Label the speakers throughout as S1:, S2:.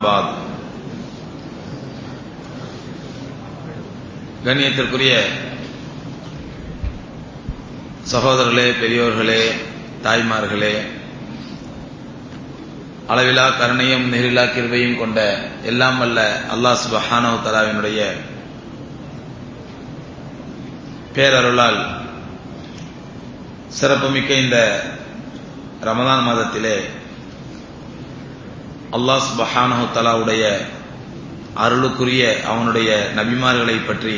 S1: பாத் கண்ணியத்திற்குரிய சகோதரர்களே பெரியோர்களே தாய்மார்களே அளவிலா கருணையும் நெறிலா கிருபையும் கொண்ட எல்லாம் வல்ல அல்லாஹ் சுபஹானவ தலாவினுடைய பேரருளால் சிறப்புமிக்க இந்த ரமதான் மாதத்திலே அல்லாஹ் சுபஹானஹு தலாவுடைய அருளுக்குரிய அவனுடைய நபிமார்களை பற்றி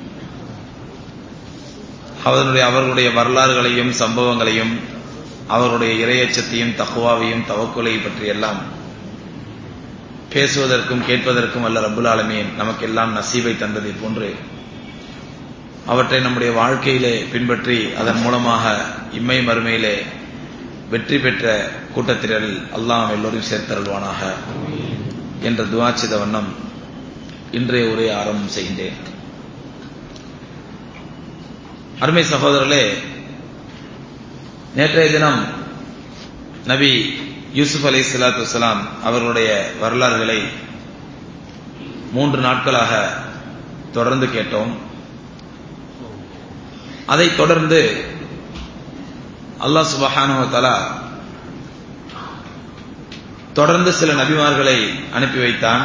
S1: அவனுடைய அவர்களுடைய வரலாறுகளையும் சம்பவங்களையும் அவருடைய இரையச்சத்தையும் தக்குவாவையும் தவக்குலை பற்றி எல்லாம் பேசுவதற்கும் கேட்பதற்கும் அல்ல ரபுல் ஆலமீன் நமக்கெல்லாம் நசீபை தந்ததை போன்று அவற்றை நம்முடைய வாழ்க்கையிலே பின்பற்றி அதன் மூலமாக இம்மை மறுமையிலே வெற்றி பெற்ற கூட்டத்தினரில் அல்லாம் எல்லோரையும் சேர்த்தருள்வானாக என்ற துவாச்சித வண்ணம் இன்றைய உரை ஆரம்பம் செய்கின்றேன் அருமை சகோதரர்களே நேற்றைய தினம் நபி யூசுப் அலி சலாத்து வலாம் அவர்களுடைய வரலாறுகளை மூன்று நாட்களாக தொடர்ந்து கேட்டோம் அதைத் தொடர்ந்து அல்லாஹ் சுபஹானுவத்தாலா தொடர்ந்து சில நபிமார்களை அனுப்பி வைத்தான்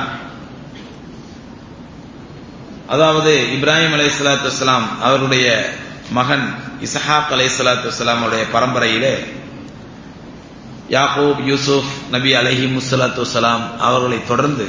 S1: அதாவது இப்ராஹிம் அலை சலாத்து வலாம் அவருடைய மகன் இசஹாக் அலை சலாத்து வலாம் அவருடைய பரம்பரையிலே யாகூப் யூசுப் நபி அலஹி முசலாத்து வலாம் அவர்களை தொடர்ந்து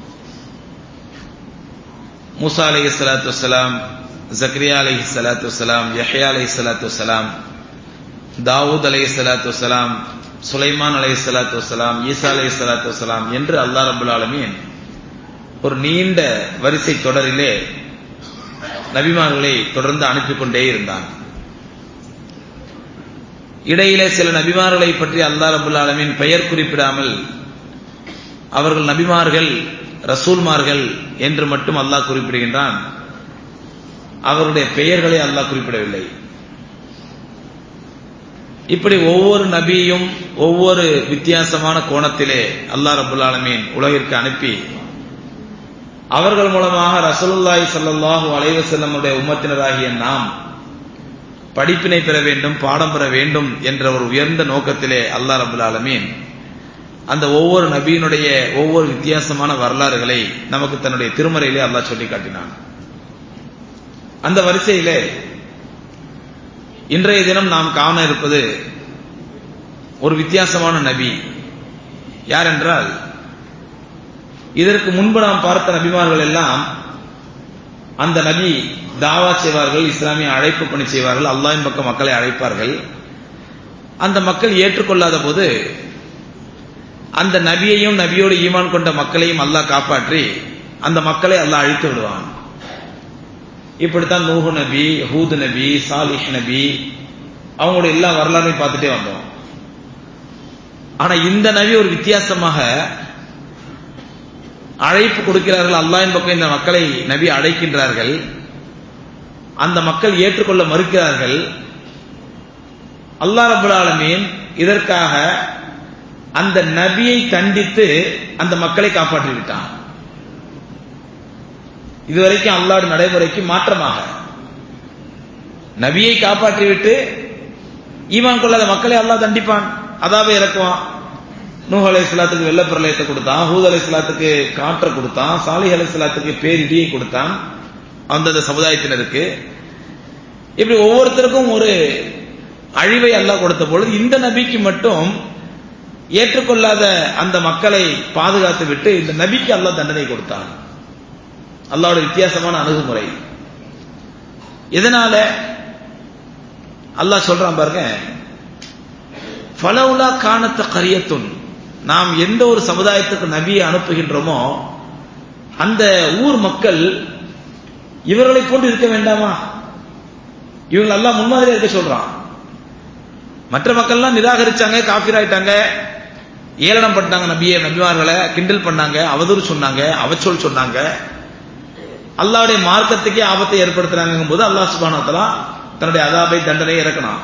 S1: மூசா அலி சலாத்து வலாம் ஜக்ரியா அலஹி சலாத்து வலாம் யஹ்யா அலி சலாத்து வலாம் தாவூத் அலை சலாத்து வலாம் சுலைமான் அலை சலாத்து வலாம் ஈசா அலை சலாத்து வலாம் என்று அல்லா ரபுல் ஆலமீன் ஒரு நீண்ட வரிசை தொடரிலே நபிமார்களை தொடர்ந்து அனுப்பி கொண்டே இருந்தான் இடையிலே சில நபிமார்களை பற்றி அல்லா ரபுல் ஆலமின் பெயர் குறிப்பிடாமல் அவர்கள் நபிமார்கள் ரசூல்மார்கள் என்று மட்டும் அல்லாஹ் குறிப்பிடுகின்றான் அவருடைய பெயர்களை அல்லாஹ் குறிப்பிடவில்லை இப்படி ஒவ்வொரு நபியும் ஒவ்வொரு வித்தியாசமான கோணத்திலே அல்லா ரபுல் ஆலமீன் உலகிற்கு அனுப்பி அவர்கள் மூலமாக ரசூலுல்லாய் சல்லாஹூ அலைவசல்லமுடைய உம்மத்தினராகிய நாம் படிப்பினை பெற வேண்டும் பாடம் பெற வேண்டும் என்ற ஒரு உயர்ந்த நோக்கத்திலே அல்லா ரபுல் ஆலமீன் அந்த ஒவ்வொரு நபியினுடைய ஒவ்வொரு வித்தியாசமான வரலாறுகளை நமக்கு தன்னுடைய திருமறையிலே அல்லாஹ் சொல்லி காட்டினான் அந்த வரிசையிலே இன்றைய தினம் நாம் காண இருப்பது ஒரு வித்தியாசமான நபி யார் என்றால் இதற்கு முன்பு நாம் பார்த்த நபிமார்கள் எல்லாம் அந்த நபி தாவா செய்வார்கள் இஸ்லாமிய அழைப்பு பணி செய்வார்கள் அல்லாவின் பக்கம் மக்களை அழைப்பார்கள் அந்த மக்கள் ஏற்றுக்கொள்ளாத போது அந்த நபியையும் நபியோடு ஈமான் கொண்ட மக்களையும் அல்லாஹ் காப்பாற்றி அந்த மக்களை அல்லாஹ் அழித்து விடுவான் இப்படித்தான் நூஹு நபி ஹூது நபி சாலிஹ் நபி அவங்களுடைய எல்லா வரலாறையும் பார்த்துட்டே வந்தோம் ஆனா இந்த நபி ஒரு வித்தியாசமாக அழைப்பு கொடுக்கிறார்கள் அல்லாவின் பக்கம் இந்த மக்களை நபி அழைக்கின்றார்கள் அந்த மக்கள் ஏற்றுக்கொள்ள மறுக்கிறார்கள் அல்லா ரபுல் ஆலமீன் இதற்காக அந்த நபியை கண்டித்து அந்த மக்களை காப்பாற்றி விட்டான் இதுவரைக்கும் அல்லாடு நடைமுறைக்கு மாற்றமாக நபியை காப்பாற்றிவிட்டு ஈமான் கொள்ளாத மக்களை அல்லா தண்டிப்பான் அதாவே இறக்குவான் நூஹ் அலை இஸ்லாத்துக்கு வெள்ள பிரளயத்தை கொடுத்தான் ஹூத் அலை இஸ்லாத்துக்கு காற்றை கொடுத்தான் சாலிஹ் அலை இஸ்லாத்துக்கு பேரிடியை கொடுத்தான் அந்தந்த சமுதாயத்தினருக்கு இப்படி ஒவ்வொருத்தருக்கும் ஒரு அழிவை அல்லாஹ் கொடுத்த பொழுது இந்த நபிக்கு மட்டும் ஏற்றுக்கொள்ளாத அந்த மக்களை பாதுகாத்து விட்டு இந்த நபிக்கு அல்லாஹ் தண்டனை கொடுத்தான் அல்லாவோட வித்தியாசமான அணுகுமுறை எதனால அல்லாஹ் சொல்றான் பாருங்க பலவுலா காணத்த கரியத்துன் நாம் எந்த ஒரு சமுதாயத்துக்கு நபியை அனுப்புகின்றோமோ அந்த ஊர் மக்கள் இவர்களை போன்று இருக்க வேண்டாமா இவங்க எல்லாம் முன்மாதிரியா இருக்க சொல்றான் மற்ற மக்கள்லாம் நிராகரிச்சாங்க காப்பீர் ஆயிட்டாங்க ஏளனம் பண்ணாங்க நபியை நபிமார்களை கிண்டல் பண்ணாங்க அவதூறு சொன்னாங்க அவச்சொல் சொன்னாங்க அல்லாவுடைய மார்க்கத்துக்கே ஆபத்தை ஏற்படுத்துறாங்க போது அல்லாஹ் சுபானத்தலா தன்னுடைய அதாபை தண்டனை இறக்கணும்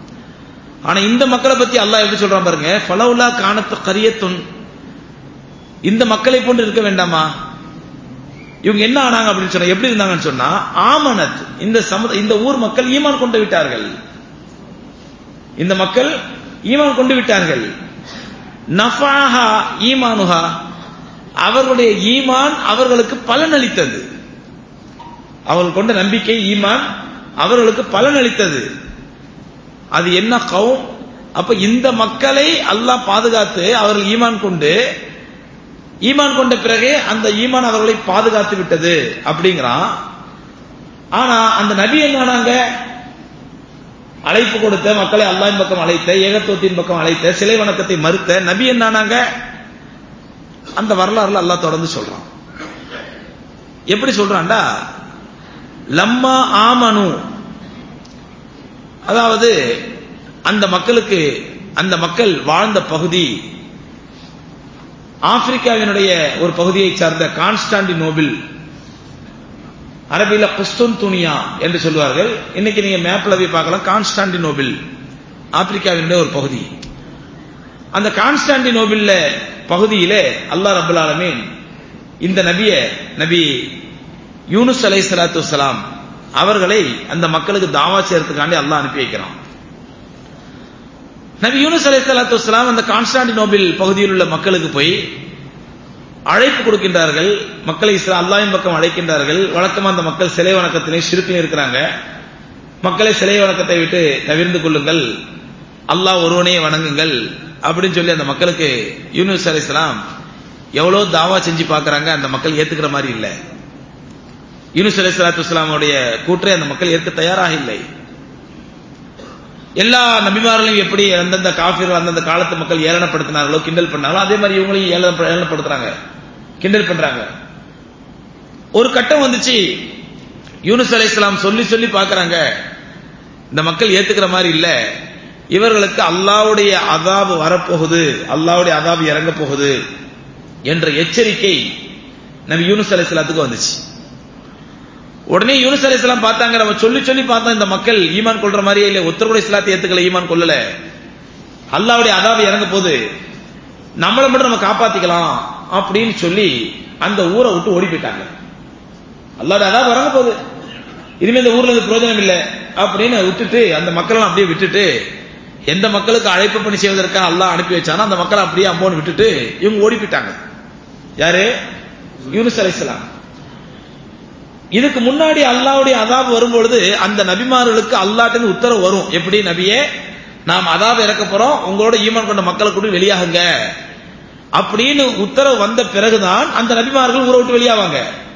S1: ஆனா இந்த மக்களை பத்தி அல்லாஹ் எப்படி சொல்றான் பாருங்க ஃபலவுலா காணத்து கரியத்துன் இந்த மக்களை போன்று இருக்க வேண்டாமா இவங்க என்ன ஆனாங்க அப்படின்னு சொன்னா எப்படி இருந்தாங்கன்னு சொன்னா ஆமனத் இந்த சமுத இந்த ஊர் மக்கள் ஈமான் கொண்டு விட்டார்கள் இந்த மக்கள் ஈமான் கொண்டு விட்டார்கள் நஃபாஹா ஈமானுஹா அவர்களுடைய ஈமான் அவர்களுக்கு பலனளித்தது அவர்கள் கொண்ட நம்பிக்கை ஈமான் அவர்களுக்கு பலனளித்தது அது என்ன கவும் அப்ப இந்த மக்களை அல்லாஹ் பாதுகாத்து அவர்கள் ஈமான் கொண்டு ஈமான் கொண்ட பிறகு அந்த ஈமான் அவர்களை பாதுகாத்து விட்டது அப்படிங்கிறான் ஆனா அந்த நபி என்னானாங்க அழைப்பு கொடுத்த மக்களை அல்லாஹின் பக்கம் அழைத்த ஏகத்துவத்தின் பக்கம் அழைத்த சிலை வணக்கத்தை மறுத்த நபி என்னானாங்க அந்த வரலாறுல அல்லாஹ் தொடர்ந்து சொல்றான் எப்படி சொல்றான்டா லம்மா ஆமனு அதாவது அந்த மக்களுக்கு அந்த மக்கள் வாழ்ந்த பகுதி ஆப்பிரிக்காவினுடைய ஒரு பகுதியை சார்ந்த கான்ஸ்டாண்டினோபிள் அரபியில குஸ்துன் துனியா என்று சொல்வார்கள் இன்னைக்கு நீங்க மேப்ல போய் பார்க்கலாம் கான்ஸ்டாண்டினோபிள் ஆப்பிரிக்காவினுடைய ஒரு பகுதி அந்த கான்ஸ்டாண்டினோபிள்ல பகுதியிலே அல்லாஹ் ரபுல் ஆலமீன் இந்த நபிய நபி யூனுஸ் அலை சலாத்து வலாம் அவர்களை அந்த மக்களுக்கு தாவா செய்யறதுக்காண்டி அல்லாஹ் அனுப்பி வைக்கிறான் நபி யூனுஸ் அலை சலாத்து வலாம் அந்த கான்ஸ்டாண்டினோபிள் பகுதியில் உள்ள மக்களுக்கு போய் அழைப்பு கொடுக்கின்றார்கள் மக்களை அல்லாஹின் பக்கம் அழைக்கின்றார்கள் வழக்கமா அந்த மக்கள் சிலை வணக்கத்திலே சிறுக்கிலே இருக்கிறாங்க மக்களை சிலை வணக்கத்தை விட்டு தவிர்ந்து கொள்ளுங்கள் அல்லாஹ் ஒருவனே வணங்குங்கள் அப்படின்னு சொல்லி அந்த மக்களுக்கு யூனுஸ் அலிஸ்லாம் எவ்வளவு தாவா செஞ்சு பார்க்கறாங்க அந்த மக்கள் ஏத்துக்கிற மாதிரி இல்லை யூனுஸ் அலி சலாத்து இஸ்லாமுடைய கூற்றை அந்த மக்கள் ஏற்க தயாராக இல்லை எல்லா நபிமார்களையும் எப்படி அந்தந்த காஃபிர் அந்தந்த காலத்து மக்கள் ஏளனப்படுத்தினார்களோ கிண்டல் பண்ணாங்களோ அதே மாதிரி இவங்களையும் ஏளனப்படுத்துறாங்க கிண்டல் பண்றாங்க ஒரு கட்டம் வந்துச்சு யூனுஸ் அலை இஸ்லாம் சொல்லி சொல்லி பாக்குறாங்க இந்த மக்கள் ஏத்துக்கிற மாதிரி இல்ல இவர்களுக்கு அல்லாவுடைய அதாபு வரப்போகுது அல்லாவுடைய அதாபு இறங்க போகுது என்ற எச்சரிக்கை நபி யூனுஸ் அலை இஸ்லாத்துக்கு வந்துச்சு உடனே யூனுஸ் அலி இஸ்லாம் பார்த்தாங்க நம்ம சொல்லி சொல்லி பார்த்தோம் இந்த மக்கள் ஈமான் கொள்ற மாதிரியே இல்லை ஒருத்தர் கூட இஸ்லாத்தை ஏத்துக்கல ஈமான் கொள்ளல அல்லாவுடைய அதாபு இறங்க போது நம்மளை மட்டும் நம்ம காப்பாத்திக்கலாம் அப்படின்னு சொல்லி அந்த ஊரை விட்டு ஓடி போயிட்டாங்க அல்லாவுடைய அதாபு இறங்க போகுது இனிமே இந்த ஊர்ல இருந்து பிரயோஜனம் இல்லை அப்படின்னு விட்டுட்டு அந்த மக்கள் அப்படியே விட்டுட்டு எந்த மக்களுக்கு அழைப்பு பணி செய்வதற்காக அல்லாஹ் அனுப்பி வச்சானோ அந்த மக்களை அப்படியே அம்போன்னு விட்டுட்டு இவங்க ஓடி போயிட்டாங்க யாரு யூனுஸ் அலி இஸ்லாம் இதுக்கு முன்னாடி அல்லாவுடைய அதாபு வரும்பொழுது அந்த நபிமார்களுக்கு அல்லாட்டின் உத்தரவு வரும் எப்படி நபியே நாம் அதாபு இறக்க போறோம் உங்களோட ஈமான் கொண்ட மக்களை கூட வெளியாகுங்க அப்படின்னு உத்தரவு வந்த பிறகுதான் அந்த நபிமார்கள் ஊரை விட்டு வெளியாவாங்க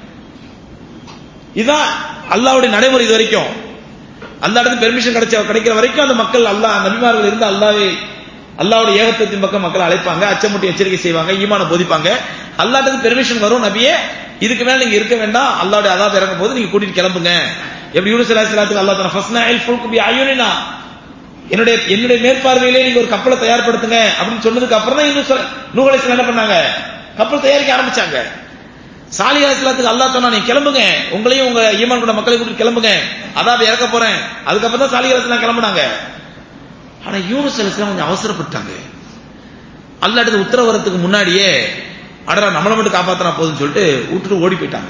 S1: இதுதான் அல்லாவுடைய நடைமுறை இது வரைக்கும் அல்லாடத்து பெர்மிஷன் கிடைச்ச கிடைக்கிற வரைக்கும் அந்த மக்கள் அல்லாஹ் நபிமார்கள் இருந்து அல்லாவே அல்லாவுடைய ஏகத்தின் பக்கம் மக்கள் அழைப்பாங்க அச்சமுட்டி எச்சரிக்கை செய்வாங்க ஈமான போதிப்பாங்க அல்லாட்டது பெர்மிஷன் வரும் நபியே இதுக்கு மேல நீங்க இருக்க வேண்டாம் அல்லாவுடைய அதாப் இறங்கும் போது நீங்க கூட்டிட்டு கிளம்புங்க எப்படி யூனுஸ் அலைஹிஸ்ஸலாத்துக்கு அல்லாஹ் தஆலா ஃபஸ்னாயில் ஃபுல்கு பி அயுனினா என்னுடைய என்னுடைய மேற்பார்வையிலே நீங்க ஒரு கப்பலை தயார்படுத்துங்க அப்படின்னு சொன்னதுக்கு அப்புறம் தான் யூனுஸ் நூஹ் அலைஹிஸ்ஸலாம் என்ன பண்ணாங்க கப்பல் தயாரிக்க ஆரம்பிச்சாங்க சாலி அலைஹிஸ்ஸலாத்துக்கு அல்லாஹ் சொன்னா நீங்க கிளம்புங்க உங்களையும் உங்க ஈமான் கொண்ட மக்களை கூட்டிட்டு கிளம்புங்க அதாப் இறக்க போறேன் அதுக்கப்புறம் தான் சாலி அலைஹிஸ்ஸலாம் கிளம்புனாங்க ஆனா யூனுஸ் அலைஹிஸ்ஸலாம் கொஞ்சம் அவசரப்பட்டாங்க அல்லாஹ் உத்தரவு வரதுக்கு முன்னாடியே அடரா நம்மளை மட்டும் காப்பாத்தினா போதுன்னு சொல்லிட்டு விட்டுட்டு ஓடி போயிட்டாங்க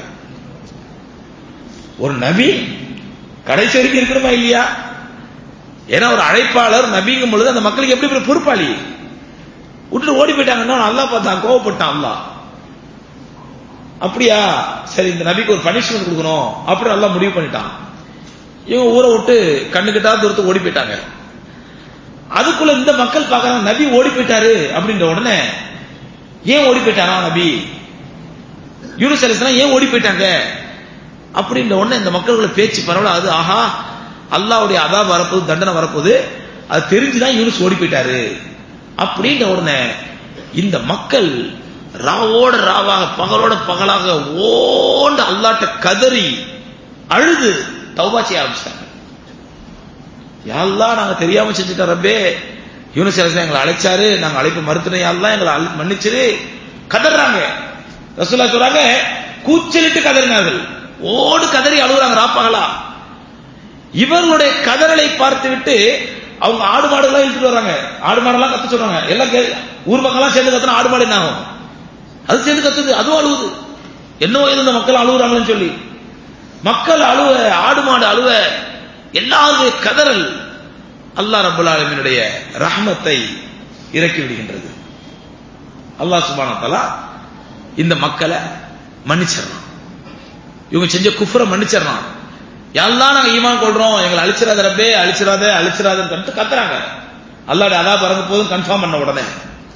S1: ஒரு நபி கடைசி வரைக்கும் இருக்கணுமா இல்லையா ஏன்னா ஒரு அழைப்பாளர் நபிங்கும் பொழுது அந்த மக்களுக்கு எப்படி ஒரு பொறுப்பாளி விட்டுட்டு ஓடி போயிட்டாங்கன்னா அல்லா பார்த்தான் கோவப்பட்டான் அல்லா அப்படியா சரி இந்த நபிக்கு ஒரு பனிஷ்மெண்ட் கொடுக்கணும் அப்படி நல்லா முடிவு பண்ணிட்டான் இவங்க ஊரை விட்டு கண்ணுக்கிட்டா தூரத்து ஓடி போயிட்டாங்க அதுக்குள்ள இந்த மக்கள் பார்க்கறாங்க நபி ஓடி போயிட்டாரு அப்படின்ற உடனே ஏன் ஓடி போயிட்டாரா நபி யூனுஸ் அலிஸ்லாம் ஏன் ஓடி போயிட்டாங்க அப்படின்ற உடனே இந்த மக்களுக்குள்ள பேச்சு பரவலாது ஆஹா அல்லாவுடைய அதாப் வரப்போது தண்டனை வரப்போது அது தெரிஞ்சுதான் யூனுஸ் ஓடி போயிட்டாரு அப்படின்ற உடனே இந்த மக்கள் ராவோட ராவாக பகலோட பகலாக ஓண்டு அல்லாட்ட கதறி அழுது தௌபா செய்ய ஆரம்பிச்சிட்டாங்க யாழ்லா நாங்க தெரியாம செஞ்சுட்டோம் ரப்பே யூனிஸ் அலிஸ்லாம் எங்களை அழைச்சாரு நாங்க அழைப்பு மறுத்துனோம் யாழ்லாம் எங்களை மன்னிச்சிரு கதறாங்க ரசூல்லா சொல்றாங்க கூச்சலிட்டு கதறினார்கள் ஓடு கதறி அழுகுறாங்க ராப்பகலா இவர்களுடைய கதறலை பார்த்து விட்டு அவங்க ஆடு மாடுகள்லாம் இழுத்துட்டு வராங்க ஆடு மாடெல்லாம் கத்து சொல்றாங்க எல்லாம் ஊர் மக்கள்லாம் சேர்ந்து கத்துனா ஆடு மாடு என்ன ஆகும் அது சேர்ந்து கத்துது அதுவும் அழுவுது என்ன வயது இந்த மக்கள் அழுகுறாங்கன்னு சொல்லி மக்கள் அழுவ ஆடு மாடு அழுவ எல்லாருடைய கதறல் அல்லாஹ் ரபுல் ஆலமினுடைய ரஹமத்தை இறக்கி விடுகின்றது அல்லாஹ் சுபான தலா இந்த மக்களை மன்னிச்சிடறான் இவங்க செஞ்ச குஃபரை மன்னிச்சிடறான் எல்லாம் நாங்க ஈமான் கொள்றோம் எங்களை அழிச்சிடாத ரப்பே அழிச்சிடாத அழிச்சிடாதன்னு கத்துறாங்க அல்லாட அதா பறந்து போதும் கன்ஃபார்ம் பண்ண உடனே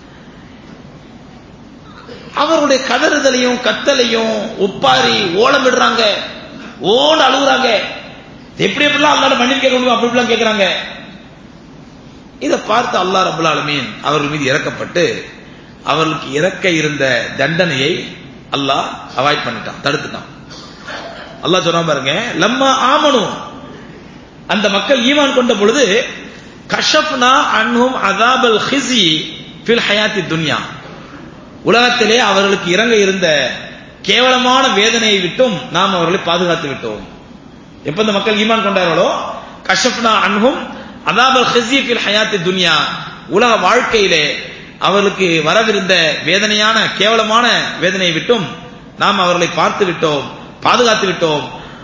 S1: அவருடைய கதறுதலையும் கத்தலையும் ஒப்பாரி ஓலம் விடுறாங்க ஓடு அழுகுறாங்க எப்படி எப்படிலாம் அல்லாட மன்னிப்பு கேட்க முடியும் அப்படி இப்படிலாம் கேட்கிறாங்க இதை பார்த்து அல்லா ரபுல் ஆலமீன் அவர்கள் மீது இறக்கப்பட்டு அவர்களுக்கு இறக்க இருந்த தண்டனையை அல்லாஹ் அவாய்ட் பண்ணிட்டான் தடுத்துட்டான் அல்லாஹ் சொன்னா பாருங்க லம்மா ஆமனு அந்த மக்கள் ஈமான் கொண்ட பொழுது கஷப்னா அன்ஹும் அதாபல் ஹிசி ஃபில் ஹயாத்தி துன்யா உலகத்திலே அவர்களுக்கு இறங்க இருந்த கேவலமான வேதனையை விட்டும் நாம் அவர்களை பாதுகாத்து விட்டோம் எப்ப இந்த மக்கள் ஈமான் கொண்டார்களோ கஷப்னா அன்ஹும் அதாபல் ஹிசி ஃபில் ஹயாத்தி துன்யா உலக வாழ்க்கையிலே அவர்களுக்கு வரவிருந்த வேதனையான கேவலமான வேதனையை விட்டும் நாம் அவர்களை பார்த்து விட்டோம் பாதுகாத்து விட்டோம்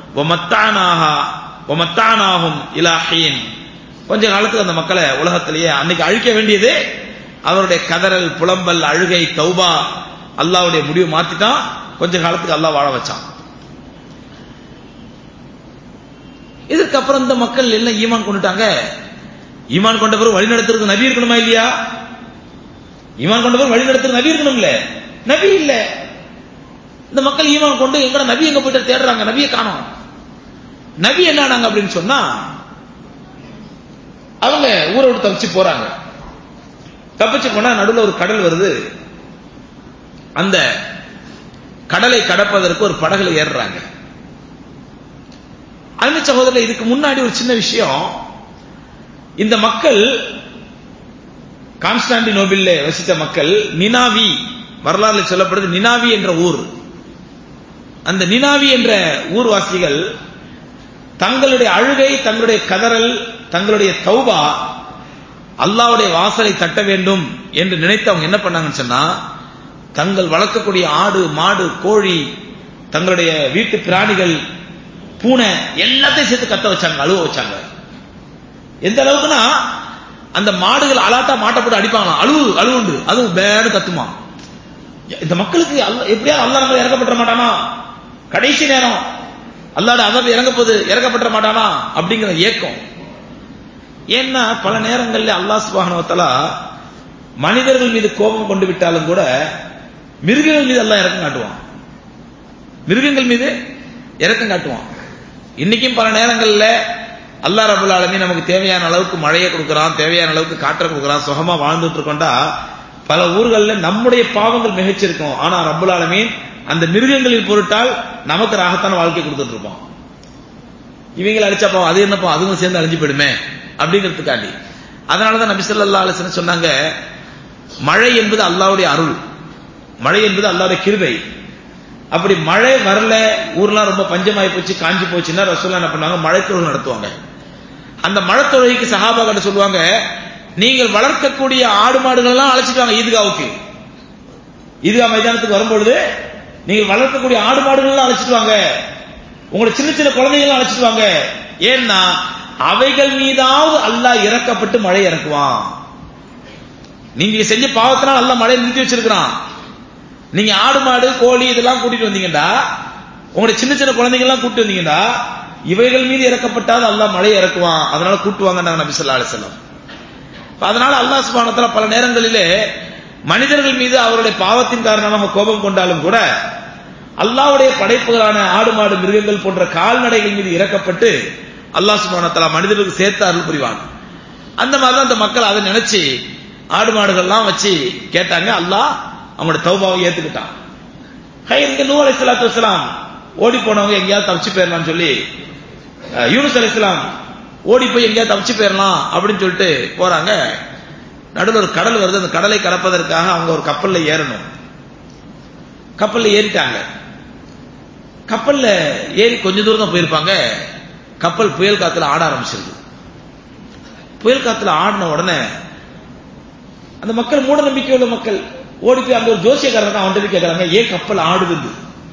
S1: ஒமத்தானாகும் இலாஹீன் கொஞ்ச காலத்துக்கு அந்த மக்களை உலகத்திலேயே அன்னைக்கு அழிக்க வேண்டியது அவருடைய கதறல் புலம்பல் அழுகை தௌபா அல்லாவுடைய முடிவு மாத்திட்டான் கொஞ்ச காலத்துக்கு அல்லாஹ் வாழ வச்சான் இதற்கு அப்புறம் இந்த மக்கள் எல்லாம் ஈமான் கொண்டுட்டாங்க ஈமான் கொண்ட பிறகு வழி நடத்துறதுக்கு நபி இருக்கணுமா இல்லையா ஈமான் கொண்ட பிறகு வழி நடத்துறது நபி இருக்கணும்ல நபி இல்ல இந்த மக்கள் ஈமான் கொண்டு எங்கட நபி எங்க போயிட்டு தேடுறாங்க நபியை காணோம் நபி என்னானாங்க அப்படின்னு சொன்னா அவங்க ஊரை விட்டு தப்பிச்சு போறாங்க தப்பிச்சு போனா நடுவில் ஒரு கடல் வருது அந்த கடலை கடப்பதற்கு ஒரு படகுல ஏறுறாங்க அன்பு சகோதரர் இதுக்கு முன்னாடி ஒரு சின்ன விஷயம் இந்த மக்கள் கான்ஸ்டாண்டினோபில்ல வசித்த மக்கள் நினாவி வரலாறுல சொல்லப்படுது நினாவி என்ற ஊர் அந்த நினாவி என்ற ஊர்வாசிகள் தங்களுடைய அழுகை தங்களுடைய கதறல் தங்களுடைய தௌபா அல்லாவுடைய வாசலை தட்ட வேண்டும் என்று நினைத்து அவங்க என்ன பண்ணாங்கன்னு சொன்னா தங்கள் வளர்க்கக்கூடிய ஆடு மாடு கோழி தங்களுடைய வீட்டு பிராணிகள் பூனை எல்லாத்தையும் சேர்த்து கத்த வச்சாங்க அழுவ வச்சாங்க எந்த அளவுக்குன்னா அந்த மாடுகள் அலாட்டா மாட்டப்பட்டு அடிப்பாங்களாம் அழுவு அழுவுண்டு அதுவும் பேடு கத்துமா இந்த மக்களுக்கு அல்ல எப்படியா அல்லா நம்ம இறக்கப்பட்ட மாட்டானா கடைசி நேரம் அல்லாட அதப் இறங்கப்போது இறக்கப்பட்ட மாட்டானா அப்படிங்கிற ஏக்கம் ஏன்னா பல நேரங்களில் அல்லாஹ் சுபாகனவத்தலா மனிதர்கள் மீது கோபம் கொண்டு விட்டாலும் கூட மிருகங்கள் மீது எல்லாம் இறக்கம் காட்டுவான் மிருகங்கள் மீது இறக்கம் காட்டுவான் இன்னைக்கும் பல நேரங்களில் அல்லா ரபுல் ஆலமி நமக்கு தேவையான அளவுக்கு மழையை கொடுக்குறான் தேவையான அளவுக்கு காற்றை கொடுக்குறான் சுகமா வாழ்ந்துட்டு இருக்கோண்டா பல ஊர்களில் நம்முடைய பாவங்கள் மிகச்சிருக்கும் ஆனா ரபுல் ஆலமீன் அந்த மிருகங்களின் பொருட்டால் நமக்கு ராகத்தான வாழ்க்கை கொடுத்துட்டு இருப்போம் இவங்களை அடிச்சப்போ அது என்னப்போ அதுவும் சேர்ந்து அழிஞ்சு போயிடுமே அப்படிங்கிறதுக்காண்டி அதனாலதான் நபி சொல்லா அலிசன் சொன்னாங்க மழை என்பது அல்லாவுடைய அருள் மழை என்பது அல்லாவுடைய கிருபை அப்படி மழை வரல ஊர்லாம் ரொம்ப பஞ்சமாயி போச்சு காஞ்சி போச்சுன்னா ரசோல்லா என்ன பண்ணாங்க மழைத்தொழில் நடத்துவாங்க அந்த மழைத்தொழிலுக்கு சகாபா கிட்ட சொல்லுவாங்க நீங்கள் வளர்க்கக்கூடிய ஆடு மாடுகள் எல்லாம் அழைச்சிட்டு வாங்க ஈத்காவுக்கு ஈத்கா மைதானத்துக்கு வரும்பொழுது நீங்கள் வளர்க்கக்கூடிய ஆடு மாடுகள் எல்லாம் அழைச்சிட்டு வாங்க உங்களை சின்ன சின்ன குழந்தைகள் அழைச்சிட்டு வாங்க ஏன்னா அவைகள் மீதாவது அல்லாஹ் இறக்கப்பட்டு மழை இறக்குவான் நீங்க செஞ்ச பாவத்தினால் அல்ல மழை நிறுத்தி வச்சிருக்கிறான் நீங்க ஆடு மாடு கோழி இதெல்லாம் கூட்டிட்டு வந்தீங்கடா உங்களுடைய சின்ன சின்ன குழந்தைங்க எல்லாம் கூட்டிட்டு வந்தீங்கடா இவைகள் மீது இறக்கப்பட்டால் அல்லாஹ் மழை இறக்குவான் அதனால கூட்டுவாங்க நபி சொல்லா அலிசல்லாம் அதனால அல்லாஹ் சுபானத்துல பல நேரங்களிலே மனிதர்கள் மீது அவருடைய பாவத்தின் காரணமாக கோபம் கொண்டாலும் கூட அல்லாவுடைய படைப்புகளான ஆடு மாடு மிருகங்கள் போன்ற கால்நடைகள் மீது இறக்கப்பட்டு அல்லாஹ் சுபானத்தலா மனிதர்களுக்கு சேர்த்து அருள் புரிவான் அந்த மாதிரிதான் அந்த மக்கள் அதை நினைச்சு ஆடு மாடுகள்லாம் வச்சு கேட்டாங்க அல்லாஹ் அவங்களோட தௌபாவை ஏத்துக்கிட்டான் ஹை இங்க நூ அலி சலாத்து வலாம் ஓடி போனவங்க எங்கேயாவது தப்பிச்சு போயிடலாம்னு சொல்லி யூனுஸ் அலி இஸ்லாம் ஓடி போய் எங்கேயாவது தப்பிச்சு போயிடலாம் அப்படின்னு சொல்லிட்டு போறாங்க நடுவில் ஒரு கடல் வருது அந்த கடலை கடப்பதற்காக அவங்க ஒரு கப்பல்ல ஏறணும் கப்பல்ல ஏறிட்டாங்க கப்பல்ல ஏறி கொஞ்ச தூரம் தான் போயிருப்பாங்க கப்பல் புயல் காத்துல ஆட ஆரம்பிச்சிருது புயல் காத்துல ஆடின உடனே அந்த மக்கள் மூட நம்பிக்கை உள்ள மக்கள் ஓடி போய் அங்க ஒரு ஜோசியக்காரர் இருக்கான், அவன்கிட்ட போய் கேட்கறாங்க ஏன் கப்பல் ஆடுது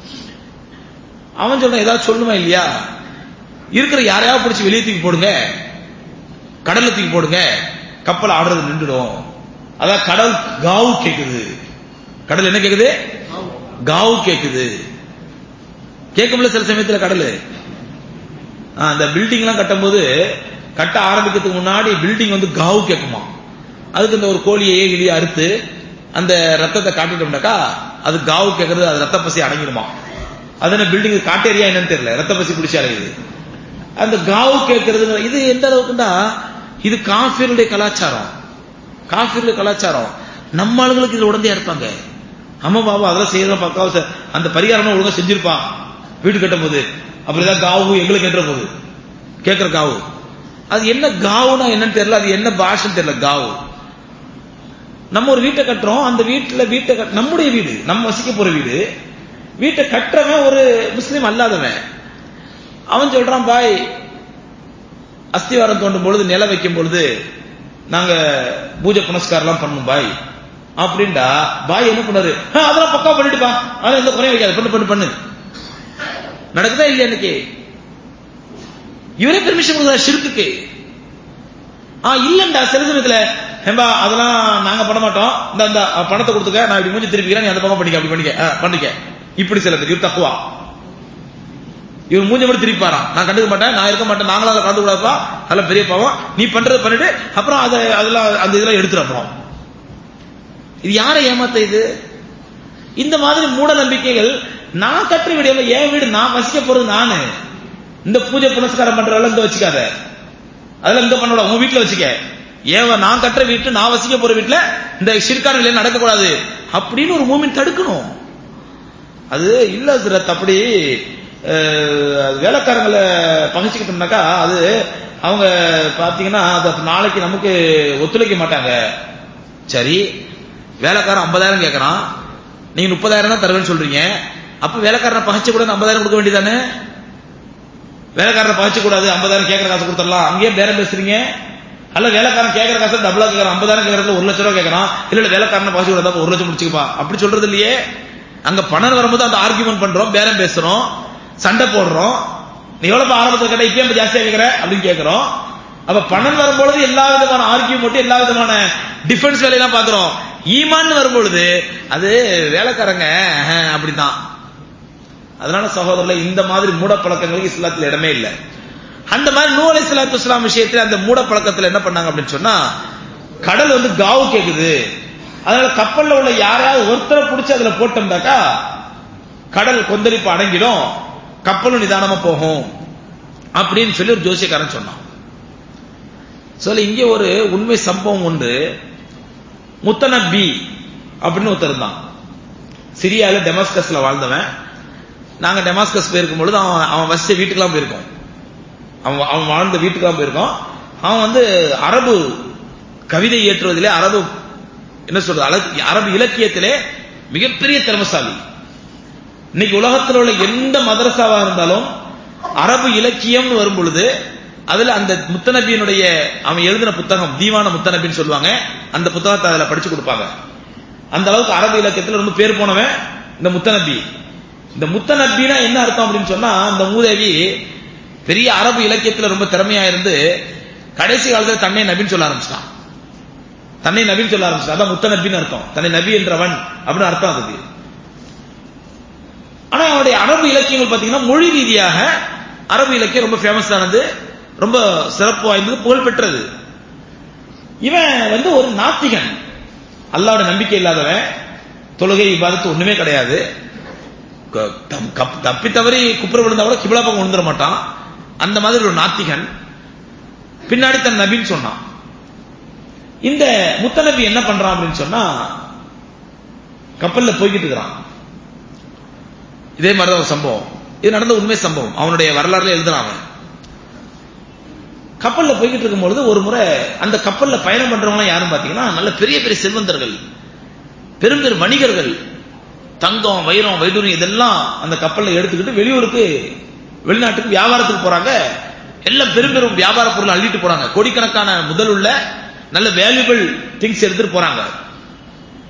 S1: அவன் சொல்றான் ஏதாவது சொல்லுமா இல்லையா இருக்கிற யாரையாவது பிடிச்சி வெளியே தூக்கி போடுங்க கடல்ல தூக்கி போடுங்க கப்பல் ஆடுறது நின்றுடும் அதான் கடல் காவு கேக்குது கடல் என்ன கேக்குது காவு கேக்குது கேட்கும்ல சில சமயத்துல கடல் ஆ, அந்த பில்டிங் எல்லாம் கட்டும்போது கட்ட ஆரம்பிக்கிறதுக்கு முன்னாடி பில்டிங் வந்து காவு கேட்குமா அதுக்கு இந்த ஒரு கோழியை கிளியை அறுத்து அந்த ரத்தத்தை காட்டிட்டோம்னாக்கா அது காவு கேட்கறது அது ரத்த பசி அடங்கிடுமா அது என்ன பில்டிங் காட்டேரியா என்னன்னு தெரியல ரத்த பசி பிடிச்சி அடையுது அந்த காவு கேட்கறது இது எந்த அளவுக்குன்னா இது காஃபியருடைய கலாச்சாரம் காஃபியருடைய கலாச்சாரம் நம்ம ஆளுங்களுக்கு இதுல உடந்தையா இருப்பாங்க ஆமா பாபா அதெல்லாம் செய்யறோம் பக்காவ செ- அந்த பரிகாரம் ஒழுங்கா செஞ்சிருப்பான் வீடு கட்டும் போது அப்புறம் ஏதாவது காவு எங்களுக்கு என்ற போது கேட்கிற காவு அது என்ன காவுனா என்னன்னு தெரியல அது என்ன பாஷன்னு தெரியல காவு நம்ம ஒரு வீட்டை கட்டுறோம் அந்த வீட்டுல வீட்டை கட்- நம்முடைய வீடு நம்ம வசிக்க போற வீடு வீட்டை கட்டுறவன் ஒரு முஸ்லீம் அல்லாதவன் அவன் சொல்றான் பாய் அஸ்திவாரம் தோண்டும் பொழுது நில வைக்கும் பொழுது நாங்க பூஜை புனஸ்காரம்லாம் பண்ணணும் பாய் அப்படின்டா பாய் என்ன பண்ணாரு "ஆ, அதெல்லாம் பக்கா பண்ணிட்டுப்பா அதெல்லாம் எந்த குறையும் வைக்காது பண்ணு பண்ணு பண்ணு நடக்குதா இல்லையா இன்னைக்கு இவரே பெர்மிஷன் கொடுக்குறாரு ஷிர்க்குக்கு ஆ இல்லண்டா சில சமயத்துல ஏம்பா அதெல்லாம் நாங்க பண்ண மாட்டோம் இந்த இந்த பணத்தை கொடுத்துக்க நான் இப்படி மூஞ்சி திருப்பிக்கிறேன் நீ அந்த பக்கம் பண்ணிக்க அப்படி பண்ணிக்க ஆ, பண்ணிக்க இப்படி சில பேர் இவர் தப்புவா இவர் மூஞ்ச மட்டும் திருப்பாராம் நான் கண்டுக்க மாட்டேன் நான் இருக்க மாட்டேன் நாங்களும் அதை கண்டு கூடாதுப்பா அதெல்லாம் பெரிய பாவம் நீ பண்றது பண்ணிட்டு அப்புறம் அதை அதெல்லாம் அந்த இதெல்லாம் எடுத்துரு அப்புறம் இது யாரை ஏமாத்த இது இந்த மாதிரி மூட நம்பிக்கைகள் நான் கட்டுற வீடு இல்ல, என் வீடு நான் வசிக்க போறது நானு இந்த பூஜை புனஸ்காரம் பண்றதெல்லாம் இந்த வச்சுக்காத அதெல்லாம் இந்த பண்ணோட உன் வீட்டுல வச்சுக்க ஏன் நான் கட்டுற வீட்டு நான் வசிக்க போற வீட்டுல இந்த சிறுக்கான நிலை நடக்கக்கூடாது அப்படின்னு ஒரு மூமெண்ட் தடுக்கணும் அது இல்ல சிரத் அப்படி அஹ், அது வேலைக்காரங்களை பகிச்சுக்கிட்டோம்னாக்கா அது அவங்க பாத்தீங்கன்னா அது அப்ப நாளைக்கு நமக்கு ஒத்துழைக்க மாட்டாங்க சரி வேலைக்காரன் 50000 கேட்கறான் நீங்க முப்பதாயிரம் தான் தருவேன்னு சொல்றீங்க அப்ப வேலைக்காரனை பகிச்சு கூட 50000 கொடுக்க வேண்டியதானே வேலைக்காரனை பகிச்சு கூடாது 50000 கேட்கற காசு கொடுத்துடலாம் அங்கேயே பேரம் பேசுறீங்க அல்ல வேலைக்காரன் கேட்கற காசு டபுளா கேட்கறான் 50000 கேட்கறதுல ஒரு லட்சம் ரூபாய் கேட்கறான் இல்ல இல்ல வேலைக்காரனை பகிச்சு கூடாது அப்ப ஒரு லட்சம் முடிச்சுக்கப்பா அப்படி சொல்றது இல்லையே அங்க பணம் வரும்போது அந்த ஆர்கியூமெண்ட் பண்றோம் பேரம் பேசுறோம் சண்டை போடுறோம் நீ எவ்வளவு ஆரம்பத்தில் கேட்ட இப்பயும் ஜாஸ்தியா கேட்கற அப்படின்னு கேட்கிறோம் அப்ப பணம் வரும்பொழுது எல்லா விதமான ஆர்கியூமெண்ட் எல்லா விதமான டிஃபென்ஸ் வேலையெல்லாம் பாக்குறோம் ஈமான் வரும்பொழுது அது வேலைக்காரங்க அஹ், அப்படிதான் அதனால சகோதரர்ல இந்த மாதிரி மூட பழக்கங்களுக்கு இஸ்லாத்துல இடமே இல்லை அந்த மாதிரி நூ அலை சலாத்து இஸ்லாம் விஷயத்துல அந்த மூட பழக்கத்துல என்ன பண்ணாங்க அப்படின்னு சொன்னா கடல் வந்து காவு கேக்குது அதனால கப்பல்ல உள்ள யாரையாவது ஒருத்தரை பிடிச்சி அதுல போட்டோம்னாக்கா கடல் கொந்தளிப்பு அடங்கிடும் கப்பலும் நிதானமா போகும் அப்படின்னு சொல்லி ஒரு ஜோசியக்காரன் சொன்னான் சொல்லி இங்கே ஒரு உண்மை சம்பவம் உண்டு முத்தனப்பி அப்படின்னு ஒருத்தர் இருந்தான் சிரியால டெமாஸ்கஸ்ல வாழ்ந்தவன் நாங்க டெமாஸ்கஸ் போயிருக்கும் பொழுது அவன் அவன் வசிச்ச வீட்டுக்கெல்லாம் போயிருக்கோம் அவன் அவன் வாழ்ந்த வீட்டுக்கெல்லாம் போயிருக்கோம் அவன் வந்து அரபு கவிதை இயற்றுவதிலே அரபு என்ன சொல்றது அழகு- அரபு இலக்கியத்திலே மிகப்பெரிய திறமசாலி இன்னைக்கு உலகத்தில் உள்ள எந்த மதரசாவா இருந்தாலும் அரபு இலக்கியம்னு வரும் பொழுது அதுல அந்த முத்தநபியினுடைய அவன் எழுதின புத்தகம் தீவான முத்தநபின்னு சொல்லுவாங்க அந்த புத்தகத்தை அதுல படிச்சு கொடுப்பாங்க அந்த அளவுக்கு அரபு இலக்கியத்துல ரொம்ப பேர் போனவன் இந்த முத்தநபி இந்த முத்தநபினா என்ன அர்த்தம் அப்படின்னு சொன்னா இந்த மூதேவி பெரிய அரபு இலக்கியத்துல ரொம்ப திறமையா இருந்து கடைசி காலத்துல தன்னை நபின்னு சொல்ல ஆரம்பிச்சிட்டான் தன்னை நபின்னு சொல்ல ஆரம்பிச்சிட்டான் அதான் முத்தநபின்னு அர்த்தம் தன்னை நபி என்றவன் அப்படின்னு அர்த்தம் அதுக்கு ஆனா அவனுடைய அரபு இலக்கியங்கள் பாத்தீங்கன்னா மொழி ரீதியாக அரபு இலக்கியம் ரொம்ப ஃபேமஸ் ஆனது ரொம்ப சிறப்பு வாய்ந்தது புகழ் பெற்றது இவன் வந்து ஒரு நாத்திகன் அல்லாவோட நம்பிக்கை இல்லாதவன் தொழுகை இவ்வாறு ஒண்ணுமே கிடையாது க- தம்- கப்- தப்பி தவறி குப்புற விழுந்தா கூட கிபிலா பக்கம் விழுந்துட மாட்டான் அந்த மாதிரி ஒரு நாத்திகன் பின்னாடி தன் நபின்னு சொன்னான் இந்த முத்தநபி என்ன பண்றான் அப்படின்னு சொன்னா கப்பல்ல போய்கிட்டு இருக்கிறான் இதே மாதிரிதான் ஒரு சம்பவம் இது நடந்த உண்மை சம்பவம் அவனுடைய வரலாறுல எழுதுனான் அவன் கப்பல்ல போய்கிட்டு இருக்கும்பொழுது ஒரு முறை அந்த கப்பல்ல பயணம் பண்றவங்க யாரும் பாத்தீங்கன்னா நல்ல பெரிய பெரிய செல்வந்தர்கள் பெரும் பெரும் வணிகர்கள் தங்கம் வைரம் வைடூரியம் இதெல்லாம் அந்த கப்பல்ல எடுத்துக்கிட்டு வெளியூருக்கு வெளிநாட்டுக்கு வியாபாரத்துக்கு போறாங்க எல்லாம் பெரும் பெரும் வியாபார பொருள் அள்ளிட்டு போறாங்க கோடிக்கணக்கான முதல் உள்ள நல்ல வேல்யூபிள் திங்ஸ் எடுத்துட்டு போறாங்க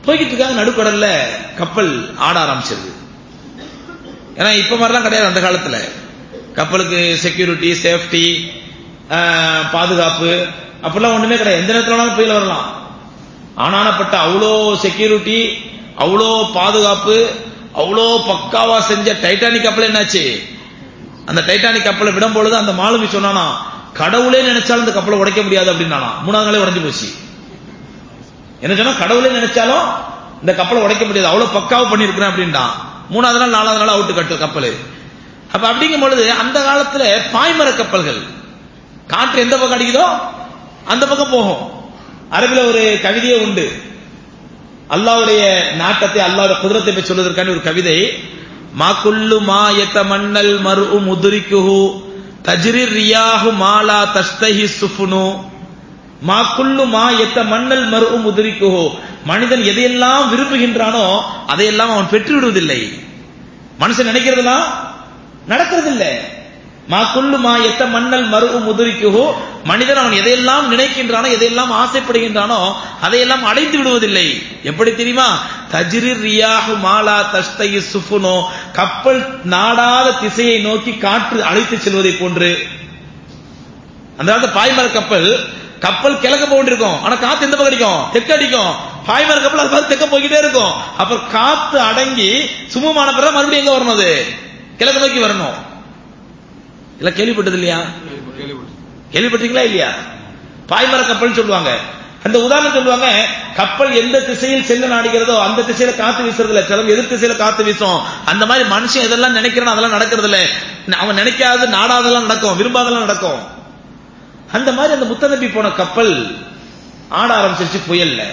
S1: போய்கிட்டு இருக்காங்க நடுக்கடல்ல கப்பல் ஆட ஆரம்பிச்சிருது ஏன்னா இப்ப மாதிரிலாம் கிடையாது அந்த காலத்துல கப்பலுக்கு செக்யூரிட்டி சேஃப்டி பாதுகாப்பு அப்படிலாம் ஒண்ணுமே கிடையாது எந்த நேரத்துல வேணாலும் புயல் வரலாம் ஆனானப்பட்ட அவ்வளோ செக்யூரிட்டி அவ்வளோ பாதுகாப்பு அவ்வளோ பக்காவா செஞ்ச டைட்டானிக் கப்பல் என்னாச்சு அந்த டைட்டானிக் கப்பலை விடும் பொழுது அந்த மாலுமி சொன்னானா கடவுளே நினைச்சாலும் இந்த கப்பலை உடைக்க முடியாது அப்படின்னானா மூணாவது நாளே உடைஞ்சு போச்சு என்ன சொன்னா கடவுளே நினைச்சாலும் இந்த கப்பலை உடைக்க முடியாது அவ்வளவு பக்காவா பண்ணிருக்கிறேன் அப்படின்னா மூணாவது நாள் நாலாவது நாள் அவுட்டு கட்டு கப்பல் அப்ப அப்படிங்கும் பொழுது அந்த காலத்துல பாய்மர கப்பல்கள் காற்று எந்த பக்கம் அடிக்குதோ அந்த பக்கம் போகும் அரபில ஒரு கவிதையே உண்டு அல்லாவுடைய நாட்டத்தை அல்லாவுடைய குதிரத்தை பற்றி சொல்வதற்கான ஒரு கவிதை மா குல்லு மா எத்த மன்னல் மரு முதுரிக்குஹு தஜ்ரி ரியாஹு மாலா தஸ்தஹி சுஃபுனு மா குல்லு மா எத்த மன்னல் மரு முதுரிக்குஹு மனிதன் எதையெல்லாம் விரும்புகின்றானோ அதையெல்லாம் அவன் பெற்று விடுவதில்லை மனுஷன் நினைக்கிறதுலாம் நடக்கிறதில்லை மா குல்லு மா எத்த மன்னல் மரு முதுரிக்குஹோ மனிதன் அவன் எதையெல்லாம் நினைக்கின்றானோ எதையெல்லாம் ஆசைப்படுகின்றானோ அதையெல்லாம் அடைந்து விடுவதில்லை எப்படி தெரியுமா தஜ்ரி ரியாஹு மாலா தஸ்தை சுஃபுனோ கப்பல் நாடாத திசையை நோக்கி காற்று அழைத்து செல்வதை போன்று அந்த காலத்து பாய்மர கப்பல் கப்பல் கிழக்க போகிட்டு ஆனா காத்து எந்த பக்கம் அடிக்கும் தெற்கு அடிக்கும் பாய்மர கப்பல் அது பார்த்து தெற்க போய்கிட்டே இருக்கும் அப்புறம் காத்து அடங்கி சுமமான பிறகு மறுபடியும் எங்க வரணும் அது கிழக்கு நோக்கி வரணும் இல்ல கேள்விப்பட்டது இல்லையா கேள்விப்பட்டீங்களா இல்லையா பாய்மர கப்பல் சொல்லுவாங்க அந்த உதாரணம் சொல்லுவாங்க கப்பல் எந்த திசையில் செல்ல நாடுகிறதோ அந்த திசையில காத்து வீசுறது இல்ல சிலம் எதிர் திசையில காத்து வீசும் அந்த மாதிரி மனுஷன் எதெல்லாம் நினைக்கிறான் அதெல்லாம் நடக்கிறது இல்ல அவன் நினைக்காத நாடாதெல்லாம் நடக்கும் விரும்பாதெல்லாம் நடக்கும் அந்த மாதிரி அந்த முத்தநபி போன கப்பல் ஆட ஆரம்பிச்சிருச்சு புயல்ல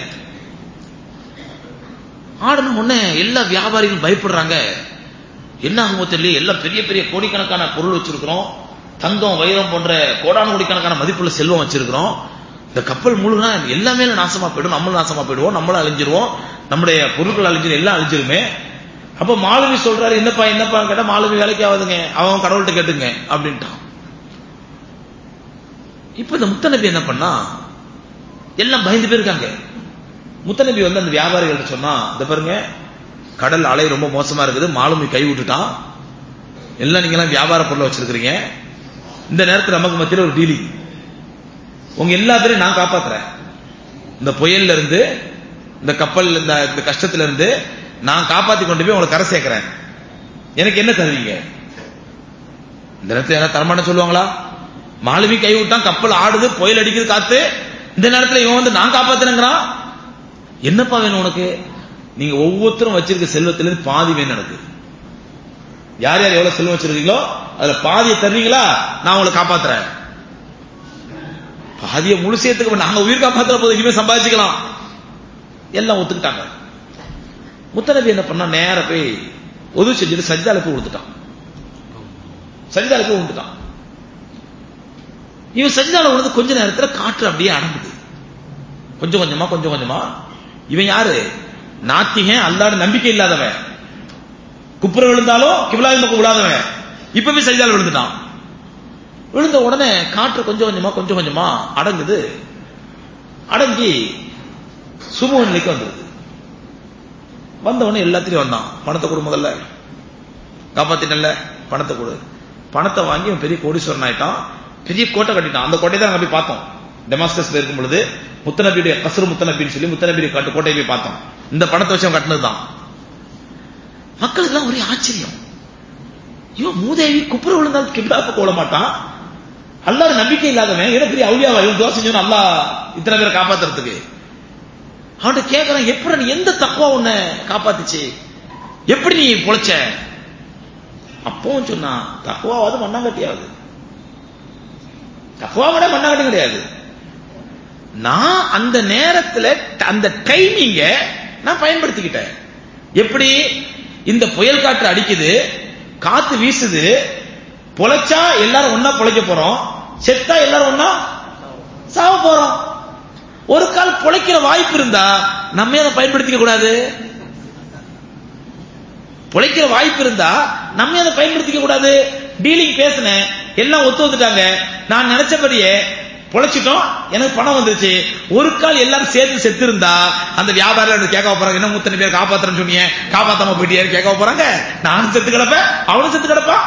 S1: ஆடணும் உடனே எல்லா வியாபாரிகளும் பயப்படுறாங்க என்ன ஆகுமோ தெரியல எல்லாம் பெரிய பெரிய கோடிக்கணக்கான பொருள் வச்சிருக்கிறோம் தங்கம் வைரம் போன்ற கோடான கோடிக்கணக்கான மதிப்புள்ள செல்வம் வச்சிருக்கிறோம் இந்த கப்பல் முழுனா எல்லாமே நாசமா போயிடும் நம்மளும் நாசமா போயிடுவோம் நம்மளும் அழிஞ்சிருவோம் நம்முடைய பொருட்கள் அழிஞ்சிரும் எல்லாம் அழிஞ்சிருமே அப்ப மாலுமி சொல்றாரு என்னப்பா என்னப்பா கேட்டா மாலுமி வேலைக்கு ஆகுதுங்க அவன் கடவுள்கிட்ட கேட்டுங்க அப்படின்ட்டான் இப்ப இந்த முத்தநபி என்ன பண்ணா எல்லாம் பயந்து போயிருக்காங்க முத்தநபி வந்து அந்த வியாபாரிகள்ட்ட சொன்னா இந்த பாருங்க கடல் அலை ரொம்ப மோசமா இருக்குது மாலுமி கை விட்டுட்டான் எல்லாம் நீங்க எல்லாம் வியாபார பொருளை வச்சிருக்கிறீங்க இந்த நேரத்தில் நமக்கு மத்தியில் ஒரு டீலிங் உங்க எல்லா பேரையும் நான் காப்பாத்துறேன் இந்த புயல்ல இருந்து இந்த கப்பல் இந்த இந்த கஷ்டத்துல இருந்து நான் காப்பாத்தி கொண்டு போய் உங்களை கரை சேர்க்கிறேன் எனக்கு என்ன தருவீங்க இந்த நேரத்தில் யாராவது தரமான சொல்லுவாங்களா மாலுமி கை விட்டான் கப்பல் ஆடுது புயல் அடிக்குது காத்து இந்த நேரத்தில் இவன் வந்து நான் காப்பாத்துறேங்கிறான் என்னப்பா வேணும் உனக்கு நீங்க ஒவ்வொருத்தரும் வச்சிருக்க செல்வத்திலிருந்து பாதி வேணும் எனக்கு யார் யார் எவ்வளவு செல்வம் வச்சிருக்கீங்களோ அதுல பாதியை தருவீங்களா நான் உங்களை காப்பாத்துறேன் பாதியை முழுசேத்துக்கு நாங்க உயிர் காப்பாத்துற போது இனிமே சம்பாதிச்சுக்கலாம் எல்லாம் ஒத்துக்கிட்டாங்க முத்தநபி என்ன பண்ணா நேர போய் உதவி செஞ்சுட்டு சஜிதால போய் கொடுத்துட்டான் சஜிதால போய் விட்டுட்டான் இவன் சஜிதால விழுந்து கொஞ்ச நேரத்துல காற்று அப்படியே அடங்குது கொஞ்சம் கொஞ்சமா கொஞ்சம் கொஞ்சமா இவன் யாரு நாத்திகன் அல்லாட நம்பிக்கை இல்லாதவன் குப்புற விழுந்தாலும் கிபிலாவின் பக்கம் விழாதவன் இப்பவே சஜிதால விழுந்துட்டான் விழுந்த உடனே காற்று கொஞ்சம் கொஞ்சமா கொஞ்சம் கொஞ்சமா அடங்குது அடங்கி சுமூக நிலைக்கு வந்துருது வந்த உடனே எல்லாத்திலையும் வந்தான் பணத்தை கொடு முதல்ல காப்பாத்தினல்ல பணத்தை கொடு பணத்தை வாங்கி அவன் பெரிய கோடீஸ்வரன் ஆயிட்டான் பெரிய கோட்டை கட்டிட்டான் அந்த கோட்டையை தான் அங்க போய் பார்த்தோம் டெமாஸ்டர்ஸ்ல இருக்கும் பொழுது முத்தநபியுடைய கசரு முத்தநபின்னு சொல்லி முத்தநபியுடைய கட்டு கோட்டையை போய் பார்த்தோம் இந்த பணத்தை வச்சு அவன் கட்டினது தான் மக்களுக்கு எல்லாம் ஒரே ஆச்சரியம் இவன் மூதேவி குப்புற விழுந்தாலும் கிப்லாப்ப போட மாட்டான் அல்லாத நம்பிக்கை இல்லாதவன் என்ன பெரிய அவுளியாவா இவன் தோசை செஞ்சவன் அல்லா இத்தனை பேரை காப்பாத்துறதுக்கு அவன்கிட்ட கேட்கறான் எப்படி நீ எந்த தக்குவா உன்னை காப்பாத்துச்சு எப்படி நீ பொழைச்ச அப்பவும் சொன்னான் தக்குவாவது மண்ணாங்கட்டியாவது தக்குவா விட மண்ணாங்கட்டி கிடையாது நான் அந்த நேரத்துல அந்த டைமிங்க நான் பயன்படுத்திக்கிட்டேன் எப்படி இந்த புயல் காற்று அடிக்குது காத்து வீசுது பொழைச்சா எல்லாரும் ஒன்னா பொழைக்க போறோம் செத்தா எல்லாரும் ஒன்னா சாவ போறோம் ஒரு கால் பொழைக்கிற வாய்ப்பு இருந்தா நம்ம அதை பயன்படுத்திக்க கூடாது பொழைக்கிற வாய்ப்பு இருந்தா நம்ம அதை பயன்படுத்திக்க கூடாது டீலிங் பேசினேன் எல்லாம் ஒத்து வந்துட்டாங்க நான் நினைச்சபடியே பொழைச்சிட்டோம் எனக்கு பணம் வந்துருச்சு ஒரு கால் எல்லாரும் சேர்த்து செத்து இருந்தா அந்த வியாபாரம் கேட்க போறாங்க என்ன முத்தனை பேர் காப்பாத்துறேன்னு சொன்னீங்க காப்பாத்தாம போயிட்டியாரு கேட்க போறாங்க நானும் செத்து கிடப்பேன் அவனும் செத்து கிடப்பான்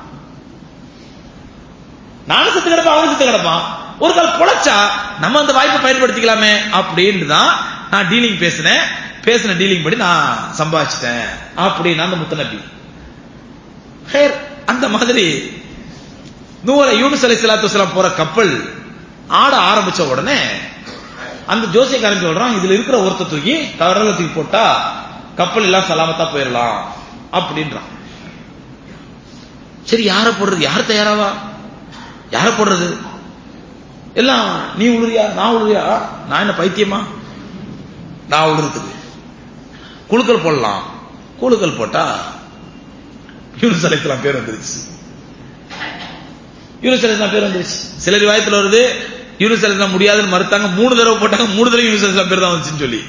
S1: நானும் செத்து கிடப்பான் அவனும் செத்து கிடப்பான் ஒரு கால் பொழைச்சா நம்ம அந்த வாய்ப்பை பயன்படுத்திக்கலாமே அப்படின்னு தான் நான் டீலிங் பேசினேன் பேசின டீலிங் படி நான் சம்பாதிச்சிட்டேன் அப்படின்னு அந்த முத்தநபி ஹேர் அந்த மாதிரி நூற யூனுஸ் அலை சலாத்து போற கப்பல் ஆட ஆரம்பிச்ச உடனே அந்த ஜோசியக்காரன் சொல்றான் இதுல இருக்கிற ஒருத்த தூக்கி கடல்ல தூக்கி போட்டா கப்பல் எல்லாம் சலாமத்தா போயிடலாம் அப்படின்றான் சரி யார போடுறது யார் தயாராவா யார போடுறது எல்லாம் நீ உழுறியா நான் உழுறியா நான் என்ன பைத்தியமா நான் உழுறதுக்கு குழுக்கள் போடலாம் குழுக்கள் போட்டா யூனுஸ் அலைக்கலாம் பேர் வந்துருச்சு யூனுஸ் அலைக்கலாம் பேர் வந்துருச்சு சில ரிவாயத்தில் வருது யூனுஸ் அலைக்கலாம் முடியாதுன்னு மறுத்தாங்க மூணு தடவை போட்டாங்க மூணு தடவை யூனுஸ் அலைக்கலாம் பேர் தான் வந்துச்சுன்னு சொல்லி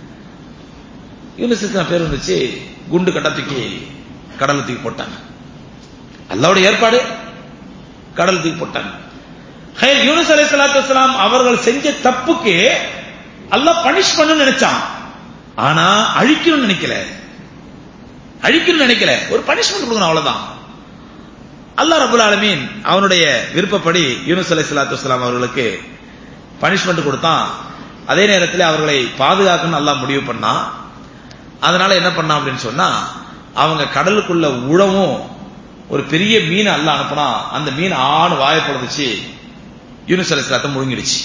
S1: யூனுஸ் அலைக்கலாம் பேர் வந்துச்சு குண்டு கட்டா தூக்கி கடல்ல தூக்கி போட்டாங்க அல்லாவோட ஏற்பாடு கடல் தூக்கி போட்டாங்க ஹே யூனுஸ் அலை சலாத்து அவர்கள் செஞ்ச தப்புக்கு அல்லாஹ் பனிஷ் பண்ணணும்னு நினைச்சான் ஆனா அழிக்கணும்னு நினைக்கல அழிக்கணும்னு நினைக்கல ஒரு பனிஷ்மெண்ட் கொடுக்கணும் அவ்வளவுதான் அல்லாஹ் ரபுல் ஆலமீன் அவனுடைய விருப்பப்படி யூனுஸ் அலை சலாத்து வலாம் அவர்களுக்கு பனிஷ்மெண்ட் கொடுத்தான் அதே நேரத்தில் அவர்களை பாதுகாக்கணும்னு அல்லாஹ் முடிவு பண்ணான் அதனால என்ன பண்ணான் அப்படின்னு சொன்னா அவங்க கடலுக்குள்ள உழவும் ஒரு பெரிய மீன் அல்லாஹ் அனுப்புனா அந்த மீன் ஆணு வாயப்படுந்துச்சு யூனுஸ் அலை சலாத்தை முழுங்கிடுச்சு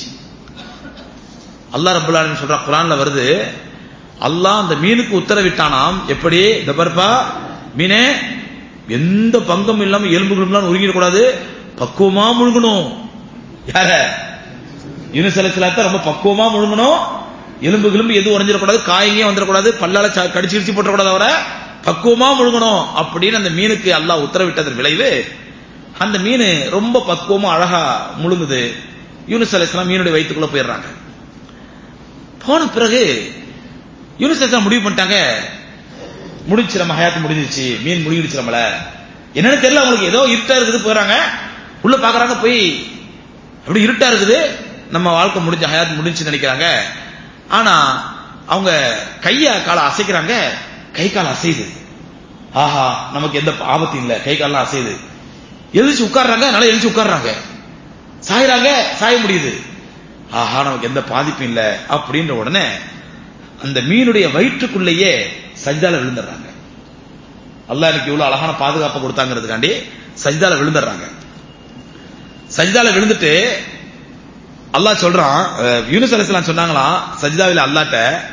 S1: அல்லாஹ் ரபுல் ஆலமீன் சொல்ற குரான்ல வருது அல்லாஹ் அந்த மீனுக்கு உத்தரவிட்டானாம் எப்படி இந்த பருப்பா மீனே எந்த பங்கம் இல்லாம எலும்புகளும் எல்லாம் உருங்கிடக்கூடாது பக்குவமா முழுங்கணும் யார யூனிசலத்துல ரொம்ப பக்குவமா முழுங்கணும் எலும்பு கிளம்பு எதுவும் உறைஞ்சிடக்கூடாது காயங்கே வந்துடக்கூடாது பல்லால கடிச்சு கிடிச்சு போட்டக்கூடாது அவரை பக்குவமா முழுங்கணும் அப்படின்னு அந்த மீனுக்கு அல்லாஹ் உத்தரவிட்டதன் விளைவு அந்த மீன் ரொம்ப பக்குவமா அழகா முழுங்குது யூனிஸ் அலிஸ்லாம் மீனுடைய வயிற்றுக்குள்ள போயிடுறாங்க போன பிறகு யூனிஸ் அலிஸ்லாம் முடிவு பண்ணிட்டாங்க முடிச்சு நம்ம ஹயாத்து முடிஞ்சிருச்சு மீன் முடிஞ்சிருச்சு நம்மள என்னன்னு தெரியல அவங்களுக்கு ஏதோ இருட்டா இருக்குது போறாங்க உள்ள பாக்குறாங்க போய் அப்படி இருட்டா இருக்குது நம்ம வாழ்க்கை முடிஞ்ச ஹயாத் முடிஞ்சு நினைக்கிறாங்க ஆனா அவங்க கைய காலை அசைக்கிறாங்க கை கால் அசையுது ஆஹா நமக்கு எந்த ஆபத்தும் இல்ல கை கால்லாம் அசையுது எழுந்துச்சு உட்கார்றாங்க நல்லா எழுந்துச்சு உட்கார்றாங்க சாயிறாங்க சாய முடியுது ஆஹா நமக்கு எந்த பாதிப்பும் இல்ல அப்படின்ற உடனே அந்த மீனுடைய வயிற்றுக்குள்ளேயே சஜ்தால விழுந்துடுறாங்க அல்லாஹ் எனக்கு இவ்வளவு அழகான பாதுகாப்பு கொடுத்தாங்கிறதுக்காண்டி சஜ்தால விழுந்துடுறாங்க சஜ்தால விழுந்துட்டு அல்லாஹ் சொல்றான் யூனுஸ் அலிஸ்லாம் சொன்னாங்களாம் சஜ்தாவில் அல்லாட்ட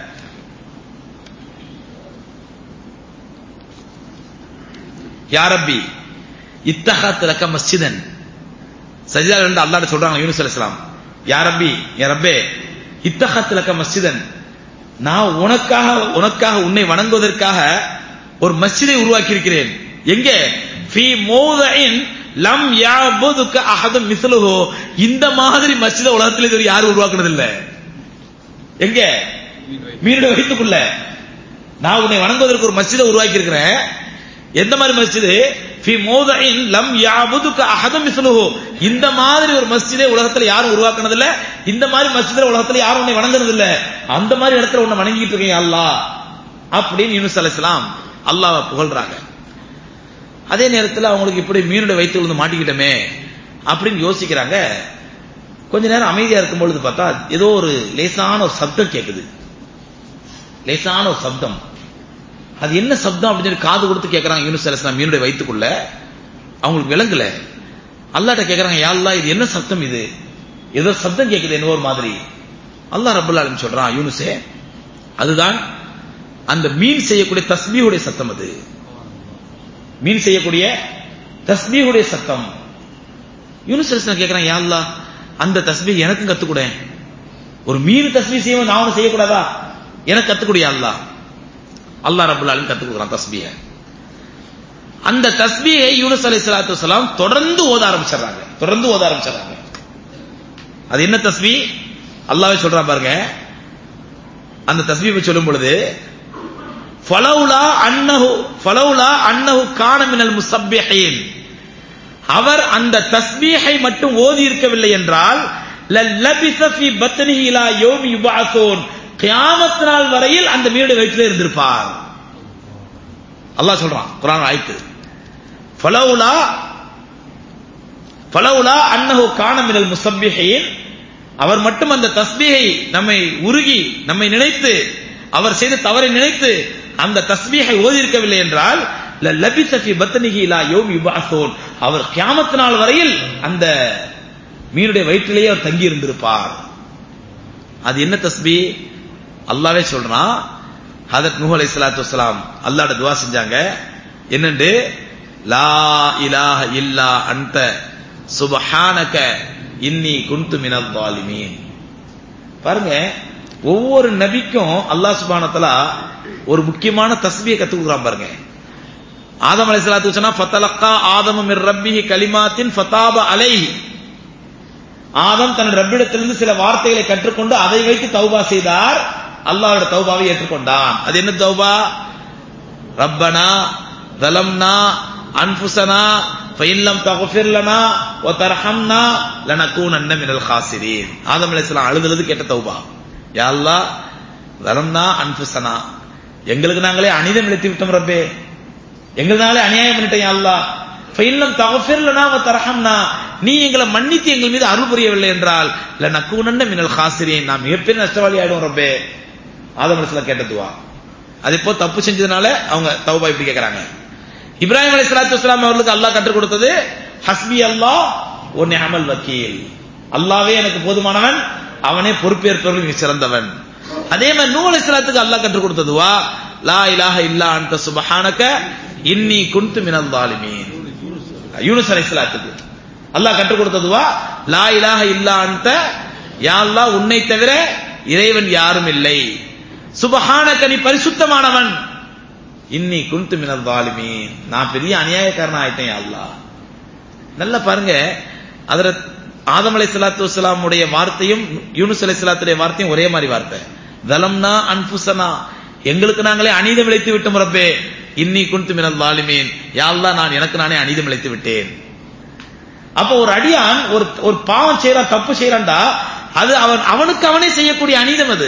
S1: யாரப்பி இத்தஹத் லக்க மஸ்ஜிதன் சஜிதா இருந்து அல்லாட்ட சொல்றாங்க யூனுஸ் அலிஸ்லாம் யாரப்பி என் ரப்பே இத்தஹத் லக்க மஸ்ஜிதன் நான் உனக்காக உனக்காக உன்னை வணங்குவதற்காக ஒரு மஸ்ஜிதை உருவாக்கி இருக்கிறேன் எங்க ஃபி மௌதஇன் லம் யாபுதுக அஹதும் மிஸ்லுஹு இந்த மாதிரி மஸ்ஜித உலகத்தில் இது யாரும் உருவாக்குனது இல்ல எங்க மீனுடைய வயிற்றுக்குள்ள நான் உன்னை வணங்குவதற்கு ஒரு மஸ்ஜிதை உருவாக்கி இருக்கிறேன் எந்த மாதிரி மஸ்ஜிது ஃபி மௌதஇன் லம் யாபுதுக அஹதும் மிஸ்லுஹு இந்த மாதிரி ஒரு மஸ்ஜிதை உலகத்துல யாரும் உருவாக்குனது இல்ல இந்த மாதிரி மஸ்ஜித உலகத்துல யாரும் உன்னை வணங்குறது இல்ல அந்த மாதிரி இடத்துல உன்னை வணங்கிட்டு இருக்கீங்க அல்லாஹ் அப்படின்னு யூனுஸ் அலைஹிஸ்ஸலாம் அல்லாஹ்வை புகழ்றாங்க அதே நேரத்தில் அவங்களுக்கு இப்படி மீனுடைய வயிற்று விழுந்து மாட்டிக்கிட்டோமே அப்படின்னு யோசிக்கிறாங்க கொஞ்ச நேரம் அமைதியா இருக்கும் பொழுது பார்த்தா ஏதோ ஒரு லேசான ஒரு சப்தம் கேட்குது லேசான ஒரு சப்தம் அது என்ன சப்தம் அப்படின்னு சொல்லி காது கொடுத்து கேட்கறாங்க யூனுஸ் அலிஸ்லாம் மீனுடைய வயிற்றுக்குள்ள அவங்களுக்கு விளங்கல அல்லாட்ட கேட்கறாங்க யாழ்லா இது என்ன சப்தம் இது ஏதோ சப்தம் கேட்குது என்ன ஒரு மாதிரி அல்லாஹ் ரபுல்லா அலிம் சொல்றான் யூனுஸே அதுதான் அந்த மீன் செய்யக்கூடிய தஸ்பீஹுடைய சத்தம் அது மீன் செய்யக்கூடிய தஸ்பீஹுடைய சத்தம் யூனுஸ் அலிஸ்லாம் கேட்கறான் யா அல்லாஹ் அந்த தஸ்பீ எனக்கும் கத்துக்கூட ஒரு மீன் தஸ்பீ செய்ய நான் அவனை செய்யக்கூடாதா எனக்கு கத்துக்கூடிய அல்லாஹ் அல்லாஹ் ரபுல் ஆலமின் கத்துக் கொடுக்குறான் தஸ்பீஹ அந்த தஸ்பீஹை யூனுஸ் அலி சலாத்து வலாம் தொடர்ந்து ஓத ஆரம்பிச்சிடுறாங்க தொடர்ந்து ஓத ஆரம்பிச்சிடுறாங்க அது என்ன தஸ்பீ அல்லாவே சொல்றான் பாருங்க அந்த தஸ்பீவை சொல்லும் பொழுது ஃபலௌலா அன்னஹு ஃபலௌலா அன்னஹு கான மினல் முஸப்பிஹீன் அவர் அந்த தஸ்பீஹை மட்டும் ஓதி இருக்கவில்லை என்றால் லல்லபிஸ ஃபீ பத்னிஹி இலா யௌமி யுபஅஸூன் கியாமத் நாள் வரையில் அந்த மீனுடைய வயிற்றிலே இருந்திருப்பார் அல்லாஹ் சொல்றான் குர்ஆன் ஆயத்து ஃபலௌலா ஃபலௌலா அன்னஹு கான மினல் முஸப்பிஹீன் அவர் மட்டும் அந்த தஸ்பீஹை நம்மை உருகி நம்மை நினைத்து அவர் செய்த தவறை நினைத்து அந்த தஸ்பீஹை ஓதியிருக்கவில்லை என்றால் லபிஸ ஃபீ பத்னிஹி இலா யௌமி யுபஅஸூன் அவர் கியாமத் நாள் வரையில் அந்த மீனுடைய வயிற்றிலேயே அவர் தங்கி இருந்திருப்பார் அது என்ன தஸ்பீ அல்லாவே சொல்றான் ஹதரத் நூஹ் அலைஹிஸ்ஸலாத்து வஸ்ஸலாம் அல்லாஹ்ட துவா செஞ்சாங்க என்னண்டு லா இலாஹ இல்லா அன்த சுபஹானக இன்னி குன்து மினல் ஸாலிமீன் பாருங்க ஒவ்வொரு நபிக்கும் அல்லாஹ் சுப்ஹானஹு வ தஆலா ஒரு முக்கியமான தஸ்பீயை கத்து கொடுக்குறான் பாருங்க ஆதம் அலைஹிஸ்ஸலாத்து சொன்னா ஃபதலக்கா ஆதமு மிர் ரப்பிஹி கலிமாத்தின் ஃபதாப அலைஹி ஆதம் தன் ரப்பிடத்திலிருந்து சில வார்த்தைகளை கற்றுக்கொண்டு அதை வைத்து தௌபா செய்தார் அல்லாஹ்வோட தௌபாவை ஏற்றுக்கொண்டான் அது என்ன தௌபா ரப்பனா ظلمنا انفسنا فإن لم تغفر لنا وترحمنا لنكونن من الخاسرين ஆதம் அலைஹிஸ்ஸலாம் அழுதது கேட்ட தௌபா யா அல்லாஹ் ظلمنا انفسنا எங்களுக்கு நாங்களே அநீதம் இழைத்து விட்டோம் ரப்பே எங்களாலே அநியாயம் பண்ணிட்டேன் யா அல்லாஹ் ஃபைல்லம் தகஃபிர்லனா வ தர்ஹம்னா நீ எங்களை மன்னித்து எங்கள் மீது அருள் புரியவில்லை என்றால் லனக்கூனன்ன மினல் காசிரீன் நாம் மிகப்பெரிய நஷ்டவாளி ஆயிடும் ரப்பே ஆதம் அலைஹிஸ்ஸலாம் கேட்ட துவா அது இப்போ தப்பு செஞ்சதுனால அவங்க தௌபா இப்படி கேக்குறாங்க இப்ராஹிம் அலைஹிஸ்ஸலாத்து வஸ்ஸலாம் அவர்களுக்கு அல்லாஹ் கற்றுக் கொடுத்தது ஹஸ்பி அல்லாஹ் ஒ நிஅமல் வக்கீல் அல்லாஹ்வே எனக்கு போதுமானவன் அவனே பொறுப்பேற்பவர்கள் மிக சிறந்தவன் அதே மாதிரி நூ அலைஹிஸ்ஸலாத்துக்கு அல்லாஹ் கற்றுக் கொடுத்ததுவா லா இலாஹ இல்லா அன்த சுபஹானக இன்னி குன்து மினல் ஸாலிமீன் யூனுஸ் அலைஹிஸ்ஸலாத்துக்கு அல்லாஹ் கற்றுக் கொடுத்ததுவா லா இலாஹ இல்லா அன்த யா அல்லாஹ் உன்னை தவிர இறைவன் யாரும் இல்லை சுபஹானக நீ பரிசுத்தமானவன் இன்னி குன்து மினல் ஸாலிமீன் நான் பெரிய அநியாயக்காரன் ஆயிட்டேன் யா அல்லாஹ் நல்லா பாருங்க அதுல ஆதம் அலைஹிஸ்ஸலாத்து வஸ்ஸலாமுடைய வார்த்தையும் யூனுஸ் அலைஹிஸ்ஸலாத்துடைய வார்த்தையும் ஒரே மாதிரி வார்த்தை தலம்னா அன்புசனா எங்களுக்கு நாங்களே அநீதம் இழைத்து விட்டோம் ரப்பே இன்னி குன்து மினல் ஸாலிமீன் யா அல்லாஹ் நான் எனக்கு நானே அநீதம் இழைத்து விட்டேன் அப்ப ஒரு அடியான் ஒரு ஒரு பாவம் செய்யறான் தப்பு செய்யறான்டா அது அவன் அவனுக்கு அவனே செய்யக்கூடிய அநீதம் அது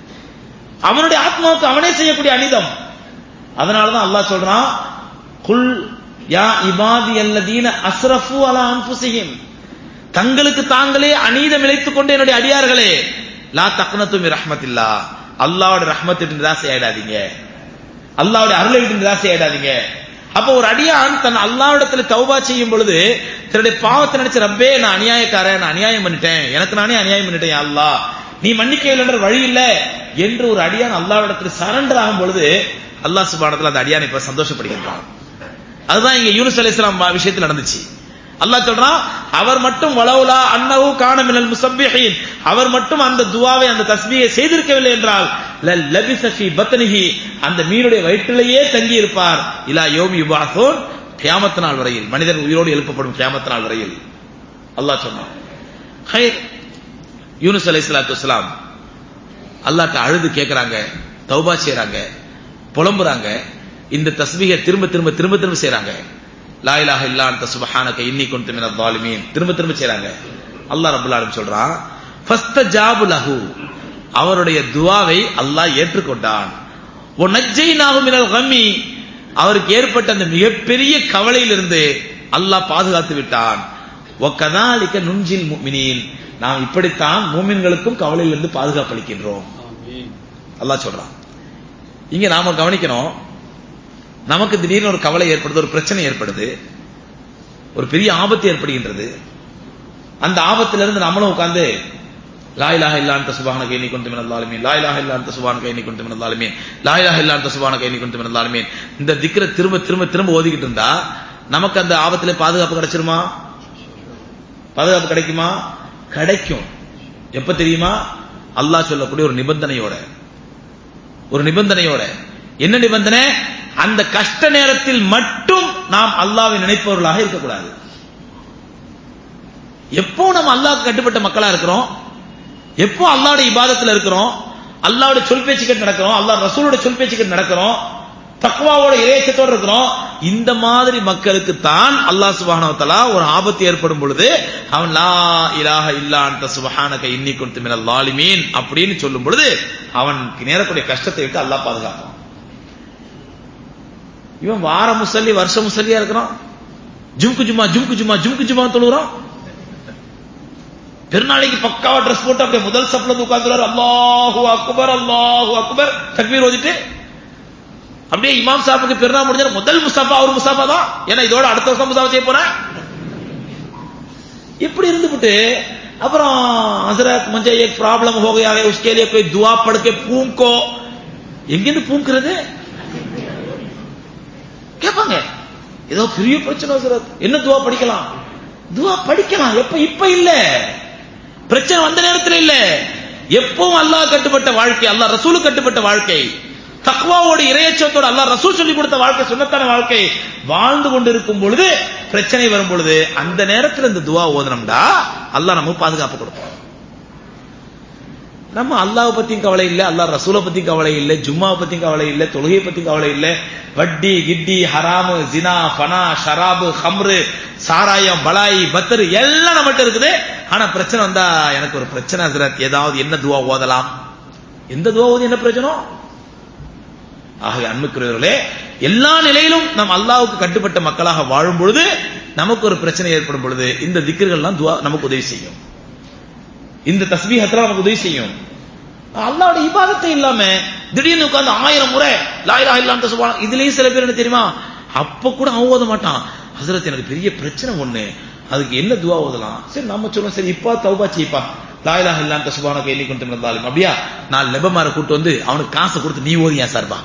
S1: அவனுடைய ஆத்மாவுக்கு அவனே செய்யக்கூடிய அநீதம் அதனாலதான் அல்லாஹ் சொல்றான் குல் யா இபாதி அல்லதீன அஸ்ரஃபு அலா அன்புசிஹிம் தங்களுக்கு தாங்களே அநீதம் இழைத்துக் கொண்டு என்னுடைய அடியார்களே லா தக்னத்து மி ரஹ்மத்தில்லா அல்லாஹ்வோட ரஹ்மத்து நிராசை ஆயிடாதீங்க அல்லாஹ்வுடைய அருளை விட்டு நிராசை ஆயிடாதீங்க அப்ப ஒரு அடியான் தன் அல்லாஹ்விடத்துல தௌபா செய்யும் பொழுது தன்னுடைய பாவத்தை நினைச்சு ரப்பே நான் அநியாயக்காரன் நான் அநியாயம் பண்ணிட்டேன் எனக்கு நானே அநியாயம் பண்ணிட்டேன் யா அல்லாஹ் நீ மன்னிக்கவில்லை வழி இல்ல என்று ஒரு அடியான் அல்லாஹ்விடத்துல சரண்டர் ஆகும் பொழுது அல்லாஹ் சுபானத்துல அந்த அடியானை இப்ப சந்தோஷப்படுகின்றான் அதுதான் இங்க யூனுஸ் அலைஹிஸ்ஸலாம் விஷயத்தில் நடந்துச்சு அல்லாஹ் சொல்றான் அவர் மட்டும் வலவுலா அன்னஹு கான மினல் முஸப்பிஹீன் அவர் மட்டும் அந்த துவாவை அந்த தஸ்பீஹை செய்திருக்கவில்லை என்றால் லபிஸ ஃபீ பத்னிஹி அந்த மீனுடைய வயிற்றிலேயே தங்கி இருப்பார் இலா யௌமி யுபாஸூன் கியாமத் நாள் வரையில் மனிதன் உயிரோடு எழுப்பப்படும் கியாமத் நாள் வரையில் அல்லாஹ் சொன்னான் ஹைர் யூனுஸ் அலைஹிஸ்ஸலாத்து வஸ்ஸலாம் அல்லாஹ்ட்ட அழுது கேக்குறாங்க தௌபா செய்றாங்க புலம்புறாங்க இந்த தஸ்பீகை திரும்ப திரும்ப திரும்ப திரும்ப செய்றாங்க லா இலாஹ இல்லா அன்த சுப்ஹானக இன்னி குன்து மினல் ஸாலிமீன் திரும்ப திரும்ப செய்றாங்க அல்லாஹ் ரப்பல் ஆலமீன் சொல்றான் ஃபஸ்தஜாபு லஹு அவருடைய துஆவை அல்லாஹ் ஏற்றுக்கொண்டான் வ நஜ்ஜைனாஹு மினல் கம்மி அவருக்கு ஏற்பட்ட அந்த மிகப்பெரிய கவலையிலிருந்து அல்லாஹ் பாதுகாத்து விட்டான் வ கதாலிக நுஞ்சில் முஃமினீன் நாம் இப்படித்தான் மூமின்களுக்கும் கவலையிலிருந்து பாதுகாப்பு அளிக்கின்றோம் அல்லாஹ் சொல்றான் இங்க நாம கவனிக்கணும் நமக்கு திடீர்னு ஒரு கவலை ஏற்படுது ஒரு பிரச்சனை ஏற்படுது ஒரு பெரிய ஆபத்து ஏற்படுகின்றது அந்த ஆபத்திலிருந்து நம்மளும் உட்கார்ந்து லாயிலாக இல்லாந்த சுபானக எண்ணி கொண்டு மினல்லாலுமீன் லாயிலாக இல்லாந்த சுபானக எண்ணி கொண்டு மினல்லாலுமீன் லாயிலாக இல்லாந்த சுபானக எண்ணி கொண்டு மினல்லாலுமீன் இந்த திக்கிற திரும்ப திரும்ப திரும்ப ஓதிக்கிட்டு இருந்தா நமக்கு அந்த ஆபத்துல பாதுகாப்பு கிடைச்சிருமா பாதுகாப்பு கிடைக்குமா கிடைக்கும் எப்ப தெரியுமா அல்லாஹ் சொல்லக்கூடிய ஒரு நிபந்தனையோட ஒரு நிபந்தனையோட என்ன நிபந்தனை அந்த கஷ்ட நேரத்தில் மட்டும் நாம் அல்லாவை நினைப்பவர்களாக இருக்கக்கூடாது எப்போ நம்ம அல்லாஹ்க்கு கட்டுப்பட்ட மக்களா இருக்கிறோம் எப்போ அல்லாவோட இபாதத்துல இருக்கிறோம் அல்லாவோட சொல் பேச்சு கேட்டு நடக்கிறோம் அல்லாஹ் ரசூலோட சொல் பேச்சு கேட்டு நடக்கிறோம் தக்வாவோட இறையச்சத்தோட இருக்கிறோம் இந்த மாதிரி மக்களுக்கு தான் அல்லாஹ் சுப்ஹானஹு வ தஆலா ஒரு ஆபத்து ஏற்படும் பொழுது அவன் லா இலாஹ இல்லா அன்த சுப்ஹானக இன்னி குன்து மினல் லாலிமீன் அப்படின்னு சொல்லும் பொழுது அவனுக்கு நேரக்கூடிய கஷ்டத்தை விட்டு அல்லாஹ் பாதுகாப்பான் இவன் வார முசல்லி வருஷ முசல்லியா இருக்கிறான் ஜும்கு ஜும்மா ஜும்கு ஜும்மா ஜும்கு ஜும்மா தொழுகிறான் பெருநாளைக்கு பக்காவா ட்ரெஸ் போட்டு அப்படியே முதல் சப்ல வந்து உட்கார்ந்துறாரு அல்லாஹு அக்பர் அல்லாஹு அக்பர் தக்பீர் ஓதிட்டு அப்படியே இமாம் சாப்புக்கு பெருநா முடிஞ்ச முதல் முஸ்தாபா அவர் முஸ்தாபா தான் ஏன்னா இதோட அடுத்த வருஷம் முஸ்தாபா செய்ய போறேன் இப்படி இருந்துபிட்டு அப்புறம் ஹசரத் முझे एक प्रॉब्लम हो गया है उसके लिए कोई दुआ पढ़ के पूंको எங்கிருந்து பூங்கிறது கேட்பாங்க ஏதோ பெரிய பிரச்சனை ஹசரத் என்ன துவா படிக்கலாம் துவா படிக்கலாம் எப்ப இப்ப இல்ல பிரச்சனை வந்த நேரத்தில் இல்ல எப்பவும் அல்லாஹ் கட்டுப்பட்ட வாழ்க்கை அல்லாஹ் ரசூலு கட்டுப்பட்ட வாழ்க்கை தக்வாவோட இறையச்சத்தோட அல்லாஹ் ரசூல் சொல்லி கொடுத்த வாழ்க்கை சுண்ணத்தான வாழ்க்கை வாழ்ந்து கொண்டிருக்கும் பொழுது பிரச்சனை வரும் பொழுது அந்த நேரத்தில் இந்த துவா ஓதனம்டா அல்லாஹ் நமக்கு பாதுகாப்பு கொடுப்பான் நம்ம அல்லாஹ் பத்தியும் கவலை இல்லை அல்லாஹ் ரசூலை பத்தியும் கவலை இல்லை ஜும்மாவை பத்தியும் கவலை இல்லை தொழுகை பத்தியும் கவலை இல்லை வட்டி கிட்டி ஹராமு ஜினா ஃபனா ஷராபு ஹம்ரு சாராயம் பலாய் பத்தரு எல்லாம் நம்மகிட்ட இருக்குது ஆனா பிரச்சனை வந்தா எனக்கு ஒரு பிரச்சனை ஹசரத் ஏதாவது என்ன துவா ஓதலாம் எந்த துவா ஓதி என்ன பிரச்சனை ஆகவே அன்புக்குரியவர்களே எல்லா நிலையிலும் நாம் அல்லாவுக்கு கட்டுப்பட்ட மக்களாக வாழும் பொழுது நமக்கு ஒரு பிரச்சனை ஏற்படும் பொழுது இந்த திக்கர்கள்லாம் துவா நமக்கு உதவி செய்யும் இந்த தஸ்பீஹத்துல நமக்கு உதவி செய்யும் அல்லாவோட இபாதத்தை இல்லாம திடீர்னு உட்கார்ந்து ஆயிரம் முறை லாயிலா இல்லான்னு சொல்லுவாங்க இதுலயும் சில பேர் என்ன தெரியுமா அப்ப கூட அவன் ஓத மாட்டான் ஹசரத் எனக்கு பெரிய பிரச்சனை ஒண்ணு அதுக்கு என்ன துவா ஓதலாம் சரி நம்ம சொல்லுவோம் சரி இப்பா தௌபா செய்ப்பா லாயிலா இல்லான்னு சுபானக்கு எண்ணி கொண்டு இருந்தாலும் அப்படியா நான் லெபமார கூட்டு வந்து அவனுக்கு காசை கொடுத்து நீ ஓதியா சார்பா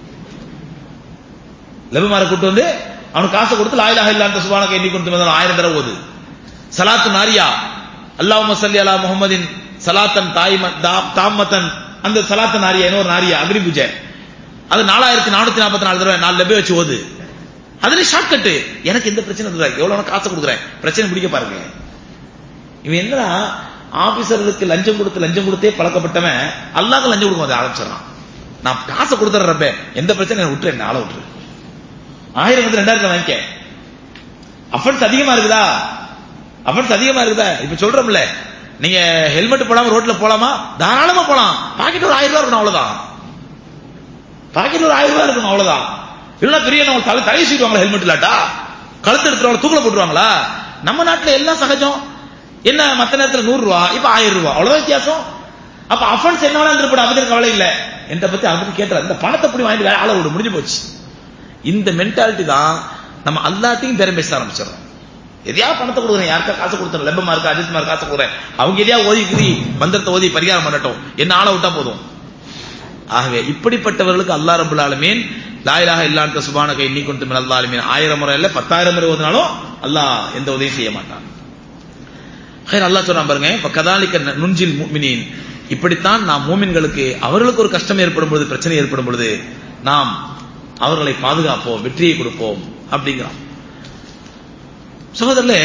S1: லெபமார கூட்டு வந்து அவனுக்கு காசை கொடுத்து லாயிலா இல்லான்னு சுபானக்கு எண்ணி கொண்டு வந்தாலும் ஆயிரம் தடவை ஓது சலாத்து நாரியா அல்லாஹ் சல்லி அலா முகமதின் சலாத்தன் தாய்ம தாமத்தன் அந்த சலாத்தன் நாரியா இன்னொரு நாரியா அக்னி பூஜை அது நாலாயிரத்தி நானூத்தி நாற்பத்தி நாலு தடவை நாலு லெபே வச்சு ஓது அதுல ஷார்ட்கட்டு எனக்கு எந்த பிரச்சனை இல்லை எவ்வளவு காசு கொடுக்குறேன் பிரச்சனை பிடிக்க பாருங்க இவன் என்னடா ஆபீசர்களுக்கு லஞ்சம் கொடுத்து லஞ்சம் கொடுத்தே பழக்கப்பட்டவன் அல்லாஹ் லஞ்சம் கொடுக்க அதை ஆரம்பிச்சிடறான் நான் காசை கொடுத்துறப்ப எந்த பிரச்சனை விட்டுரு என்ன ஆள விட்டுரு ஆயிரம் வந்து ரெண்டாயிரத்துல வாங்கிக்க அஃபன்ஸ் அதிகமா இருக்குதா அஃபன்ஸ் அதிகமா இருக்குதா இப்ப சொல்றோம்ல நீங்க ஹெல்மெட் போடாம ரோட்ல போலாமா தாராளமா போலாம் பாக்கெட் ஒரு ஆயிரம் ரூபாய் இருக்கணும் அவ்வளவுதான் பாக்கெட் ஒரு ஆயிரம் ரூபாய் இருக்கணும் அவ்வளவுதான் இல்ல பெரிய நம்ம தலை தலை சீட்டுவாங்களா ஹெல்மெட் இல்லாட்டா கழுத்து எடுத்துருவாங்க தூக்கில போட்டுருவாங்களா நம்ம நாட்டுல எல்லாம் சகஜம் என்ன மத்த நேரத்துல நூறு ரூபா இப்ப ஆயிரம் ரூபாய் அவ்வளவு வித்தியாசம் அப்ப அஃபன்ஸ் என்ன வேணா இருப்பட அப்படி கவலை இல்ல என்கிட்ட பத்தி அதை பத்தி கேட்டார் இந்த பணத்தை அப்படி வாங்கிட்டு வேற ஆளை விடு முடிஞ்சு போச்சு இந்த மென்டாலிட்டி தான் நம்ம எல்லாத்தையும் பேரம் பேச ஆரம்பிச்சிடறோம் எதையா பணத்தை கொடுக்குறேன் யாருக்கா காசு கொடுத்தேன் லெப்பமா இருக்கா அஜித்மா இருக்கா காசு கொடுக்குறேன் அவங்க எதையா ஓதிக்கிறி மந்திரத்தை ஓதி பரிகாரம் பண்ணட்டும் என்ன ஆளை விட்டா போதும் ஆகவே இப்படிப்பட்டவர்களுக்கு அல்லா ரபுல் ஆலமீன் லாயிலாக இல்லாத சுபானகை இன்னி கொண்டு அல்லா ஆலமீன் ஆயிரம் முறை இல்ல பத்தாயிரம் முறை ஓதினாலும் அல்லாஹ் எந்த உதவியும் செய்ய மாட்டான் ஹைர் அல்லாஹ் சொல்றான் பாருங்க இப்ப கதாலிக்க நுஞ்சில் முமினின் இப்படித்தான் நாம் மூமின்களுக்கு அவர்களுக்கு ஒரு கஷ்டம் ஏற்படும் பொழுது பிரச்சனை ஏற்படும் பொழுது நாம் அவர்களை பாதுகாப்போம் வெற்றியை கொடுப்போம் அப்படிங்கிறோம் சகோதரர்களே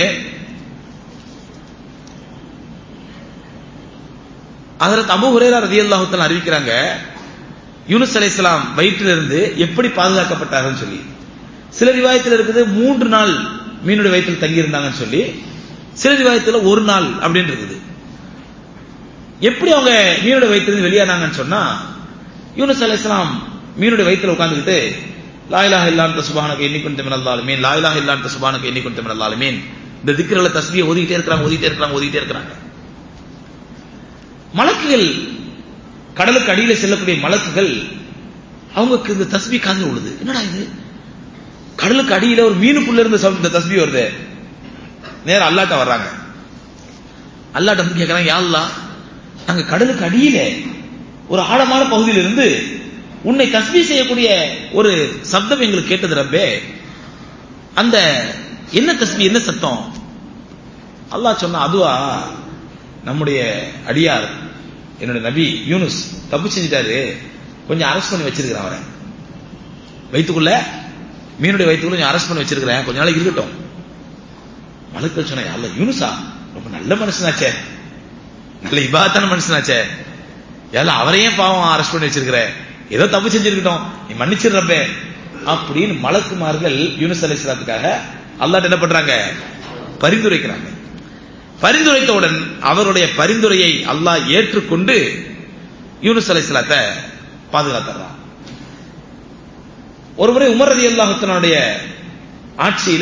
S1: அதற்கு அபு ஹுரேரா ரதியல்லாஹு தஆலா அறிவிக்கிறாங்க யூனுஸ் அலைஹிஸ்ஸலாம் வயிற்றிலிருந்து எப்படி பாதுகாக்கப்பட்டார்கள் சொல்லி சில ரிவாயத்தில் இருக்குது மூன்று நாள் மீனுடைய வயிற்றில் தங்கி இருந்தாங்கன்னு சொல்லி சில ரிவாயத்தில் ஒரு நாள் அப்படின்னு இருக்குது எப்படி அவங்க மீனுடைய வயிற்றிலிருந்து வெளியானாங்கன்னு சொன்னா யூனுஸ் அலைஹிஸ்ஸலாம் மீனுடைய வயிற்றில் உட்கார்ந்துக்கிட்டு லாயிலாக இல்லாந்த சுபானக்கு எண்ணிக்கொண்டு மினல்லாலுமீன் லாயிலாக இல்லாந்த சுபானக்கு எண்ணிக்கொண்டு மினல்லாலுமீன் இந்த திக்கிரல தஸ்பியை ஓதிக்கிட்டே இருக்கிறாங்க ஓதிக்கிட்டே இருக்கிறாங்க ஓதிக்கிட்டே இருக்கிறாங்க மலக்குகள் கடலுக்கு அடியில செல்லக்கூடிய மலக்குகள் அவங்களுக்கு இந்த தஸ்பி காதில் உள்ளது என்னடா இது கடலுக்கு அடியில ஒரு மீனுக்குள்ள இருந்து இந்த தஸ்பி வருது நேரம் அல்லாட்ட வர்றாங்க அல்லாட்ட வந்து கேட்கறாங்க யாழ்லா நாங்க கடலுக்கு அடியில ஒரு ஆழமான பகுதியில இருந்து உன்னை தஸ்பி செய்யக்கூடிய ஒரு சப்தம் எங்களுக்கு கேட்டது ரப்பே அந்த என்ன தஸ்பி என்ன சத்தம் அல்லாஹ் சொன்ன அதுவா நம்முடைய அடியார் என்னுடைய நபி யூனுஸ் தப்பு செஞ்சிட்டாரு கொஞ்சம் அரெஸ்ட் பண்ணி வச்சிருக்கிறேன் அவரை வயிற்றுக்குள்ள மீனுடைய வயிற்றுக்குள்ள கொஞ்சம் அரெஸ்ட் பண்ணி வச்சிருக்கிறேன் கொஞ்ச நாளைக்கு இருக்கட்டும் மலக்கள் சொன்ன அல்ல யூனுஸா ரொம்ப நல்ல மனுஷனாச்சே நல்ல இபாத்தான மனுஷனாச்சே எல்லாம் அவரையே பாவம் அரெஸ்ட் பண்ணி வச்சிருக்கிற ஏதோ தப்பு செஞ்சிருக்கட்டும் நீ மன்னிச்சிடுறப்பே அப்படின்னு மலக்குமார்கள் யூனுஸ் அலைஹிஸ்ஸலாத்துக்காக அல்லாஹ் என்ன பண்றாங்க பரிந்துரைக்கிறாங்க பரிந்துரைத்தவுடன் அவருடைய பரிந்துரையை அல்லாஹ் ஏற்றுக்கொண்டு யூனுஸ் அலைஹிஸ்ஸலாத்தை பாதுகாத்துறான் ஒருமுறை உமர் ரதி அல்லாஹுத்தனுடைய ஆட்சியில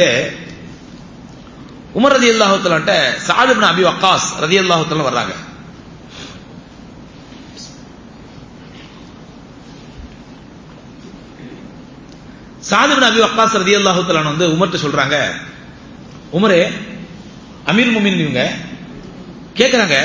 S1: உமர் ரதி அல்லாஹுத்தலான்ட்ட சாதிபின் அபி வக்காஸ் ரதி அல்லாஹுத்தலாம் வர்றாங்க சாதிபின் அபி வக்காஸ் ரதி அல்லாஹுத்தலான் வந்து உமர்ட்ட சொல்றாங்க உமரே அமீர் முமின் இவங்க கேக்குறாங்க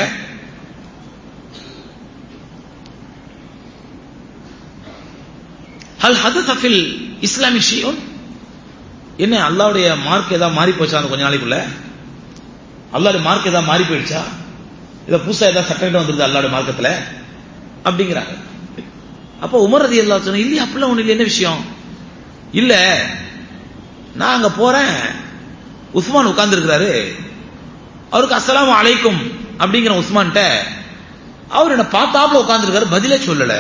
S1: ஹல் ஹதத் அஃபில் இஸ்லாமிக் ஷியோன் என்ன அல்லாவுடைய மார்க் ஏதாவது மாறி போச்சா அந்த கொஞ்ச நாளைக்குள்ள அல்லாவுடைய மார்க் ஏதாவது மாறி போயிடுச்சா இதை புதுசா ஏதாவது சட்டம் வந்துருது அல்லாவுடைய மார்க்கத்துல அப்படிங்கிறாங்க அப்போ உமர் ரதி அல்லா சொன்ன இல்லையா அப்படிலாம் ஒண்ணு இல்லை என்ன விஷயம் இல்ல நான் அங்க போறேன் உஸ்மான் உட்கார்ந்து இருக்கிறாரு அவருக்கு அஸ்ஸலாமு அலைக்கும் அப்படிங்கிற உஸ்மான்ட்ட அவர் என்ன பார்த்தாப்புல உட்கார்ந்துருக்காரு பதிலே சொல்லல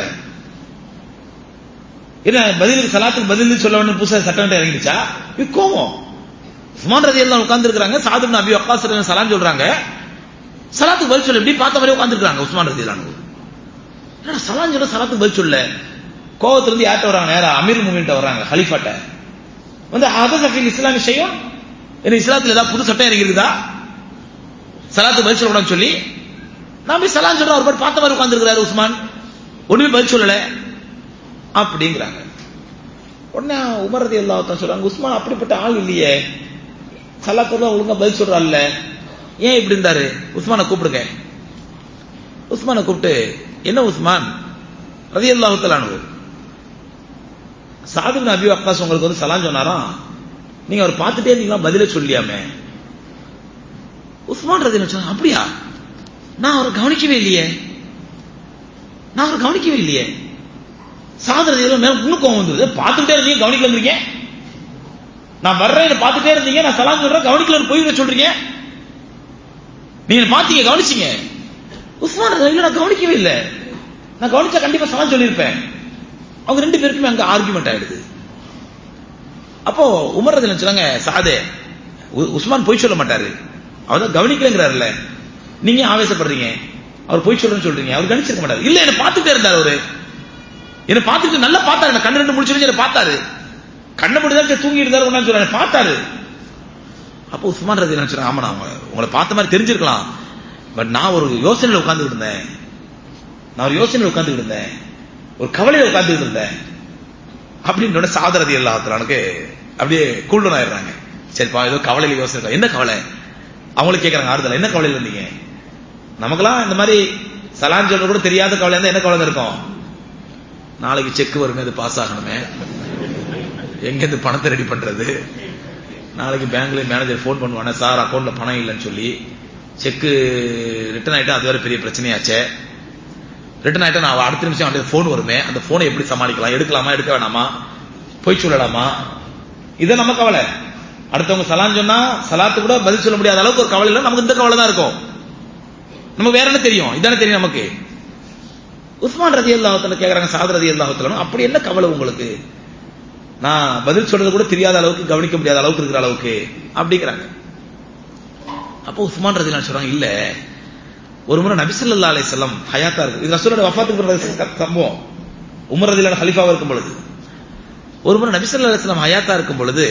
S1: என்ன பதிலுக்கு சலாத்துக்கு பதில் சொல்ல வேண்டும் புதுசா சட்டம் இறங்கிடுச்சா இது கோவம் உஸ்மான் ரதி எல்லாம் உட்கார்ந்து இருக்காங்க சாது நபி அக்காஸ் சலாம் சொல்றாங்க சலாத்துக்கு பதில் சொல்ல எப்படி பார்த்த மாதிரி உட்கார்ந்துருக்காங்க உஸ்மான் ரதி எல்லாம் என்னடா சலாம் சொல்ல சலாத்துக்கு பதில் சொல்ல கோவத்துல இருந்து யார்ட்ட வராங்க நேரா அமீர் மூமின்ட்ட வர்றாங்க ஹலிஃபாட்ட வந்து ஹதஸ் அஃபில் இஸ்லாமி செய்யும் என்ன இஸ்லாத்துல ஏதாவது புது சட்டம் இறங்கி இருக்குதா சலாத்துக்கு பதில் சொல்லக்கூடாதுன்னு சொல்லி நான் போய் சலாம் சொல்றேன் அவர் பாட்டு பார்த்த மாதிரி உட்கார்ந்துருக்கிறாரு உஸ்மான் ஒண்ணுமே பதில் சொல்லல அப்படிங்கிறாங்க உடனே உமரதி எல்லாத்தான் சொல்றாங்க உஸ்மான் அப்படிப்பட்ட ஆள் இல்லையே சலாத்துல ஒழுங்கா பதில் சொல்றாள்ல ஏன் இப்படி இருந்தாரு உஸ்மானை கூப்பிடுங்க உஸ்மானை கூப்பிட்டு என்ன உஸ்மான் ரதி அல்லாஹுத்தலானு சாதுபின் அபி அக்காஸ் உங்களுக்கு வந்து சலான் சொன்னாராம் நீங்க அவர் பார்த்துட்டே இருந்தீங்களா பதிலே சொல்லியாமே உஸ்மான் ரதி சொன்னாங்க அப்படியா நான் அவரை கவனிக்கவே இல்லையே நான் அவரை கவனிக்கவே இல்லையே சாதனை மேல இன்னும் கோவம் வந்தது பார்த்துட்டே இருந்தீங்க கவனிக்கல நான் வர்றேன் பார்த்துட்டே இருந்தீங்க நான் சலாம் சொல்றேன் கவனிக்கல போய் சொல்றீங்க நீங்க பாத்தீங்க கவனிச்சீங்க உஸ்மான் இல்ல நான் கவனிக்கவே இல்லை நான் கவனிச்சா கண்டிப்பா சலாம் சொல்லியிருப்பேன் அவங்க ரெண்டு பேருக்குமே அங்க ஆர்குமெண்ட் ஆயிடுது அப்போ உமர் ரதி சொன்னாங்க சாதே உஸ்மான் போய் சொல்ல மாட்டாரு அவர் தான் கவனிக்கலங்கிறாருல்ல நீங்க ஆவேசப்படுறீங்க அவர் போய் சொல்றேன்னு சொல்றீங்க அவர் கவனிச்சிருக்க மாட்டாரு இல்ல என்ன பார்த்துட்டே இருந்தார் அவரு என்ன பார்த்துட்டு நல்லா பார்த்தாரு என்ன கண்ணு ரெண்டு முடிச்சு என்ன பார்த்தாரு கண்ணை மட்டும் தூங்கி இருந்தாரு ஒன்னு சொல்றாரு பார்த்தாரு அப்போ உஸ்மான் ரதி நினைச்சு ஆமா நான் உங்களை பார்த்த மாதிரி தெரிஞ்சிருக்கலாம் பட் நான் ஒரு யோசனையில உட்கார்ந்துட்டு இருந்தேன் நான் ஒரு யோசனையில உட்கார்ந்துட்டு இருந்தேன் ஒரு கவலையில உட்கார்ந்துட்டு இருந்தேன் அப்படின்னு சாதரதி எல்லாத்துலானுக்கு அப்படியே கூல்டன் ஆயிடுறாங்க சரிப்பா ஏதோ கவலையில யோசனை என்ன கவலை அவங்களுக்கு கேட்கறாங்க ஆறுதல் என்ன கவலையில இருந்தீங்க நமக்கெல்லாம் இந்த மாதிரி சலான் சொல்ற கூட தெரியாத கவலை இருந்தா என்ன கவலை இருக்கும் நாளைக்கு செக் வருமே அது பாஸ் ஆகணுமே எங்க இருந்து பணத்தை ரெடி பண்றது நாளைக்கு பேங்க்ல மேனேஜர் போன் பண்ணுவானே சார் அக்கௌண்ட்ல பணம் இல்லைன்னு சொல்லி செக் ரிட்டர்ன் ஆயிட்டா அது வேற பெரிய பிரச்சனையாச்சே ரிட்டர்ன் ஆயிட்டா நான் அடுத்த நிமிஷம் அவன் போன் வருமே அந்த போனை எப்படி சமாளிக்கலாம் எடுக்கலாமா எடுக்க வேணாமா போய் சொல்லலாமா இதை நம்ம கவலை அடுத்தவங்க சலான் சொன்னா சலாத்து கூட பதில் சொல்ல முடியாத அளவுக்கு ஒரு கவலை இல்லை நமக்கு இந்த கவலை தான் இருக்கும் நமக்கு வேற என்ன தெரியும் இதானே தெரியும் நமக்கு உஸ்மான் ரதி அல்லாஹத்துல கேக்குறாங்க சாத் ரதி அல்லாஹத்துல அப்படி என்ன கவலை உங்களுக்கு நான் பதில் சொல்றது கூட தெரியாத அளவுக்கு கவனிக்க முடியாத அளவுக்கு இருக்கிற அளவுக்கு அப்படிங்கிறாங்க அப்போ உஸ்மான் ரதி சொல்றாங்க இல்ல ஒரு முறை நபிசல்லா அலை செல்லம் ஹயாத்தா இருக்கு இது ரசூலோட வஃபாத்துக்கு சம்பவம் உமர் ரதிலான ஹலிஃபாவா இருக்கும் பொழுது ஒரு முறை நபிசல்லா அலிஸ்லாம் ஹயாத்தா இருக்கும் பொழுது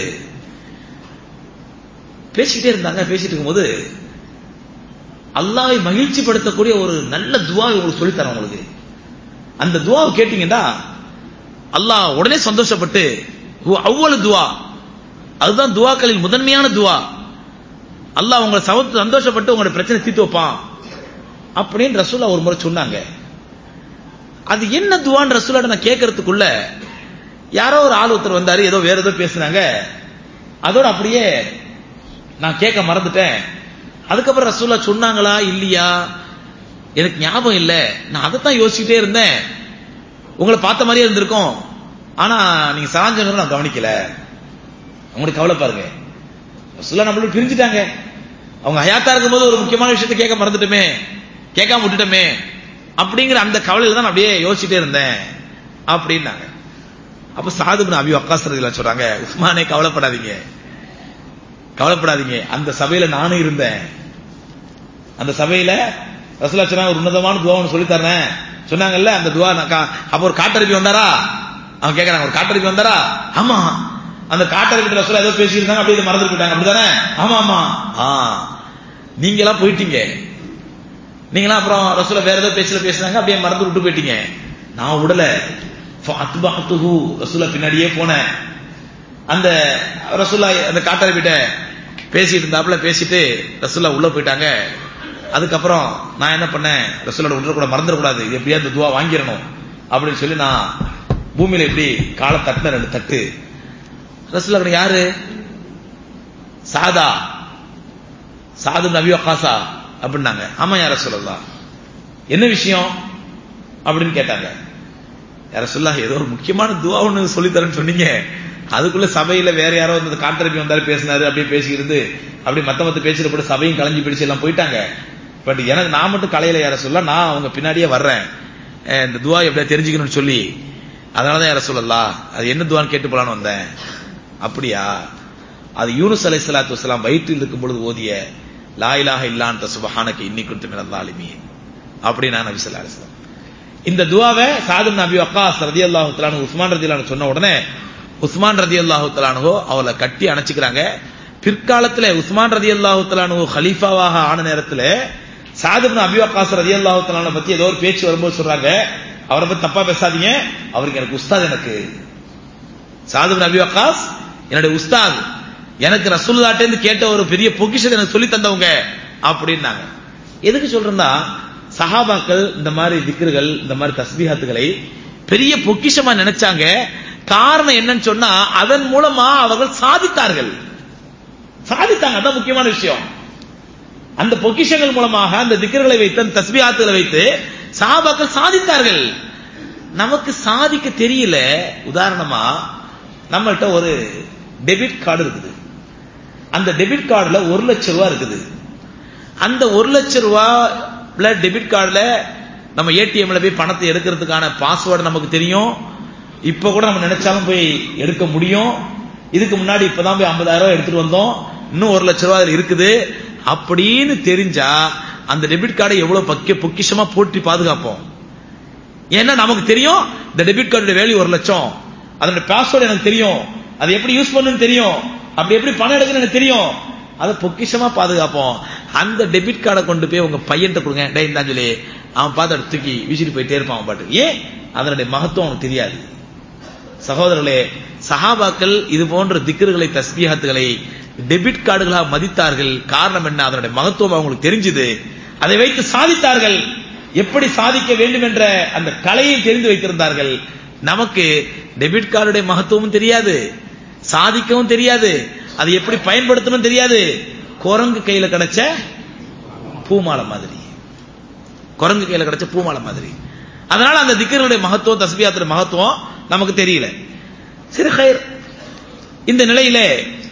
S1: பேசிக்கிட்டே இருந்தாங்க பேசிட்டு இருக்கும்போது அல்லாவை மகிழ்ச்சி படுத்தக்கூடிய ஒரு நல்ல துவா உங்களுக்கு சொல்லித்தரேன் உங்களுக்கு அந்த துவாவை கேட்டீங்கன்னா அல்லாஹ் உடனே சந்தோஷப்பட்டு அவ்வளவு துவா அதுதான் துவாக்களில் முதன்மையான துவா அல்லாஹ் உங்களை சந்தோஷப்பட்டு உங்களோட பிரச்சனை தீர்த்து வைப்பான் அப்படின்னு ரசூலா ஒரு முறை சொன்னாங்க அது என்ன துவான்னு ரசூலாட நான் கேட்கறதுக்குள்ள யாரோ ஒரு ஆள் ஒருத்தர் வந்தாரு ஏதோ வேற ஏதோ பேசுனாங்க அதோட அப்படியே நான் கேட்க மறந்துட்டேன் அதுக்கப்புறம் ரசூலா சொன்னாங்களா இல்லையா எனக்கு ஞாபகம் இல்ல நான் அதைத்தான் யோசிச்சுட்டே இருந்தேன் உங்களை பார்த்த மாதிரியே இருந்திருக்கும் ஆனா நீங்க சாஞ்சங்க நான் கவனிக்கல உங்களுக்கு கவலை பாருங்க ரசூலா நம்மளும் பிரிஞ்சுட்டாங்க அவங்க ஹயாத்தா இருக்கும்போது ஒரு முக்கியமான விஷயத்தை கேட்க மறந்துட்டுமே கேட்காம விட்டுட்டோமே அப்படிங்கிற அந்த கவலையில தான் நான் அப்படியே யோசிச்சுட்டே இருந்தேன் அப்படின்னாங்க அப்ப சாதுபின் அபி வக்காஸ் ரலியல்லாஹு சொல்றாங்க உஸ்மானே கவலைப்படாதீங்க கவலைப்படாதீங்க அந்த சபையில நானும் இருந்தேன் அந்த சபையில ரசூலா சொன்னாங்க ஒரு உன்னதமான துவா ஒன்று சொல்லி தரேன் சொன்னாங்கல்ல அந்த துவா நான் கா- அப்ப ஒரு காட்டறிவி வந்தாரா அவன் கேக்குறாங்க ஒரு காட்டறிவி வந்தாரா ஆமா அந்த காட்டறிவி ரசூலா ஏதோ பேசியிருந்தாங்க அப்படியே இதை மறந்துட்டு போயிட்டாங்க அப்படிதானே ஆமா ஆமா ஆ நீங்க எல்லாம் போயிட்டீங்க நீங்களாம் அப்புறம் ரசூலா வேற ஏதோ பேச்சல பேசுனாங்க அப்படியே மறந்து விட்டு போயிட்டீங்க நான் விடல அத்துபாத்துஹு ரசூலா பின்னாடியே போனேன் அந்த ரசூல்லா அந்த காட்டறிவிட்ட பேசிட்டு இருந்தாப்புல பேசிட்டு ரசூல்லா உள்ள போயிட்டாங்க அதுக்கப்புறம் நான் என்ன பண்ணேன் ரசூலோட உள்ள கூட மறந்துடக்கூடாது இது எப்படியா இந்த துவா வாங்கிடணும் அப்படின்னு சொல்லி நான் பூமியில எப்படி காலை தட்டின ரெண்டு தட்டு ரசூல்லா கூட யாரு சாதா சாது நபி வக்காசா அப்படின்னாங்க ஆமா யார சொல்லலாம் என்ன விஷயம் அப்படின்னு கேட்டாங்க யார சொல்ல ஏதோ ஒரு முக்கியமான துவா ஒண்ணு சொல்லி தரேன்னு சொன்னீங்க அதுக்குள்ள சபையில வேற யாரோ வந்து கான்ட்ரபி வந்தாரு பேசினாரு அப்படியே பேசிக்கிறது அப்படி மத்த மத்த பேச்சுல போட்டு சபையும் கலைஞ்சு பிடிச்சு எல்லாம் போயிட்டாங்க பட் எனக்கு நான் மட்டும் கலையில யார சொல்ல நான் அவங்க பின்னாடியே வர்றேன் அஹ் இந்த துவா எப்படியா தெரிஞ்சுக்கணும்னு சொல்லி அதனாலதான் யார சொல்லலாம் அது என்ன துவான்னு கேட்டு போலான்னு வந்தேன் அப்படியா அது யூனுஸ் அலை சலாத்து வசலாம் வயிற்றில் இருக்கும் பொழுது ஓதிய லா இலாஹ இல்லான்ட சுபஹானக்கு இன்னி குன்து மினல்லாலிமி அப்படின்னு நான் நபி ஸல்லல்லாஹு அலைஹி வஸல்லம் இந்த துவாவை சாது நபி வக்காஸ் ரதியல்லாஹு தஆலா உஸ்மான் ரதியல்லாஹு சொன்ன உடனே உஸ்மான் ரதியல்லாஹு தஆலாஹு அவளை கட்டி அணைச்சுக்கிறாங்க பிற்காலத்துல உஸ்மான் ரதியல்லாஹு தஆலாஹு ஹலீஃபாவாக ஆன நேரத்துல சாது இப்னு அபி வக்காஸ் ரதியல்லாஹு தஆலா பத்தி ஏதோ ஒரு பேச்சு வரும்போது சொல்றாங்க அவரை பத்தி தப்பா பேசாதீங்க அவருக்கு எனக்கு உஸ்தாத் எனக்கு சாது இப்னு அபி வக்காஸ் என்னுடைய உஸ்தாத் எனக்கு ரசூலுல்லாஹ்ட்ட இருந்து கேட்ட ஒரு பெரிய பொக்கிஷத்தை எனக்கு சொல்லி தந்தவங்க அப்படின்னாங்க எதுக்கு சொல்றேன்னா சஹாபாக்கள் இந்த மாதிரி திக்ருகள் இந்த மாதிரி தஸ்பீஹாத்துகளை பெரிய பொக்கிஷமா நினைச்சாங்க காரணம் என்னன்னு சொன்னா அதன் மூலமா அவர்கள் சாதித்தார்கள் சாதித்தாங்க அதான் முக்கியமான விஷயம் அந்த பொக்கிஷங்கள் மூலமாக அந்த திக்கர்களை வைத்து அந்த தஸ்பியாத்துகளை வைத்து சஹாபாக்கள் சாதித்தார்கள் நமக்கு சாதிக்க தெரியல உதாரணமா நம்மள்ட்ட ஒரு டெபிட் கார்டு இருக்குது அந்த டெபிட் கார்டுல ஒரு லட்சம் ரூபாய் இருக்குது அந்த ஒரு லட்சம் ரூபாய்ல டெபிட் கார்டுல நம்ம ஏடிஎம்ல போய் பணத்தை எடுக்கிறதுக்கான பாஸ்வேர்டு நமக்கு தெரியும் இப்ப கூட நம்ம நினைச்சாலும் போய் எடுக்க முடியும் இதுக்கு முன்னாடி இப்பதான் போய் 50000 ரூபாய் எடுத்துட்டு வந்தோம் இன்னும் ஒரு லட்ச ரூபாய் அதுல இருக்குது அப்படின்னு தெரிஞ்சா அந்த டெபிட் கார்டை எவ்வளவு பக்கிய பொக்கிஷமா போற்றி பாதுகாப்போம் ஏன்னா நமக்கு தெரியும் இந்த டெபிட் கார்டு வேல்யூ ஒரு லட்சம் அதோட பாஸ்வேர்டு எனக்கு தெரியும் அதை எப்படி யூஸ் பண்ணணும்னு தெரியும் அப்படி எப்படி பணம் எடுக்கணும்னு எனக்கு தெரியும் அதை பொக்கிஷமா பாதுகாப்போம் அந்த டெபிட் கார்டை கொண்டு போய் உங்க பையன்கிட்ட கொடுங்க டேய் இந்தா சொல்லி அவன் பார்த்து அதை தூக்கி வீசிட்டு போயிட்டே இருப்பான் அவன் பாட்டு ஏன் அதனுடைய மகத்துவம் அவனுக்கு தெரியாது சகோதரர்களே சஹாபாக்கள் இது போன்ற திக்கர்களை தஸ்பீஹத்துகளை டெபிட் கார்டுகளாக மதித்தார்கள் காரணம் என்ன அதனுடைய மகத்துவம் அவங்களுக்கு தெரிஞ்சது அதை வைத்து சாதித்தார்கள் எப்படி சாதிக்க வேண்டும் என்ற அந்த கலையை தெரிந்து வைத்திருந்தார்கள் நமக்கு டெபிட் கார்டுடைய மகத்துவமும் தெரியாது சாதிக்கவும் தெரியாது அதை எப்படி பயன்படுத்தணும் தெரியாது குரங்கு கையில கிடைச்ச பூமாலை மாதிரி குரங்கு கையில கிடைச்ச பூமாலை மாதிரி அதனால அந்த திக்கர்களுடைய மகத்துவம் தஸ்பியாத்துடைய மகத்துவம் நமக்கு தெரியல சரி ஹைர் இந்த நிலையிலே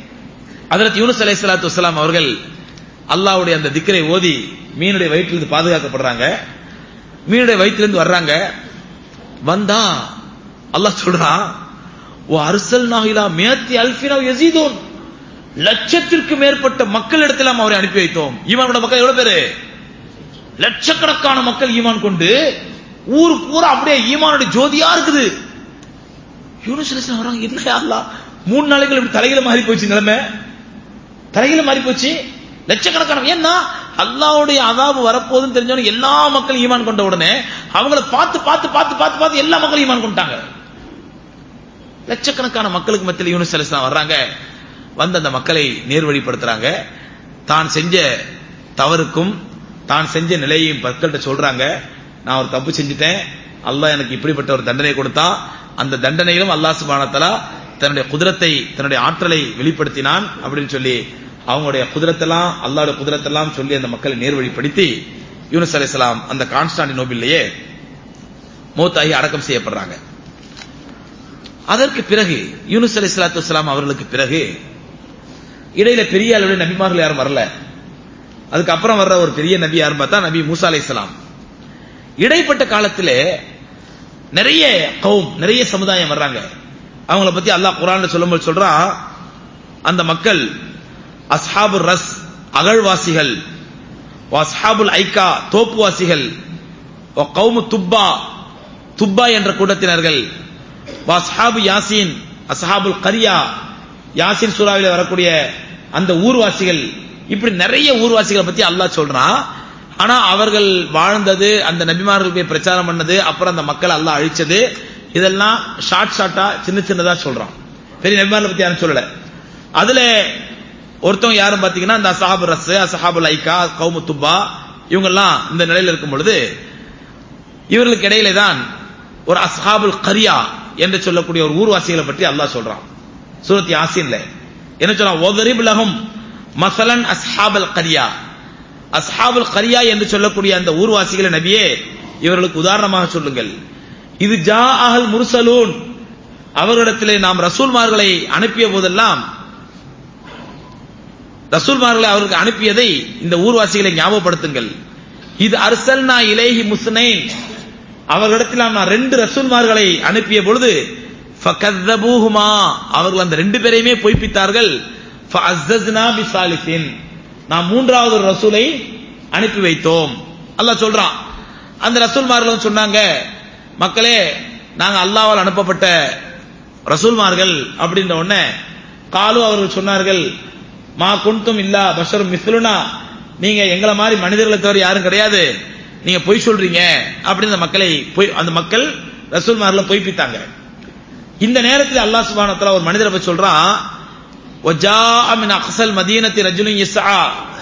S1: அதற்கு யூனுஸ் அலை சலாத்து வசலாம் அவர்கள் அல்லாவுடைய அந்த திக்கரை ஓதி மீனுடைய வயிற்றிலிருந்து பாதுகாக்கப்படுறாங்க மீனுடைய வயிற்றிலிருந்து வர்றாங்க வந்தா அல்லாஹ் சொல்றான் ஓ அர்சல் நாகிலா மேத்தி அல்பினா யசீதோன் லட்சத்திற்கு மேற்பட்ட மக்களிடத்தில் நாம் அவரை அனுப்பி வைத்தோம் ஈமானோட மக்கள் எவ்வளவு பேரு லட்சக்கணக்கான மக்கள் ஈமான் கொண்டு ஊர் பூரா அப்படியே ஈமானுடைய ஜோதியா இருக்குது யூனுஸ் அலைஹிஸ்ஸலாம் வராங்க என்ன யா அல்லாஹ் மூணு நாளைக்கு இப்படி தலையில மாறி போச்சு நிலைமை தலையில மாறி போச்சு லட்சக்கணக்கான ஏன்னா அல்லாவுடைய அதாபு வரப்போகுதுன்னு தெரிஞ்சவன எல்லா மக்களும் ஈமான் கொண்ட உடனே அவங்கள பார்த்து பார்த்து பார்த்து பார்த்து பார்த்து எல்லா மக்களும் ஈமான் கொண்டாங்க லட்சக்கணக்கான மக்களுக்கு மத்தியில் யூனுஸ் அலிஸ்லாம் வர்றாங்க வந்து அந்த மக்களை நேர்வழிப்படுத்துறாங்க தான் செஞ்ச தவறுக்கும் தான் செஞ்ச நிலையையும் மக்கள்கிட்ட சொல்றாங்க நான் ஒரு தப்பு செஞ்சுட்டேன் அல்லாஹ் எனக்கு இப்படிப்பட்ட ஒரு தண்டனை கொடுத்தான் அந்த தண்டனையிலும் அல்லாஹ் சுபானத்தலா தன்னுடைய குதிரத்தை தன்னுடைய ஆற்றலை வெளிப்படுத்தினான் அப்படின்னு சொல்லி அவங்களுடைய குதிரத்தெல்லாம் அல்லாவுடைய குதிரத்தெல்லாம் சொல்லி அந்த மக்களை நேர்வழிப்படுத்தி யூனுஸ் அலிஸ்லாம் அந்த கான்ஸ்டாண்டினோபிலேயே மூத்தாகி அடக்கம் செய்யப்படுறாங்க அதற்கு பிறகு யூனுஸ் அலி சலாத்து வலாம் அவர்களுக்கு பிறகு இடையில பெரிய அளவில் நபிமார்கள் யாரும் வரல அதுக்கப்புறம் வர்ற ஒரு பெரிய நபி யாரும் பார்த்தா நபி மூசா அலை இடைப்பட்ட காலத்திலே நிறைய கவும் நிறைய சமுதாயம் வர்றாங்க அவங்கள பத்தி அல்லாஹ் குரான்ல சொல்லும்போது சொல்றா அந்த மக்கள் அஸ்ஹாபுர் ரஸ் அகழ்வாசிகள் அஸ்ஹாபுல் ஐக்கா தோப்புவாசிகள் கௌமு துப்பா துப்பா என்ற கூட்டத்தினர்கள் அஸ்ஹாபு யாசின் அஸ்ஹாபுல் கரியா யாசின் சூறாவில வரக்கூடிய அந்த ஊர்வாசிகள் இப்படி நிறைய ஊர்வாசிகளை பத்தி அல்லாஹ் சொல்றான் ஆனா அவர்கள் வாழ்ந்தது அந்த நபிமார்கள் போய் பிரச்சாரம் பண்ணது அப்புறம் அந்த மக்கள் அல்லாஹ் அழிச்சது இதெல்லாம் ஷார்ட் ஷார்ட்டா சின்ன சின்னதா சொல்றான் பெரிய நபிமார்களை பத்தி யாரும் சொல்லல அதுல ஒருத்தவங்க யாரும் பாத்தீங்கன்னா இந்த அசஹாபு ரஸ் அசஹாபுல் ஐக்கா கௌமு துப்பா இவங்கெல்லாம் இந்த நிலையில இருக்கும் பொழுது இவர்களுக்கு இடையிலே தான் ஒரு அஸ்ஹாபுல் கரியா என்று சொல்லக்கூடிய ஒரு ஊர்வாசிகளை பற்றி அல்லாஹ் சொல்றான் சூரத் யாசின்ல என்ன சொல்றான் ஒதரிப் லஹும் மசலன் அஸ்ஹாபல் கரியா அஸ்ஹாபுல் கரியா என்று சொல்லக்கூடிய அந்த ஊர்வாசிகளை நபியே இவர்களுக்கு உதாரணமாக சொல்லுங்கள் இது ஜா அகல் முர்சலூன் அவர்களிடத்திலே நாம் ரசூல்மார்களை அனுப்பிய போதெல்லாம் ரசூல்மார்களை அவருக்கு அனுப்பியதை இந்த ஊர்வாசிகளை ஞாபகப்படுத்துங்கள் இது அர்சல்னா இலேஹி முஸ்னைன் அவர்களிடத்தில் நான் ரெண்டு ரசூல்மார்களை அனுப்பிய பொழுது ஃபகzzபூஹுமா அவர்கள் அந்த ரெண்டு பேரையுமே பொய்ப்பித்தார்கள் ஃபஅஸ்ஸஸ்னா பிசாலிசின் நாம் மூன்றாவது ஒரு ரசூலை அனுப்பி வைத்தோம் அல்லாஹ் சொல்றான் அந்த ரசூல்மார்கள் சொன்னாங்க மக்களே நாங்க அல்லாஹ்வால் அனுப்பப்பட்ட ரசூல்மார்கள் அப்படின்ற உடனே காலு அவர்கள் சொன்னார்கள் மா குன்தும் இல்லா பஷரும் மிஸ்லுனா நீங்க எங்களை மாதிரி மனிதர்களை தவிர யாரும் கிடையாது நீங்க பொய் சொல்றீங்க அப்படின்னு அந்த மக்களை பொய் அந்த மக்கள் ரசூல்மார்களை பொய்ப்பித்தாங்க இந்த நேரத்தில் அல்லாஹ் சுபானத்துல ஒரு மனிதரை பத்தி சொல்றான் وَجَاءَ مِنْ أَقْصَى الْمَدِينَةِ رَجُلٌ يَسْعَى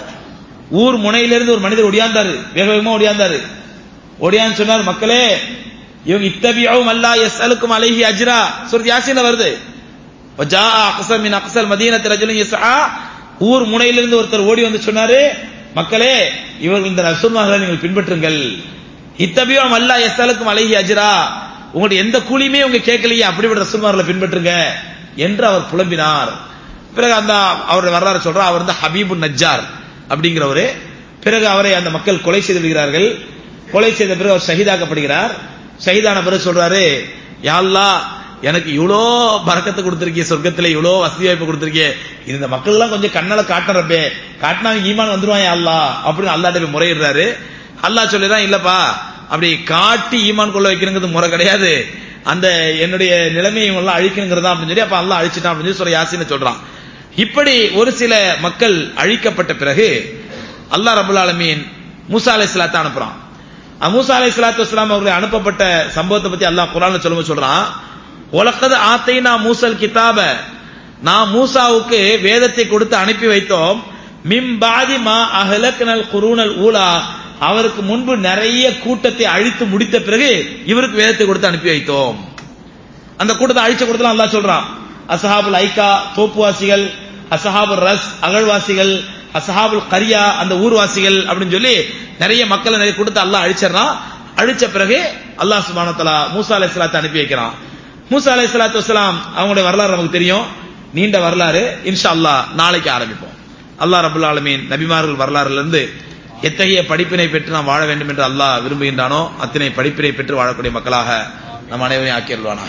S1: ஊர் முனையிலிருந்து ஒரு மனிதர் ஒடியாந்தாரு வேக வேகமா ஒடியாந்தாரு ஒடியான்னு சொன்னார் மக்களே இவங்க இத்தபியும் அல்லா எஸ் அலுக்கும் அலைஹி அஜ்ரா சுரத் யாசின்ல வருது وَجَاءَ أَقْصَى مِنْ أَقْصَى الْمَدِينَةِ رَجُلٌ يَسْعَى ஊர் முனையிலிருந்து ஒருத்தர் ஓடி வந்து சொன்னாரு மக்களே இவர்கள் இந்த ரசூல்மார்களை நீங்கள் பின்பற்றுங்கள் இத்தபியும் அல்லா எஸ் அலுக்கும் அலைஹி அஜ்ரா உங்களுடைய எந்த கூலியுமே உங்க கேட்கலையே அப்படிப்பட்ட ரசூல்மார்களை பின்பற்றுங்க என்று அவர் புலம்பினார் பிறகு அந்த அவருடைய வரலாறு சொல்றார் அவர் வந்து ஹபீபு நஜ்ஜார் அப்படிங்கிறவரு பிறகு அவரை அந்த மக்கள் கொலை செய்து விடுகிறார்கள் கொலை செய்த பிறகு அவர் ஷஹீதாக்கப்படுகிறார் ஷஹீதான பிறகு சொல்றாரு யாழ்லா எனக்கு இவ்வளோ பறக்கத்தை கொடுத்திருக்கிய சொர்க்கத்துல இவ்வளோ வசதி வாய்ப்பு கொடுத்திருக்கிய இந்த மக்கள் எல்லாம் கொஞ்சம் கண்ணால காட்டுறப்பே காட்டினா ஈமான் வந்துருவான் அல்லா அப்படின்னு அல்லாட்ட போய் முறையிடுறாரு அல்லாஹ் சொல்லிடுறான் இல்லப்பா அப்படி காட்டி ஈமான் கொள்ள வைக்கணுங்கிறது முறை கிடையாது அந்த என்னுடைய நிலைமையை எல்லாம் அழிக்கணுங்கிறதா அப்படின்னு சொல்லி அப்ப அல்லாஹ் அழிச்சிட்டான் அப்படின்னு சொல்லி சொல்ற யாசின்னு சொல்றான் இப்படி ஒரு சில மக்கள் அழிக்கப்பட்ட பிறகு அல்லாஹ் ரபுல் ஆலமீன் மூசா அலை சலாத்தை அனுப்புறான் மூசா அலை சலாத்து வஸ்லாம் அவர்களை அனுப்பப்பட்ட சம்பவத்தை பத்தி அல்லாஹ் குரான் சொல்லும்போது சொல்றான் உலகது ஆத்தைனா மூசல் கிதாப நான் மூசாவுக்கு வேதத்தை கொடுத்து அனுப்பி வைத்தோம் மிம் பாதி மா அஹலக்னல் குரூனல் ஊலா அவருக்கு முன்பு நிறைய கூட்டத்தை அழித்து முடித்த பிறகு இவருக்கு வேதத்தை கொடுத்து அனுப்பி வைத்தோம் அந்த கூட்டத்தை அழிச்ச கூட்டத்தில் அல்லாஹ் சொல்றான் அசஹாபுல் ஐக்கா தோப்புவாசிகள் அசஹாபுல் ரஸ் அகழ்வாசிகள் அசஹாபுல் கரியா அந்த ஊர்வாசிகள் அப்படின்னு சொல்லி நிறைய மக்களை நிறைய கூட்டத்தை அல்லாஹ் அழிச்சிடறான் அழிச்ச பிறகு அல்லாஹ் சுபானத்தலா மூசா அலை சலாத்தை அனுப்பி வைக்கிறான் மூசா அலை சலாத்து வசலாம் அவங்களுடைய வரலாறு நமக்கு தெரியும் நீண்ட வரலாறு இன்ஷா அல்லாஹ் நாளைக்கு ஆரம்பிப்போம் அல்லாஹ் ரபுல் ஆலமீன் நபிமார்கள் வரலாறுல இருந்து எத்தகைய படிப்பினை பெற்று நாம் வாழ வேண்டும் என்று அல்லாஹ் விரும்புகின்றானோ அத்தனை படிப்பினை பெற்று வாழக்கூடிய மக்களாக நம் அனைவரையும் ஆக்கியல்வானாக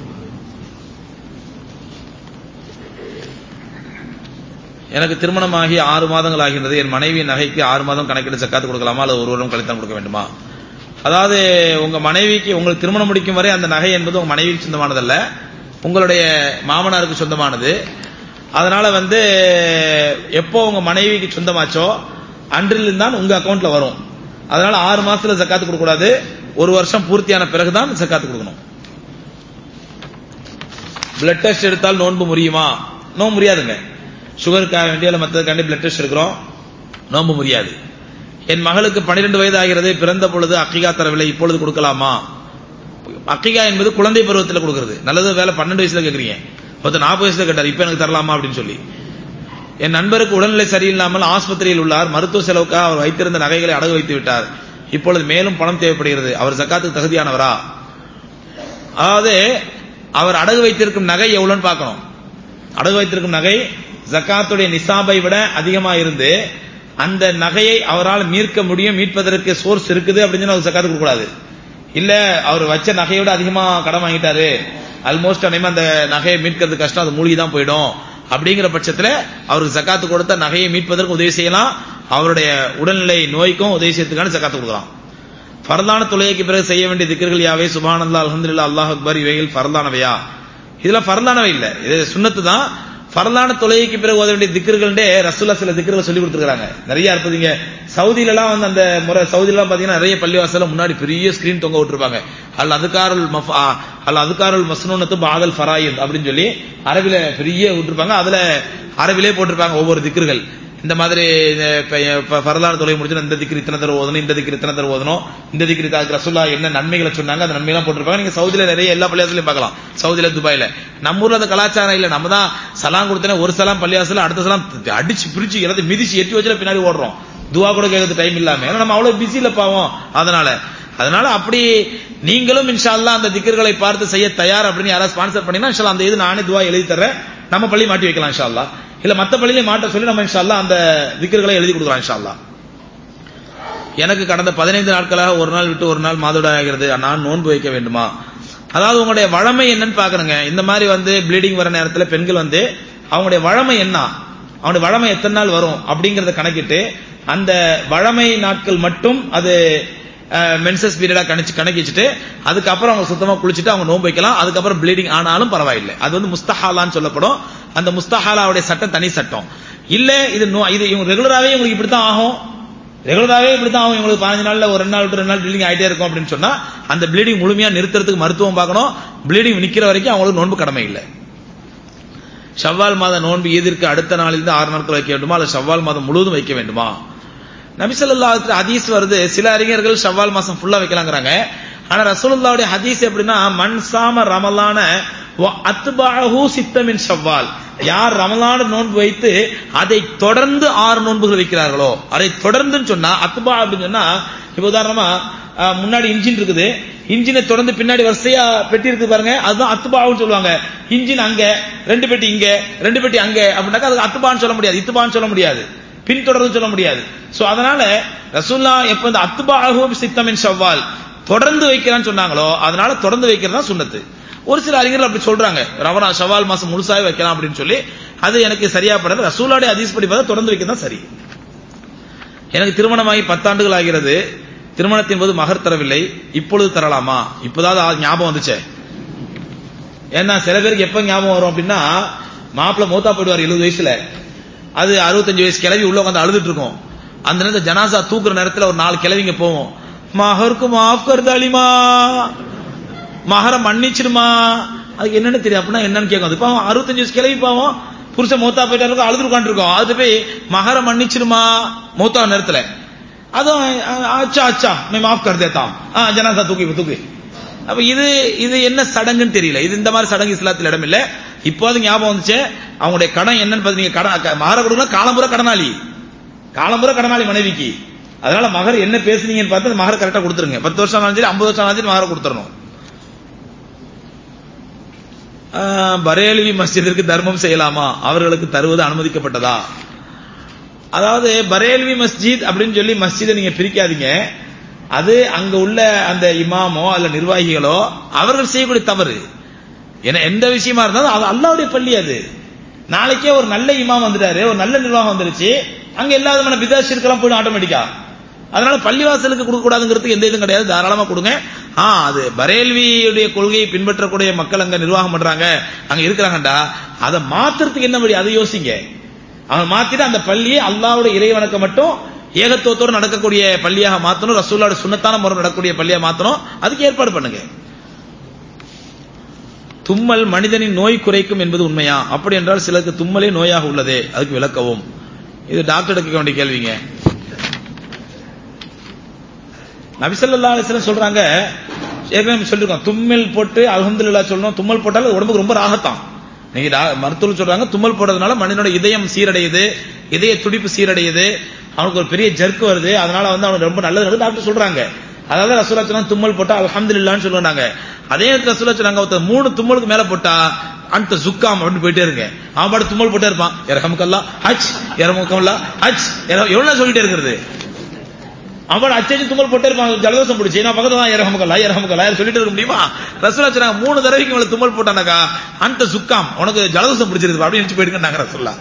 S1: எனக்கு திருமணமாகி ஆறு மாதங்கள் ஆகின்றது என் மனைவியின் நகைக்கு ஆறு மாதம் கணக்கிட்டு சக்காத்து கொடுக்கலாமா அல்லது ஒரு வருடம் கழித்தான் கொடுக்க வேண்டுமா அதாவது உங்க மனைவிக்கு உங்களுக்கு திருமணம் முடிக்கும் வரை அந்த நகை என்பது உங்க மனைவிக்கு சொந்தமானதல்ல உங்களுடைய மாமனாருக்கு சொந்தமானது அதனால வந்து எப்போ உங்க மனைவிக்கு சொந்தமாச்சோ அன்றிலிருந்து தான் உங்க அக்கௌண்ட்ல வரும் அதனால ஆறு மாசத்துல ஜக்காத்து கொடுக்க கூடாது ஒரு வருஷம் பூர்த்தியான பிறகுதான் ஜக்காத்து கொடுக்கணும் பிளட் டெஸ்ட் எடுத்தால் நோன்பு முடியுமா நோன்பு முடியாதுங்க சுகருக்காக வேண்டிய மற்றதுக்காண்டி பிளட் டெஸ்ட் எடுக்கிறோம் நோன்பு முடியாது என் மகளுக்கு பன்னிரெண்டு வயது ஆகிறது பிறந்த பொழுது அக்கிகா தரவில்லை இப்பொழுது கொடுக்கலாமா அக்கிகா என்பது குழந்தை பருவத்தில் கொடுக்கிறது நல்லது வேலை பன்னெண்டு வயசுல கேட்குறீங்க ஒருத்தர் நாற்பது வயசுல கேட்டார் இப்ப எனக்கு தரலாமா அப்படின்னு சொல்லி என் நண்பருக்கு உடல்நிலை சரியில்லாமல் ஆஸ்பத்திரியில் உள்ளார் மருத்துவ செலவுக்காக அவர் வைத்திருந்த நகைகளை அடகு வைத்து விட்டார் இப்பொழுது மேலும் பணம் தேவைப்படுகிறது அவர் ஜக்காத்துக்கு தகுதியானவரா அதாவது அவர் அடகு வைத்திருக்கும் நகை எவ்வளவுன்னு பார்க்கணும் அடகு வைத்திருக்கும் நகை ஜக்காத்துடைய நிசாபை விட அதிகமா இருந்து அந்த நகையை அவரால் மீட்க முடியும் மீட்பதற்கு சோர்ஸ் இருக்குது அப்படின்னு சொல்லி அவர் ஜக்காத்து கொடுக்க கூடாது இல்ல அவர் வச்ச நகையோட அதிகமா கடன் வாங்கிட்டாரு ஆல்மோஸ்ட் அனைமே அந்த நகையை மீட்கிறது கஷ்டம் அது மூழ்கி தான் போயிடும் அப்படிங்கிற பட்சத்துல அவருக்கு ஜக்காத்து கொடுத்த நகையை மீட்பதற்கு உதவி செய்யலாம் அவருடைய உடல்நிலை நோய்க்கும் உதவி செய்யறதுக்கான ஜக்காத்து கொடுக்கலாம் ஃபர்தான தொழுகைக்கு பிறகு செய்ய வேண்டிய திக்கர்கள் யாவே சுபானந்தா அல்ஹம்துலில்லாஹ் அல்லாஹ் அக்பர் இவைகள் ஃபர்தானவையா இதெல்லாம் ஃபர்தானவை இல்ல இது சுன்னத்து தான் ஃபர்தான தொழுகைக்கு பிறகு ஓத வேண்டிய திக்கர்கள்டே ரசூல்லா சில திக்கர்களை சொல்லி கொடுத்துருக்காங்க நிறைய இருப்பதுங்க சவுதியில எல்லாம் வந்து அந்த முறை சவுதியில எல்லாம் பாத்தீங்கன்னா நிறைய பள்ளிவாசல முன்னாடி பெரிய ஸ்கிரீன் தொங்க விட்டுருப்பாங்க அல் அதுக்காரல் மஃப் அல் அதுக்காரல் மஸ்னூனத்து பாதல் ஃபராயித் அப்படின்னு சொல்லி அரபில பெரிய விட்டுருப்பாங்க அதுல அரபிலே போட்டிருப்பாங்க ஒவ்வொரு திக்கர்கள் இந்த மாதிரி ஃபரதான தொலை முடிச்சு இந்த திக்கிரி இத்தனை தடவை ஓதணும் இந்த திக்கிரி இத்தனை தடவை ஓதணும் இந்த திக்கிரி அதுக்கு ரசுல்லா என்ன நன்மைகளை சொன்னாங்க அந்த நன்மைலாம் போட்டிருப்பாங்க நீங்க சவுதியில நிறைய எல்லா பள்ளியாசலையும் பார்க்கலாம் சவுதியில துபாயில நம்ம ஊர்ல அந்த கலாச்சாரம் இல்ல நம்ம தான் சலாம் கொடுத்தனே ஒரு சலாம் பள்ளியாசல அடுத்த சலாம் அடிச்சு பிரிச்சு எல்லாத்தையும் மிதிச்சு எட்டி வச்சுல பின்னாடி ஓடுறோம் துவா கூட கேட்கறது டைம் இல்லாம ஏன்னா நம்ம அவ்வளவு பிஸியில பாவோம் அதனால அதனால அப்படி நீங்களும் இன்ஷா அல்லாஹ் அந்த திக்கர்களை பார்த்து செய்ய தயார் அப்படின்னு யாராவது ஸ்பான்சர் பண்ணீங்கன்னா இன்ஷா அல்லாஹ் அந்த இது நானே துவா எழுதி தர்றேன் நம்ம பள்ளி மாட்டி வைக்கலாம் இன்ஷா அல்லாஹ் இல்ல மத்த பள்ளியிலே மாட்ட சொல்லி நம்ம இன்ஷா அல்லாஹ் அந்த திக்கர்களை எழுதி கொடுக்கலாம் இன்ஷா அல்லாஹ் எனக்கு கடந்த பதினைந்து நாட்களாக ஒரு நாள் விட்டு ஒரு நாள் மாதவிடாய் ஆகிறது நான் நோன்பு வைக்க வேண்டுமா அதாவது உங்களுடைய வழமை என்னன்னு பாக்குறேங்க இந்த மாதிரி வந்து ப்ளீடிங் வர நேரத்துல பெண்கள் வந்து அவங்களுடைய வழமை என்ன அவனுடைய வழமை எத்தனை நாள் வரும் அப்படிங்கறத கணக்கிட்டு அந்த வழமை நாட்கள் மட்டும் அது மென்சஸ் பீரியடா கணிச்சு கணக்கிச்சுட்டு அதுக்கப்புறம் அவங்க சுத்தமா குளிச்சுட்டு அவங்க நோன்பு வைக்கலாம் அதுக்கப்புறம் ப்ளீடிங் ஆனாலும் பரவாயில்லை அது வந்து முஸ்தஹாலான்னு சொல்லப்படும் அந்த முஸ்தஹாலாவுடைய சட்டம் தனி சட்டம் இல்ல இது நோ- இது இவங்க ரெகுலராவே உங்களுக்கு இப்படித்தான் ஆகும் ரெகுலராவே இப்படித்தான் ஆகும் இவங்களுக்கு பதினஞ்சு நாள்ல ஒரு ரெண்டு நாள் விட்டு ரெண்டு நாள் ப்ளீடிங் ஆயிட்டே இருக்கும் அப்படின்னு சொன்னா அந்த ப்ளீடிங் முழுமையா நிறுத்துறதுக்கு மருத்துவம் பார்க்கணும் ப்ளீடிங் நிக்கிற வரைக்கும் அவங்களுக்கு நோன்பு கடமை இல்லை ஷவ்வால் மாத நோன்பு ஈதிற்கு அடுத்த நாளிலிருந்து ஆறு நாட்கள் வைக்க வேண்டுமா அல்லது ஷவ்வால் மாதம் முழுவதும் வைக்க வேண்டுமா நபிசல்லா ஹதீஸ் வருது சில அறிஞர்கள் ஷவ்வால் மாசம் ஃபுல்லா வைக்கலாங்கிறாங்க ஆனா ரசூலுல்லாவுடைய ஹதீஸ் எப்படின்னா மண் சாம ரமலான அத்பாஹு சித்தமின் ஷவ்வால் யார் ரமலான நோன்பு வைத்து அதை தொடர்ந்து ஆறு நோன்புகள் வைக்கிறார்களோ அதை தொடர்ந்துன்னு சொன்னா அத்பா அப்படின்னு சொன்னா இப்ப உதாரணமா அஹ், முன்னாடி இன்ஜின் இருக்குது இன்ஜினை தொடர்ந்து பின்னாடி வரிசையா பெட்டி இருக்கு பாருங்க அதுதான் அத்துபாவுன்னு சொல்லுவாங்க இன்ஜின் அங்க ரெண்டு பெட்டி இங்க ரெண்டு பெட்டி அங்க அப்படின்னாக்கா அது அத்துபான்னு சொல்ல முடியாது இத்துபான்னு சொல்ல முடியாது பின்தொடர்ந்து சொல்ல முடியாது சோ அதனால ரசூல்லா எப்ப இந்த அத்துபாஹு சித்தமின் ஷவ்வால் தொடர்ந்து வைக்கிறான்னு சொன்னாங்களோ அதனால தொடர்ந்து வைக்கிறது தான் சுன்னத்து ஒரு சில அறிஞர்கள் அப்படி சொல்றாங்க ரவனா ஷவால் மாசம் முழுசாவே வைக்கலாம் அப்படின்னு சொல்லி அது எனக்கு சரியா படல ரசூலாடைய ஹதீஸ் படி பார்த்தா தொடர்ந்து வைக்க தான் சரி எனக்கு திருமணமாகி பத்தாண்டுகள் ஆகிறது திருமணத்தின் போது மகர் தரவில்லை இப்பொழுது தரலாமா இப்போதாவது ஆ- ஞாபகம் வந்துச்சே ஏன்னா சில பேருக்கு எப்ப ஞாபகம் வரும் அப்படின்னா மாப்பிள்ளை மூத்தா போயிடுவார் எழுபது வயசுல அது அறுபத்தஞ்சு வயசு கிளவி உள்ள உட்காந்து அழுதுட்டு இருக்கும் அந்த நேரத்துல ஜனாசா தூக்குற நேரத்துல ஒரு நாலு கிளவிங்க போவோம் மகருக்கு மாஃப் கருதாளிமா மகர மன்னிச்சிடுமா அதுக்கு என்னன்னு தெரியும் அப்படின்னா என்னன்னு கேட்கும் அது பாவம் அறுபத்தஞ்சு வயசு கிளவி பாவம் புருஷன் மூத்தா போயிட்டாரு அழுது உட்காந்துருக்கோம் அது போய் மகர மன்னிச்சிடுமா மூத்தா நேரத்துல அதுவும் அஹ், அச்சா அச்சா மே மாஃப் கர் தேத்தாம் ஆ ஜனாசா தூக்கி தூக்கி அப்ப இது இது என்ன சடங்குன்னு தெரியல இது இந்த மாதிரி சடங்கு இஸ்லாத்தில் இடம் இல்ல இப்போது ஞாபகம் வந்துச்சு அவங்களுடைய கடன் என்னன்னு பாத்தீங்க கடன் மகர கொடுக்கணும் காலம்புற கடனாளி காலம்புற கடனாளி மனைவிக்கு அதனால மகர் என்ன பேசுனீங்கன்னு பார்த்து அந்த மகர் கரெக்டா கொடுத்துருங்க பத்து வருஷம் ஆனாலும் சரி ஐம்பது வருஷம் ஆனாலும் சரி மகர கொடுத்துடணும் ஆஹ், பரேல்வி மஸ்ஜிதிற்கு தர்மம் செய்யலாமா அவர்களுக்கு தருவது அனுமதிக்கப்பட்டதா அதாவது பரேல்வி மஸ்ஜித் அப்படின்னு சொல்லி மஸ்ஜிதை நீங்க பிரிக்காதீங்க அது அங்க உள்ள அந்த இமாமோ அல்ல நிர்வாகிகளோ அவர்கள் செய்யக்கூடிய தவறு ஏன்னா எந்த விஷயமா இருந்தாலும் அது அல்லாவுடைய பள்ளி அது நாளைக்கே ஒரு நல்ல இமாம் வந்துட்டாரு ஒரு நல்ல நிர்வாகம் வந்துருச்சு அங்க எல்லா விதமான பிதாஸ் இருக்கலாம் போயிடும் ஆட்டோமேட்டிக்கா அதனால பள்ளிவாசலுக்கு கொடுக்க கூடாதுங்கிறதுக்கு எந்த இதுவும் கிடையாது தாராளமா கொடுங்க ஆ அது பரேல்வியுடைய கொள்கையை பின்பற்றக்கூடிய மக்கள் அங்க நிர்வாகம் பண்றாங்க அங்க இருக்கிறாங்கடா அதை மாத்துறதுக்கு என்ன வழி அதை யோசிங்க அவன் மாத்திட்டு அந்த பள்ளியை அல்லாவுடைய இறை வணக்கம் மட்டும் ஏகத்துவத்தோடு நடக்கக்கூடிய பள்ளியாக மாத்தணும் ரசூல்லோட சுண்ணத்தான முறை நடக்கக்கூடிய பள்ளியாக மாத்தணும் அதுக்கு ஏற்பாடு பண்ணுங்க தும்மல் மனிதனின் நோய் குறைக்கும் என்பது உண்மையா அப்படி என்றால் சிலருக்கு தும்மலே நோயாக உள்ளதே அதுக்கு விளக்கவும் இது டாக்டர் கேட்க வேண்டிய கேள்விங்க நபிசல்லா அலிஸ்லாம் சொல்றாங்க ஏற்கனவே சொல்லிருக்கோம் தும்மல் போட்டு அல்ஹம்துலில்லாஹ் சொல்லணும் தும்மல் போட்டாலும் உடம்புக்கு ரொம்ப ராகத்தான் நீங்க டா- மருத்துவர் சொல்றாங்க தும்மல் போடுறதுனால மனிதனோட இதயம் சீரடையுது இதய துடிப்பு சீரடையுது அவனுக்கு ஒரு பெரிய ஜர்க்கு வருது அதனால வந்து அவனுக்கு ரொம்ப நல்லது நடக்குது டாக்டர் சொல்றாங்க அதாவது ரசூலா சொன்னாங்க தும்மல் போட்டா அல்ஹம்துலில்லாஹ்னு சொல்லுறாங்க அதே நேரத்தில் ரசூலா சொன்னாங்க ஒருத்தர் மூணு தும்மலுக்கு மேல போட்டா அந்த ஜுக்காம் அப்படின்னு போயிட்டே இருங்க அவன் பாட்டு தும்மல் போட்டே இருப்பான் இரஹமுக்கல்லா ஹஜ் இரமுக்கல்லா ஹஜ் எவ்வளவு சொல்லிட்டே இருக்கிறது அவன் அச்சடிச்சு தும்மல் போட்டே இருப்பாங்க ஜலதோஷம் பிடிச்சி நான் பக்கத்துல தான் இறகமுக்கலா இறகமுக்கலா சொல்லிட்டு இருக்க முடியுமா ரசூலா சொன்னாங்க மூணு தடவைக்கு மேல தும்மல் போட்டானாக்கா அந்த சுக்காம் உனக்கு ஜலதோஷம் பிடிச்சிருக்கு அப்படின்னு நினைச்சு போயிடுங்க ரசூல்லா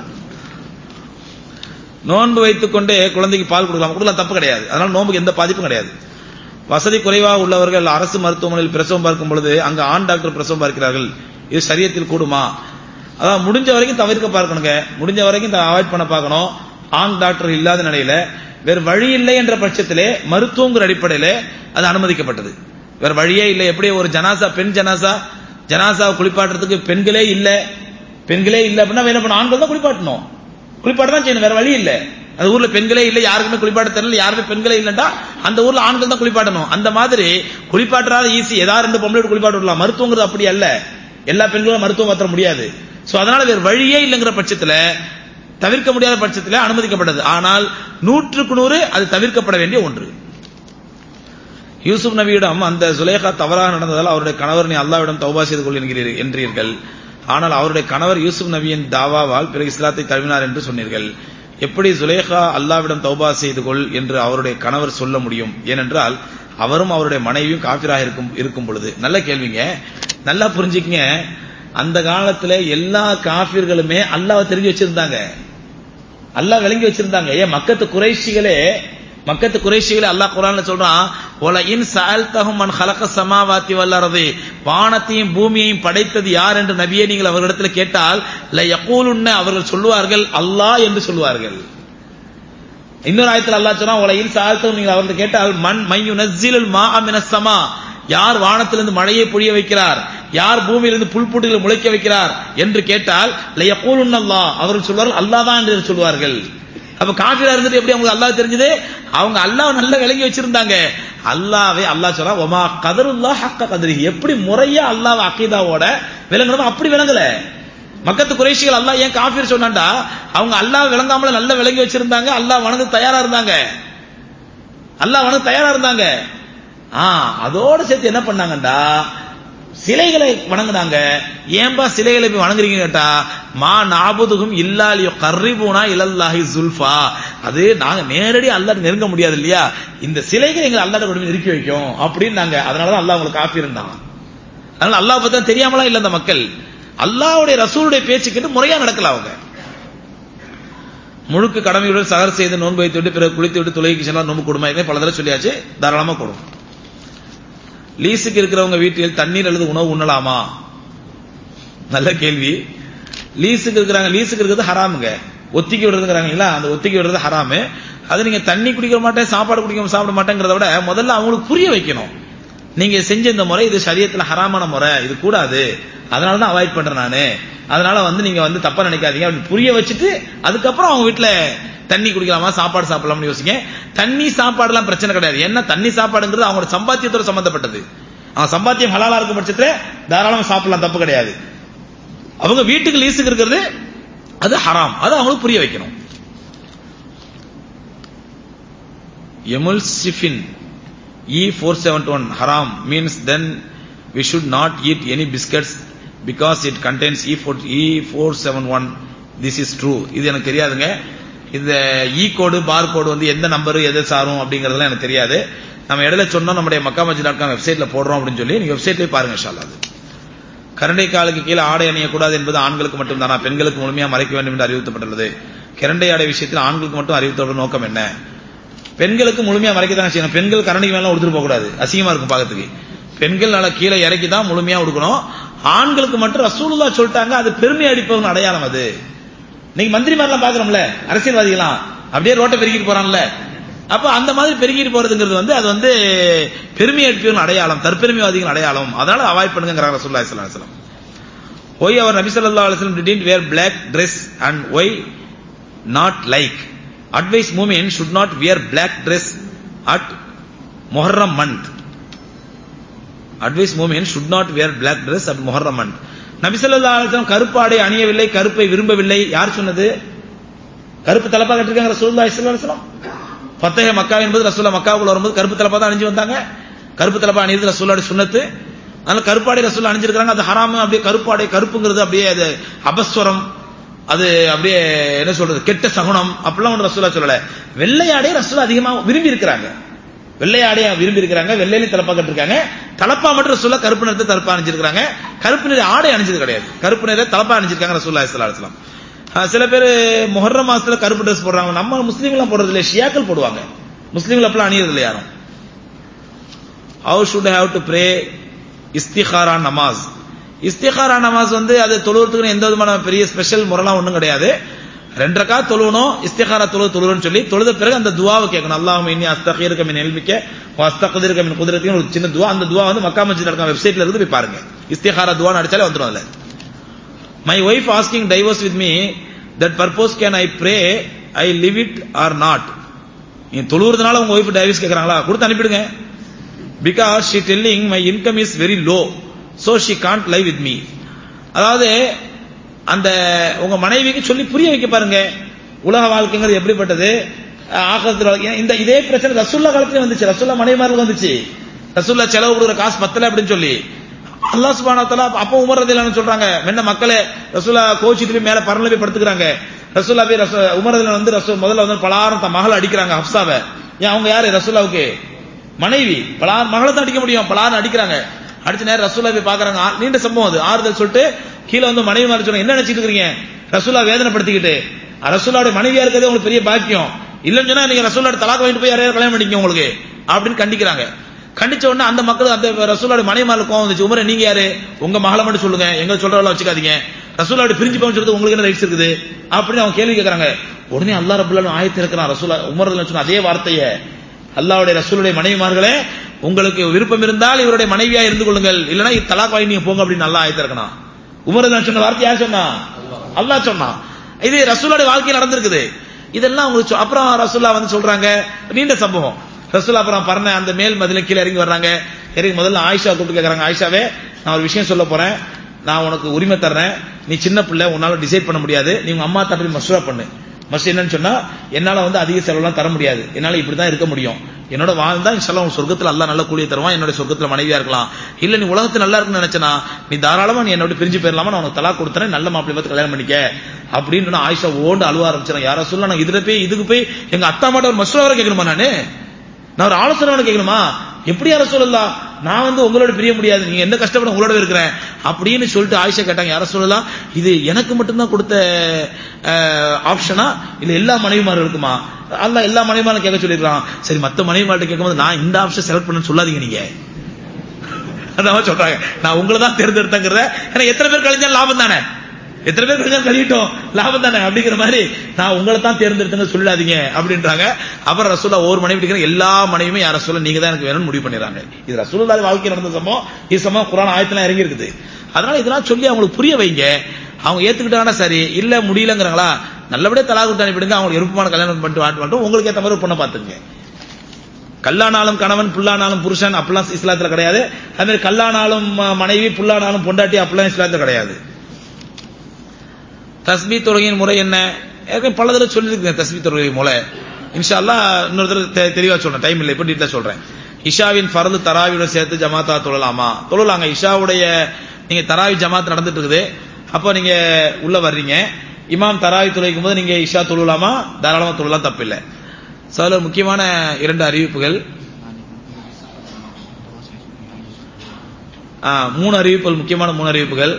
S1: நோன்பு வைத்துக் கொண்டே குழந்தைக்கு பால் கொடுக்கலாம் கொடுக்கலாம் தப்பு கிடையாது அதனால நோன்புக்கு எந்த பாதிப்பும் கிடையாது வசதி குறைவாக உள்ளவர்கள் அரசு மருத்துவமனையில் பிரசவம் பார்க்கும் பொழுது அங்க ஆண் டாக்டர் பிரசவம் பார்க்கிறார்கள் இது சரியத்தில் கூடுமா அதான் முடிஞ்ச வரைக்கும் தவிர்க்க பார்க்கணுங்க முடிஞ்ச வரைக்கும் அவாய்ட் பண்ண பார்க்கணும் ஆண் டாக்டர் இல்லாத நிலையில வேறு வழி இல்லை என்ற பட்சத்திலே மருத்துவங்கிற அடிப்படையில அது அனுமதிக்கப்பட்டது வேற வழியே இல்லை எப்படி ஒரு ஜனாசா பெண் ஜனாசா ஜனாசாவை குளிப்பாட்டுறதுக்கு பெண்களே இல்ல பெண்களே இல்ல அப்படின்னா என்ன பண்ண ஆண்கள் தான் குளிப்பாட்டணும் குளிப்பாட்ட தான் செய்யணும் வேற வழி இல்ல அந்த ஊர்ல பெண்களே இல்ல யாருக்குமே குளிப்பாட்ட தெரியல யாருமே பெண்களே இல்லைன்னா அந்த ஊர்ல ஆண்கள் தான் குளிப்பாட்டணும் அந்த மாதிரி குளிப்பாட்டுறாத ஈஸி ஏதாவது ரெண்டு பொம்பளை குளிப்பாட்டு விடலாம் மருத்துவங்கிறது அப்படி அல்ல எல்லா பெண்களும் மருத்துவம் மாற்ற முடியாது சோ அதனால வேற வழியே இல்லைங்கிற பட்சத்துல தவிர்க்க முடியாத பட்சத்தில் அனுமதிக்கப்பட்டது ஆனால் நூற்றுக்கு நூறு அது தவிர்க்கப்பட வேண்டிய ஒன்று யூசுப் நபியிடம் அந்த சுலேகா தவறாக நடந்ததால் அவருடைய கணவர் நீ அல்லாவிடம் தௌபா செய்து கொள் என்கிறீர்கள் என்றீர்கள் ஆனால் அவருடைய கணவர் யூசுப் நபியின் தாவாவால் பிறகு இஸ்லாத்தை தழுவினார் என்று சொன்னீர்கள் எப்படி சுலேகா அல்லாவிடம் தௌபா செய்து கொள் என்று அவருடைய கணவர் சொல்ல முடியும் ஏனென்றால் அவரும் அவருடைய மனைவியும் காபிராக இருக்கும் இருக்கும் பொழுது நல்ல கேள்விங்க நல்லா புரிஞ்சுக்கங்க அந்த காலத்துல எல்லா காபிர்களுமே அல்லாவை தெரிஞ்சு வச்சிருந்தாங்க அல்லாஹ் விளங்கி வச்சிருந்தாங்க ஏன் மக்கத்து குறைஷிகளே மக்கத்து குறைஷிகளே அல்லாஹ் குரான்ல சொல்றான் ஒல இன் சால்தஹும் மன் ஹலக சமாவாத்தி வல்லரது வானத்தையும் பூமியையும் படைத்தது யார் என்று நபியே நீங்கள் அவர்களிடத்தில் கேட்டால் ல யகூலுன்ன அவர்கள் சொல்லுவார்கள் அல்லாஹ் என்று சொல்லுவார்கள் இன்னொரு ஆயத்தில் அல்லாஹ் சொன்னா ஒல இன் சால்தஹும் நீங்கள் அவர்கள் கேட்டால் மண் மையு நஸ்ஸிலுல் மா மினஸ் சமா யார் வானத்திலிருந்து மழையை பொழிய வைக்கிறார் யார் பூமியிலிருந்து புல்புட்டுகளை முளைக்க வைக்கிறார் என்று கேட்டால் லயக்கூலுன் அல்லாஹ் அவர்கள் சொல்வார்கள் அல்லாஹ் தான் என்று சொல்வார்கள் அப்ப காஃபிரா இருந்துட்டு எப்படி அவங்க அல்லாஹ் தெரிஞ்சது அவங்க அல்லாஹ் நல்ல விளங்கி வச்சிருந்தாங்க அல்லாவே அல்லாஹ் சொல்றா ஒமா கதருல்லா ஹக்க கதரி எப்படி முறையா அல்லாஹ் அக்கீதாவோட விளங்கணும் அப்படி விளங்கல மக்கத்து குறைஷிகள் அல்லாஹ் ஏன் காஃபிர் சொன்னாண்டா அவங்க அல்லாஹ் விளங்காமல நல்ல விளங்கி வச்சிருந்தாங்க அல்லாஹ் வணங்க தயாரா இருந்தாங்க அல்லாஹ் வணங்க தயாரா இருந்தாங்க ஆ அதோட சேர்த்து என்ன பண்ணாங்கண்டா சிலைகளை வணங்குனாங்க ஏன்பா சிலைகளை போய் வணங்குறீங்க கேட்டா மா நாபுதுகும் இல்லாலியோ கர்ரிபூனா இலல்லாஹி சுல்ஃபா அது நாங்க நேரடி அல்லாஹ் நெருங்க முடியாது இல்லையா இந்த சிலைகள் எங்களை அல்லாஹ் கொண்டு போய் நெருக்கி வைக்கும் அப்படின்னு நாங்க அதனாலதான் அல்லாஹ் உங்களுக்கு காப்பி இருந்தான் அதனால அல்லாஹ் பத்தி தெரியாமலாம் இல்ல அந்த மக்கள் அல்லாஹ்வுடைய ரசூலுடைய பேச்சு கேட்டு முறையா நடக்கல அவங்க முழுக்க கடமையுடன் சகர் செய்து நோன்பு வைத்து விட்டு பிறகு குளித்து விட்டு தொலைக்கு செல்லாம் நோன்பு கொடுமா பல தடவை சொல்லியாச்சு தாராளமா கொடுக்கும் லீஸுக்கு இருக்கிறவங்க வீட்டில் தண்ணீர் அல்லது உணவு உண்ணலாமா நல்ல கேள்வி லீஸுக்கு இருக்கிறாங்க லீஸுக்கு இருக்கிறது ஹராமுங்க ஒத்திக்கி விடுறதுங்கிறாங்க இல்ல அந்த ஒத்திக்கி விடுறது ஹராமு அது நீங்க தண்ணி குடிக்க மாட்டேன் சாப்பாடு குடிக்க சாப்பிட மாட்டேங்கிறத விட முதல்ல அவங்களுக்கு புரிய வைக்கணும் நீங்க செஞ்ச இந்த முறை இது சரியத்துல ஹராமான முறை இது கூடாது அதனாலதான் அவாய்ட் பண்றேன் நானு அதனால வந்து நீங்க வந்து தப்பா நினைக்காதீங்க அப்படின்னு புரிய வச்சுட்டு அதுக்கப்புறம் அவங்க வீட்டுல தண்ணி குடிக்கலாமா சாப்பாடு சாப்பிடலாம்னு யோசிங்க தண்ணி சாப்பாடுலாம் பிரச்சனை கிடையாது ஏன்னா தண்ணி சாப்பாடுங்கிறது அவங்களோட சம்பாத்தியத்தோட சம்பந்தப்பட்டது அவங்க சம்பாத்தியம் ஹலாலா இருக்கும் பட்சத்துல தாராளமா சாப்பிடலாம் தப்பு கிடையாது அவங்க வீட்டுக்கு லீஸுக்கு இருக்கிறது அது ஹராம் அது அவங்களுக்கு புரிய வைக்கணும் emulsifier E four seven one ஹராம் means then we should not eat any biscuits because it contains E four E four seven one this is true இது எனக்கு தெரியாதுங்க இந்த இ கோடு பார் கோடு வந்து எந்த நம்பர் எதை சாரும் அப்படிங்கறதெல்லாம் எனக்கு தெரியாது நம்ம இடையில சொன்னோம் நம்முடைய மக்காமஜி டாட் காம் வெப்சைட்ல போடுறோம் அப்படின்னு சொல்லி நீங்க வெப்சைட்லயே பாருங்க ஷாலா அது கரண்டை காலுக்கு கீழே ஆடை அணியக்கூடாது என்பது ஆண்களுக்கு மட்டும்தானா பெண்களுக்கு முழுமையா மறைக்க வேண்டும் என்று அறிவுறுத்தப்பட்டுள்ளது கரண்டை ஆடை விஷயத்தில் ஆண்களுக்கு மட்டும் அறிவுறுத்தப்பட்ட நோக்கம் என்ன பெண்களுக்கு முழுமையா மறைக்க தான் செய்யணும் பெண்கள் கரண்டைக்கு மேல உடுத்துட்டு போக கூடாது அசிங்கமா இருக்கும் பாக்கிறதுக்கு பெண்கள் நல்லா கீழே இறக்கி தான் முழுமையா உடுக்கணும் ஆண்களுக்கு மட்டும் ரசூலுல்லா சொல்லிட்டாங்க அது பெருமை அடிப்பவன் அடையாளம் அது நீங்க மந்திரி மாதிரிலாம் பாக்குறோம்ல அரசியல்வாதிகளாம் அப்படியே ரோட்டை பெருக்கிட்டு போறான்ல அப்ப அந்த மாதிரி பெருகிட்டு போறதுங்கிறது வந்து அது வந்து பெருமை அடிப்பவன் அடையாளம் தற்பெருமைவாதிகள் அடையாளம் அதனால அவாய்ட் பண்ணுங்கிறாங்க ரசூல்லா இஸ்லாம் ஒய் அவர் நபி சொல்லா அலுவலம் didn't wear black dress and why not like advise மூமென் should not wear black dress at மொஹர்ரம் மந்த் அட்வைஸ் மூமென் should not wear black dress at மொஹர்ரம் மந்த் நபிசல்லா அலுவலம் கருப்பாடை அணியவில்லை கருப்பை விரும்பவில்லை யார் சொன்னது கருப்பு தலப்பா கட்டிருக்காங்க ரசூல்லா இஸ்லாம் பத்தக மக்கா என்பது ரசூல்லா மக்காவுக்குள்ள வரும்போது கருப்பு தலப்பா தான் அணிஞ்சு வந்தாங்க கருப்பு தலப்பா அணியது ரசூல்லாடி சுண்ணத்து அதனால கருப்பாடை ரசூல்லா அணிஞ்சிருக்காங்க அது ஹராம அப்படியே கருப்பாடை கருப்புங்கிறது அப்படியே அது அபஸ்வரம் அது அப்படியே என்ன சொல்றது கெட்ட சகுனம் அப்படிலாம் ஒன்று ரசூலா சொல்லல வெள்ளையாடே ரசூலா அதிகமா விரும்பி இருக்கிறாங்க வெள்ளை ஆடையா விரும்பி இருக்கிறாங்க வெள்ளையில தலப்பா கட்டிருக்காங்க தலப்பா மட்டும் ரசூல்லா கருப்பு நிறத்தை தலப்பா அணிஞ்சிருக்காங்க கருப்பு நிற ஆடை அணிஞ்சது கிடையாது கருப்பு நிற தலப்பா அணிஞ்சிருக்காங்க ரசூல்லா ஸல்லல்லாஹு அலைஹி வஸல்லம் அஹ் சில பேர் முஹர்ரம் மாசத்துல கருப்பு ட்ரெஸ் போடுறாங்க நம்ம முஸ்லீம்லாம் போடுறது இல்லையா ஷியாக்கள் போடுவாங்க முஸ்லீம்கள் அப்பலாம் அணியறது இல்லை யாரும் how should have to pray இஸ்திகாரா நமாஸ் இஸ்திகாரா நமாஸ் வந்து அது தொழுவதுக்கு எந்த விதமான பெரிய ஸ்பெஷல் முறைலாம் ஒன்றும் கிடையாது ரெண்டு ரக்கா தொழுவணும் இஸ்திகாரா தொழுவு தொழுவன்னு சொல்லி தொழுத பிறகு அந்த துவாவை கேட்கணும் அல்லாஹ் இன்னி அஸ்தகீருக்க மின் எல்மிக்க அஸ்தகதிருக்க மின் குதிரத்தின் ஒரு சின்ன துவா அந்த துவா வந்து மக்கா மஸ்ஜித் நடக்கிற வெப்சைட்ல இருந்து போய் பாருங்க இஸ்திகாரா துவான்னு அடிச்சாலே வந்துடும் அதுல my wife asking divorce with me that purpose can I pray I live it or not நீ தொழுவுறதுனால உங்க ஒய்ஃப் டைவர்ஸ் கேட்கறாங்களா கொடுத்து அனுப்பிடுங்க because she telling my income is very low so she can't live with me அதாவது அந்த உங்க மனைவிக்கு சொல்லி புரிய வைக்க பாருங்க உலக வாழ்க்கைங்கிறது எப்படிப்பட்டது ஆகத்தில் வாழ்க்கை இந்த இதே பிரச்சனை ரசுல்லா காலத்துல வந்துச்சு ரசுல்லா மனைவிமார்களுக்கு வந்துச்சு ரசுல்லா செலவு கொடுக்குற காசு பத்தல அப்படின்னு சொல்லி அல்லாஹ் சுப்ஹானஹு வ தஆலா அப்போ உமர் ரதியல்லாஹு சொல்றாங்க என்ன மக்களே ரசூலா கோச்சிட்டு போய் மேல பரல போய் படுத்துக்கிறாங்க ரசூலா போய் ரசூ உமர் ரதியல்லாஹு வந்து ரசூல் முதல்ல வந்து பலாரம் தன் மகளை அடிக்கிறாங்க ஹப்சாவை ஏன் அவங்க யாரு ரசூலாவுக்கு மனைவி பலார் மகளை தான் அடிக்க முடியும் பலார் அடிக்கிறாங்க அடிச்ச நேரம் ரசூலா போய் பாக்குறாங்க ஆ- நீண்ட சம்பவம் அது ஆறுதல் சொல்லிட்டு கீழே வந்து மனைவி மாதிரி சொன்னாங்க என்ன நினைச்சிட்டு இருக்கீங்க ரசூலா வேதனைப்படுத்திக்கிட்டு ரசூலாவுடைய மனைவியா இருக்கிறதே உங்களுக்கு பெரிய பாக்கியம் இல்லைன்னு சொன்னா நீங்க ரசூலோட தலாக் வாங்கிட்டு போய் யாரையாவது கல்யாணம் பண்ணிக்க உங்களுக்கு அப்படின்னு கண்டிக்கிறாங்க கண்டிச்ச உடனே அந்த மக்கள் அந்த ரசூலோட மனைவிமாரில் கோவம் வந்துச்சு உமரை நீங்க யாரு உங்க மகளை மட்டும் சொல்லுங்க எங்க சொல்றவள வச்சுக்காதீங்க ரசூலோட பிரிஞ்சு போன்னு சொல்றது உங்களுக்கு என்ன ரைட்ஸ் இருக்குது அப்படின்னு அவங்க கேள்வி கேட்கறாங்க உடனே அல்லாஹ் ரபுல்லாலும் ஆயத்து இருக்கிறான் ரசூலா உமர் சொன்ன அதே வார்த்தையை அல்லாஹ்வுடைய ரசூலுடைய மனைவிமார்களே உங்களுக்கு விருப்பம் இருந்தால் இவருடைய மனைவியா இருந்து கொள்ளுங்கள் இல்லைன்னா தலாக் வாங்கி நீங்க போங்க அப்படின்னு நல்லா ஆயத்து இருக்கணும் உமர் சொன்ன வார்த்தை யார் சொன்னா அல்லாஹ் சொன்னான் இது ரசூலுடைய வாழ்க்கையில் நடந்திருக்குது இதெல்லாம் உங்களுக்கு சொ- அப்புறம் ரசூல்லா வந்து சொல்றாங்க நீண்ட சம்பவம் ரசூல்லா அப்புறம் பறந்த அந்த மேல் மதில கீழே இறங்கி வர்றாங்க இறங்கி முதல்ல ஆயிஷா கூப்பிட்டு கேக்குறாங்க ஆயிஷாவே நான் ஒரு விஷயம் சொல்ல போறேன் நான் உனக்கு உரிமை தர்றேன் நீ சின்ன பிள்ளை உன்னால டிசைட் பண்ண முடியாது நீ உங்க அம்மா தப்பி மசூரா பண்ணு மஸ்ட் என்னன்னு சொன்னா என்னால வந்து அதிக செலவுலாம் தர முடியாது என்னால இப்படிதான் இருக்க முடியும் என்னோட வாழ்ந்தா இன்ஷால்லா உன் சொர்க்கத்துல அல்லாஹ் நல்ல கூலியை தருவான் என்னோட சொர்க்கத்துல மனைவியா இருக்கலாம் இல்ல நீ உலகத்துல நல்லா இருக்குன்னு நினைச்சனா நீ தாராளமா நீ என்னோட பிரிஞ்சு போயிடலாமா நான் உனக்கு தலா கொடுத்தறேன் நல்ல மாப்பிள்ளை பார்த்து கல்யாணம் பண்ணிக்க அப்படின்னு நான் ஆயிஷா ஓண்டு அழுவ ஆரம்பிச்சேன் யாரா சொல்ல நான் இதுல போய் இதுக்கு போய் எங்க அத்தா மாட்ட ஒரு மசூரா வரை கேட்கணுமா நானு நான் ஒரு ஆலோசனை வேணும் கேட்கணுமா எப்படி யார சொல்லலாம் நான் வந்து உங்களோட பிரிய முடியாது நீங்க எந்த கஷ்டப்பட உங்களோட இருக்கிறேன் அப்படின்னு சொல்லிட்டு ஆயிஷா கேட்டாங்க யார சொல்லலாம் இது எனக்கு மட்டும்தான் கொடுத்த ஆப்ஷனா இல்ல எல்லா மனைவிமார்களுக்குமா அல்ல எல்லா மனைவிமாரும் கேட்க சொல்லிருக்கான் சரி மத்த மனைவிமார்ட்ட கேட்கும்போது நான் இந்த ஆப்ஷன் செலக்ட் பண்ண சொல்லாதீங்க நீங்க அதான் சொல்றாங்க நான் உங்களை தான் தேர்ந்தெடுத்தங்கிறத ஏன்னா எத்தனை பேர் கழிஞ்சா லாபம் தானே எத்தனை பேர் கழிஞ்சா கழியட்டும் லாபம் தானே அப்படிங்கிற மாதிரி நான் உங்களை தான் தேர்ந்தெடுத்தங்க சொல்லாதீங்க அப்படின்றாங்க அப்புறம் ரசூலா ஒரு மனைவி இருக்கிற எல்லா மனைவியுமே யார் ரசூலா நீங்க தான் எனக்கு வேணும்னு முடிவு பண்ணிடுறாங்க இது ரசூலா வாழ்க்கை நடந்த சம்பவம் இது சம்பவம் குரான் ஆயத்தெல்லாம் இறங்கி இருக்குது அதனால இதெல்லாம் சொல்லி அவங்களுக்கு புரிய வைங்க அவங்க ஏத்துக்கிட்டாங்கன்னா சரி இல்ல முடியலங்கிறாங்களா நல்லபடியா தலாக் விட்டு அனுப்பிடுங்க அவங்களுக்கு விருப்பமான கல்யாணம் பண்ணிட்டு வாட்டு வாட்டும் உங்களுக்கு ஏத்த மாதிரி ஒரு பொண்ணை பாத்துங்க கல்லானாலும் கணவன் புல்லானாலும் புருஷன் அப்படிலாம் இஸ்லாத்துல கிடையாது அதே மாதிரி கல்லானாலும் ம- மனைவி புல்லானாலும் பொண்டாட்டி அப்படிலாம் இஸ்லாத்துல கிடையாது தஸ்மீ தொழுகையின் முறை என்ன ஏற்கனவே பல தடவை சொல்லியிருக்கேன் தஸ்மீ தொழுகை முறை இன்ஷா அல்லாஹ் இன்னொரு தடவை தெ- தெளிவா சொல்றேன் டைம் இல்லை இப்போ டீட்டெயில் சொல்றேன் இஷாவின் ஃபர்து தராவியுடன் சேர்த்து ஜமாத்தா தொழலாமா தொழலாங்க இஷாவுடைய நீங்க தராவி ஜமாத் நடந்துட்டு இருக்குது அப்போ நீங்க உள்ள வர்றீங்க இமாம் தராவி தொழுகைக்கும் போது நீங்க இஷா தொழலாமா தாராளமா தொழலாம் தப்பில்லை ஸோ அதில் முக்கியமான இரண்டு அறிவிப்புகள் ஆ, மூணு அறிவிப்புகள் முக்கியமான மூணு அறிவிப்புகள்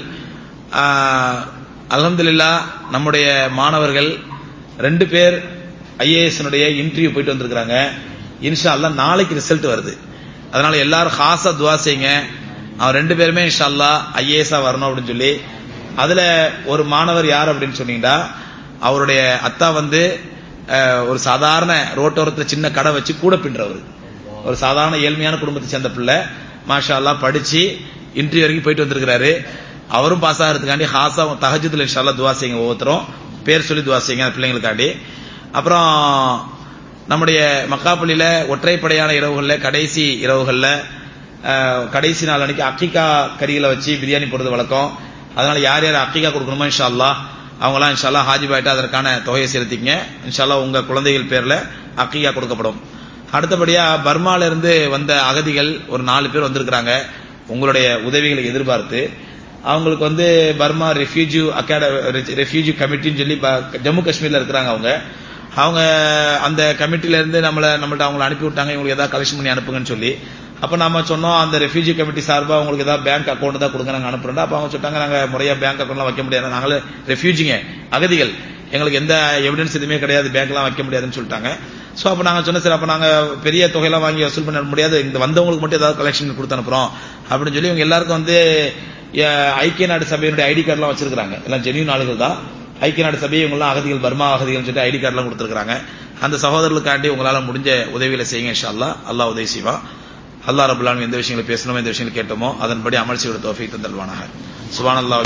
S1: அலமதுல்லா நம்முடைய மாணவர்கள் ரெண்டு பேர் ஐஏஎஸ்னுடைய இன்டர்வியூ போயிட்டு வந்திருக்கிறாங்க இன்ஷா அல்லாஹ் நாளைக்கு ரிசல்ட் வருது அதனால எல்லாரும் ஹாசா துவா செய்யுங்க அவன் ரெண்டு பேருமே இன்ஷா அல்லாஹ் ஐஏஎஸ்ஆ வரணும் அப்படின்னு சொல்லி அதுல ஒரு மாணவர் யார் அப்படின்னு சொன்னீங்கன்னா அவருடைய அத்தா வந்து அஹ், ஒரு சாதாரண ரோட்டோரத்துல சின்ன கடை வச்சு கூட பின்றவர் ஒரு சாதாரண ஏழ்மையான குடும்பத்தை சேர்ந்த பிள்ளை மாஷா அல்லாஹ் படிச்சு இன்டர்வியூ வரைக்கும் போயிட்டு வந்திருக்கிறாரு அவரும் பாஸ் ஆகிறதுக்காண்டி ஹாசா தஹஜத்துல இன்ஷால்லா துவா செய்யுங்க ஒவ்வொருத்தரும் பேர் சொல்லி துவா செய்யுங்க அந்த பிள்ளைங்களுக்காண்டி அப்புறம் நம்முடைய மக்காப்பள்ளியில ஒற்றைப்படையான இரவுகள்ல கடைசி இரவுகள்ல அஹ், கடைசி நாள் அன்னைக்கு அக்கிகா கறிகளை வச்சு பிரியாணி போடுறது வழக்கம் அதனால யார் யார் அக்கிகா கொடுக்கணுமோ இன்ஷா அல்லாஹ் அவங்களாம் இன்ஷா அல்லாஹ் ஹாஜி பாயிட்டு அதற்கான தொகையை செலுத்திக்கங்க இன்ஷா அல்லாஹ் உங்க குழந்தைகள் பேர்ல அக்கிகா கொடுக்கப்படும் அடுத்தபடியா பர்மால இருந்து வந்த அகதிகள் ஒரு நாலு பேர் வந்திருக்கிறாங்க உங்களுடைய உதவிகளை எதிர்பார்த்து அவங்களுக்கு வந்து பர்மா ரெஃப்யூஜி அகாட ரெஃப்யூஜி கமிட்டின்னு சொல்லி ப- ஜம்மு காஷ்மீர்ல இருக்கிறாங்க அவங்க அவங்க அந்த கமிட்டில இருந்து நம்மள நம்மள்ட்ட அவங்களை அனுப்பி விட்டாங்க இவங்களுக்கு ஏதாவது கலெக்ஷன் பண்ணி அனுப்புங்கன்னு சொல்லி அப்ப நாம சொன்னோம் அந்த ரெஃப்யூஜி கமிட்டி சார்பா உங்களுக்கு ஏதாவது பேங்க் அக்கௌண்ட் தான் கொடுங்க நாங்க அனுப்புறோம் அப்ப அவங்க சொல்லிட்டாங்க நாங்க முறையா பேங்க் அக்கௌண்ட்லாம் வைக்க முடியாது நாங்களே ரெஃப்யூஜிங்க அகதிகள் எங்களுக்கு எந்த எவிடன்ஸ் எதுவுமே கிடையாது பேங்க்லாம் வைக்க முடியாதுன்னு சொல்லிட்டாங்க சோ அப்ப நாங்க சொன்ன சரி அப்ப நாங்க பெரிய தொகையெல்லாம் வாங்கி வசூல் பண்ண முடியாது இந்த வந்தவங்களுக்கு மட்டும் ஏதாவது கலெக்ஷன் கொடுத்து அனுப்புறோம் அப்படின்னு சொல்லி இவங்க எல்லாருக்கும் வந்து அஹ், ஐக்கிய நாடு சபையினுடைய ஐடி கார்டுலாம் வச்சிருக்காங்க எல்லாம் ஜெனியூன் ஆளுகள் தான் ஐக்கிய நாடு சபை இவங்கெல்லாம் அகதிகள் பர்மா அகதிகள் சொல்லிட்டு ஐடி கார்டுலாம் கொடுத்துருக்காங்க அந்த சகோதரர்களுக்காண்டி உங்களால முடிஞ்ச உதவியில செய்யுங்க இன்ஷா அல்லாஹ் அல்லாஹ் உதவி செய்வான் அல்லாஹ் ரபுல்லான் எந்த விஷயங்களை பேசணுமோ எந்த விஷயங்களை கேட்டோமோ அதன்படி அமல் செய்ய தோஃபி தந்தல்வானாக சுபான் அல்லாஹ்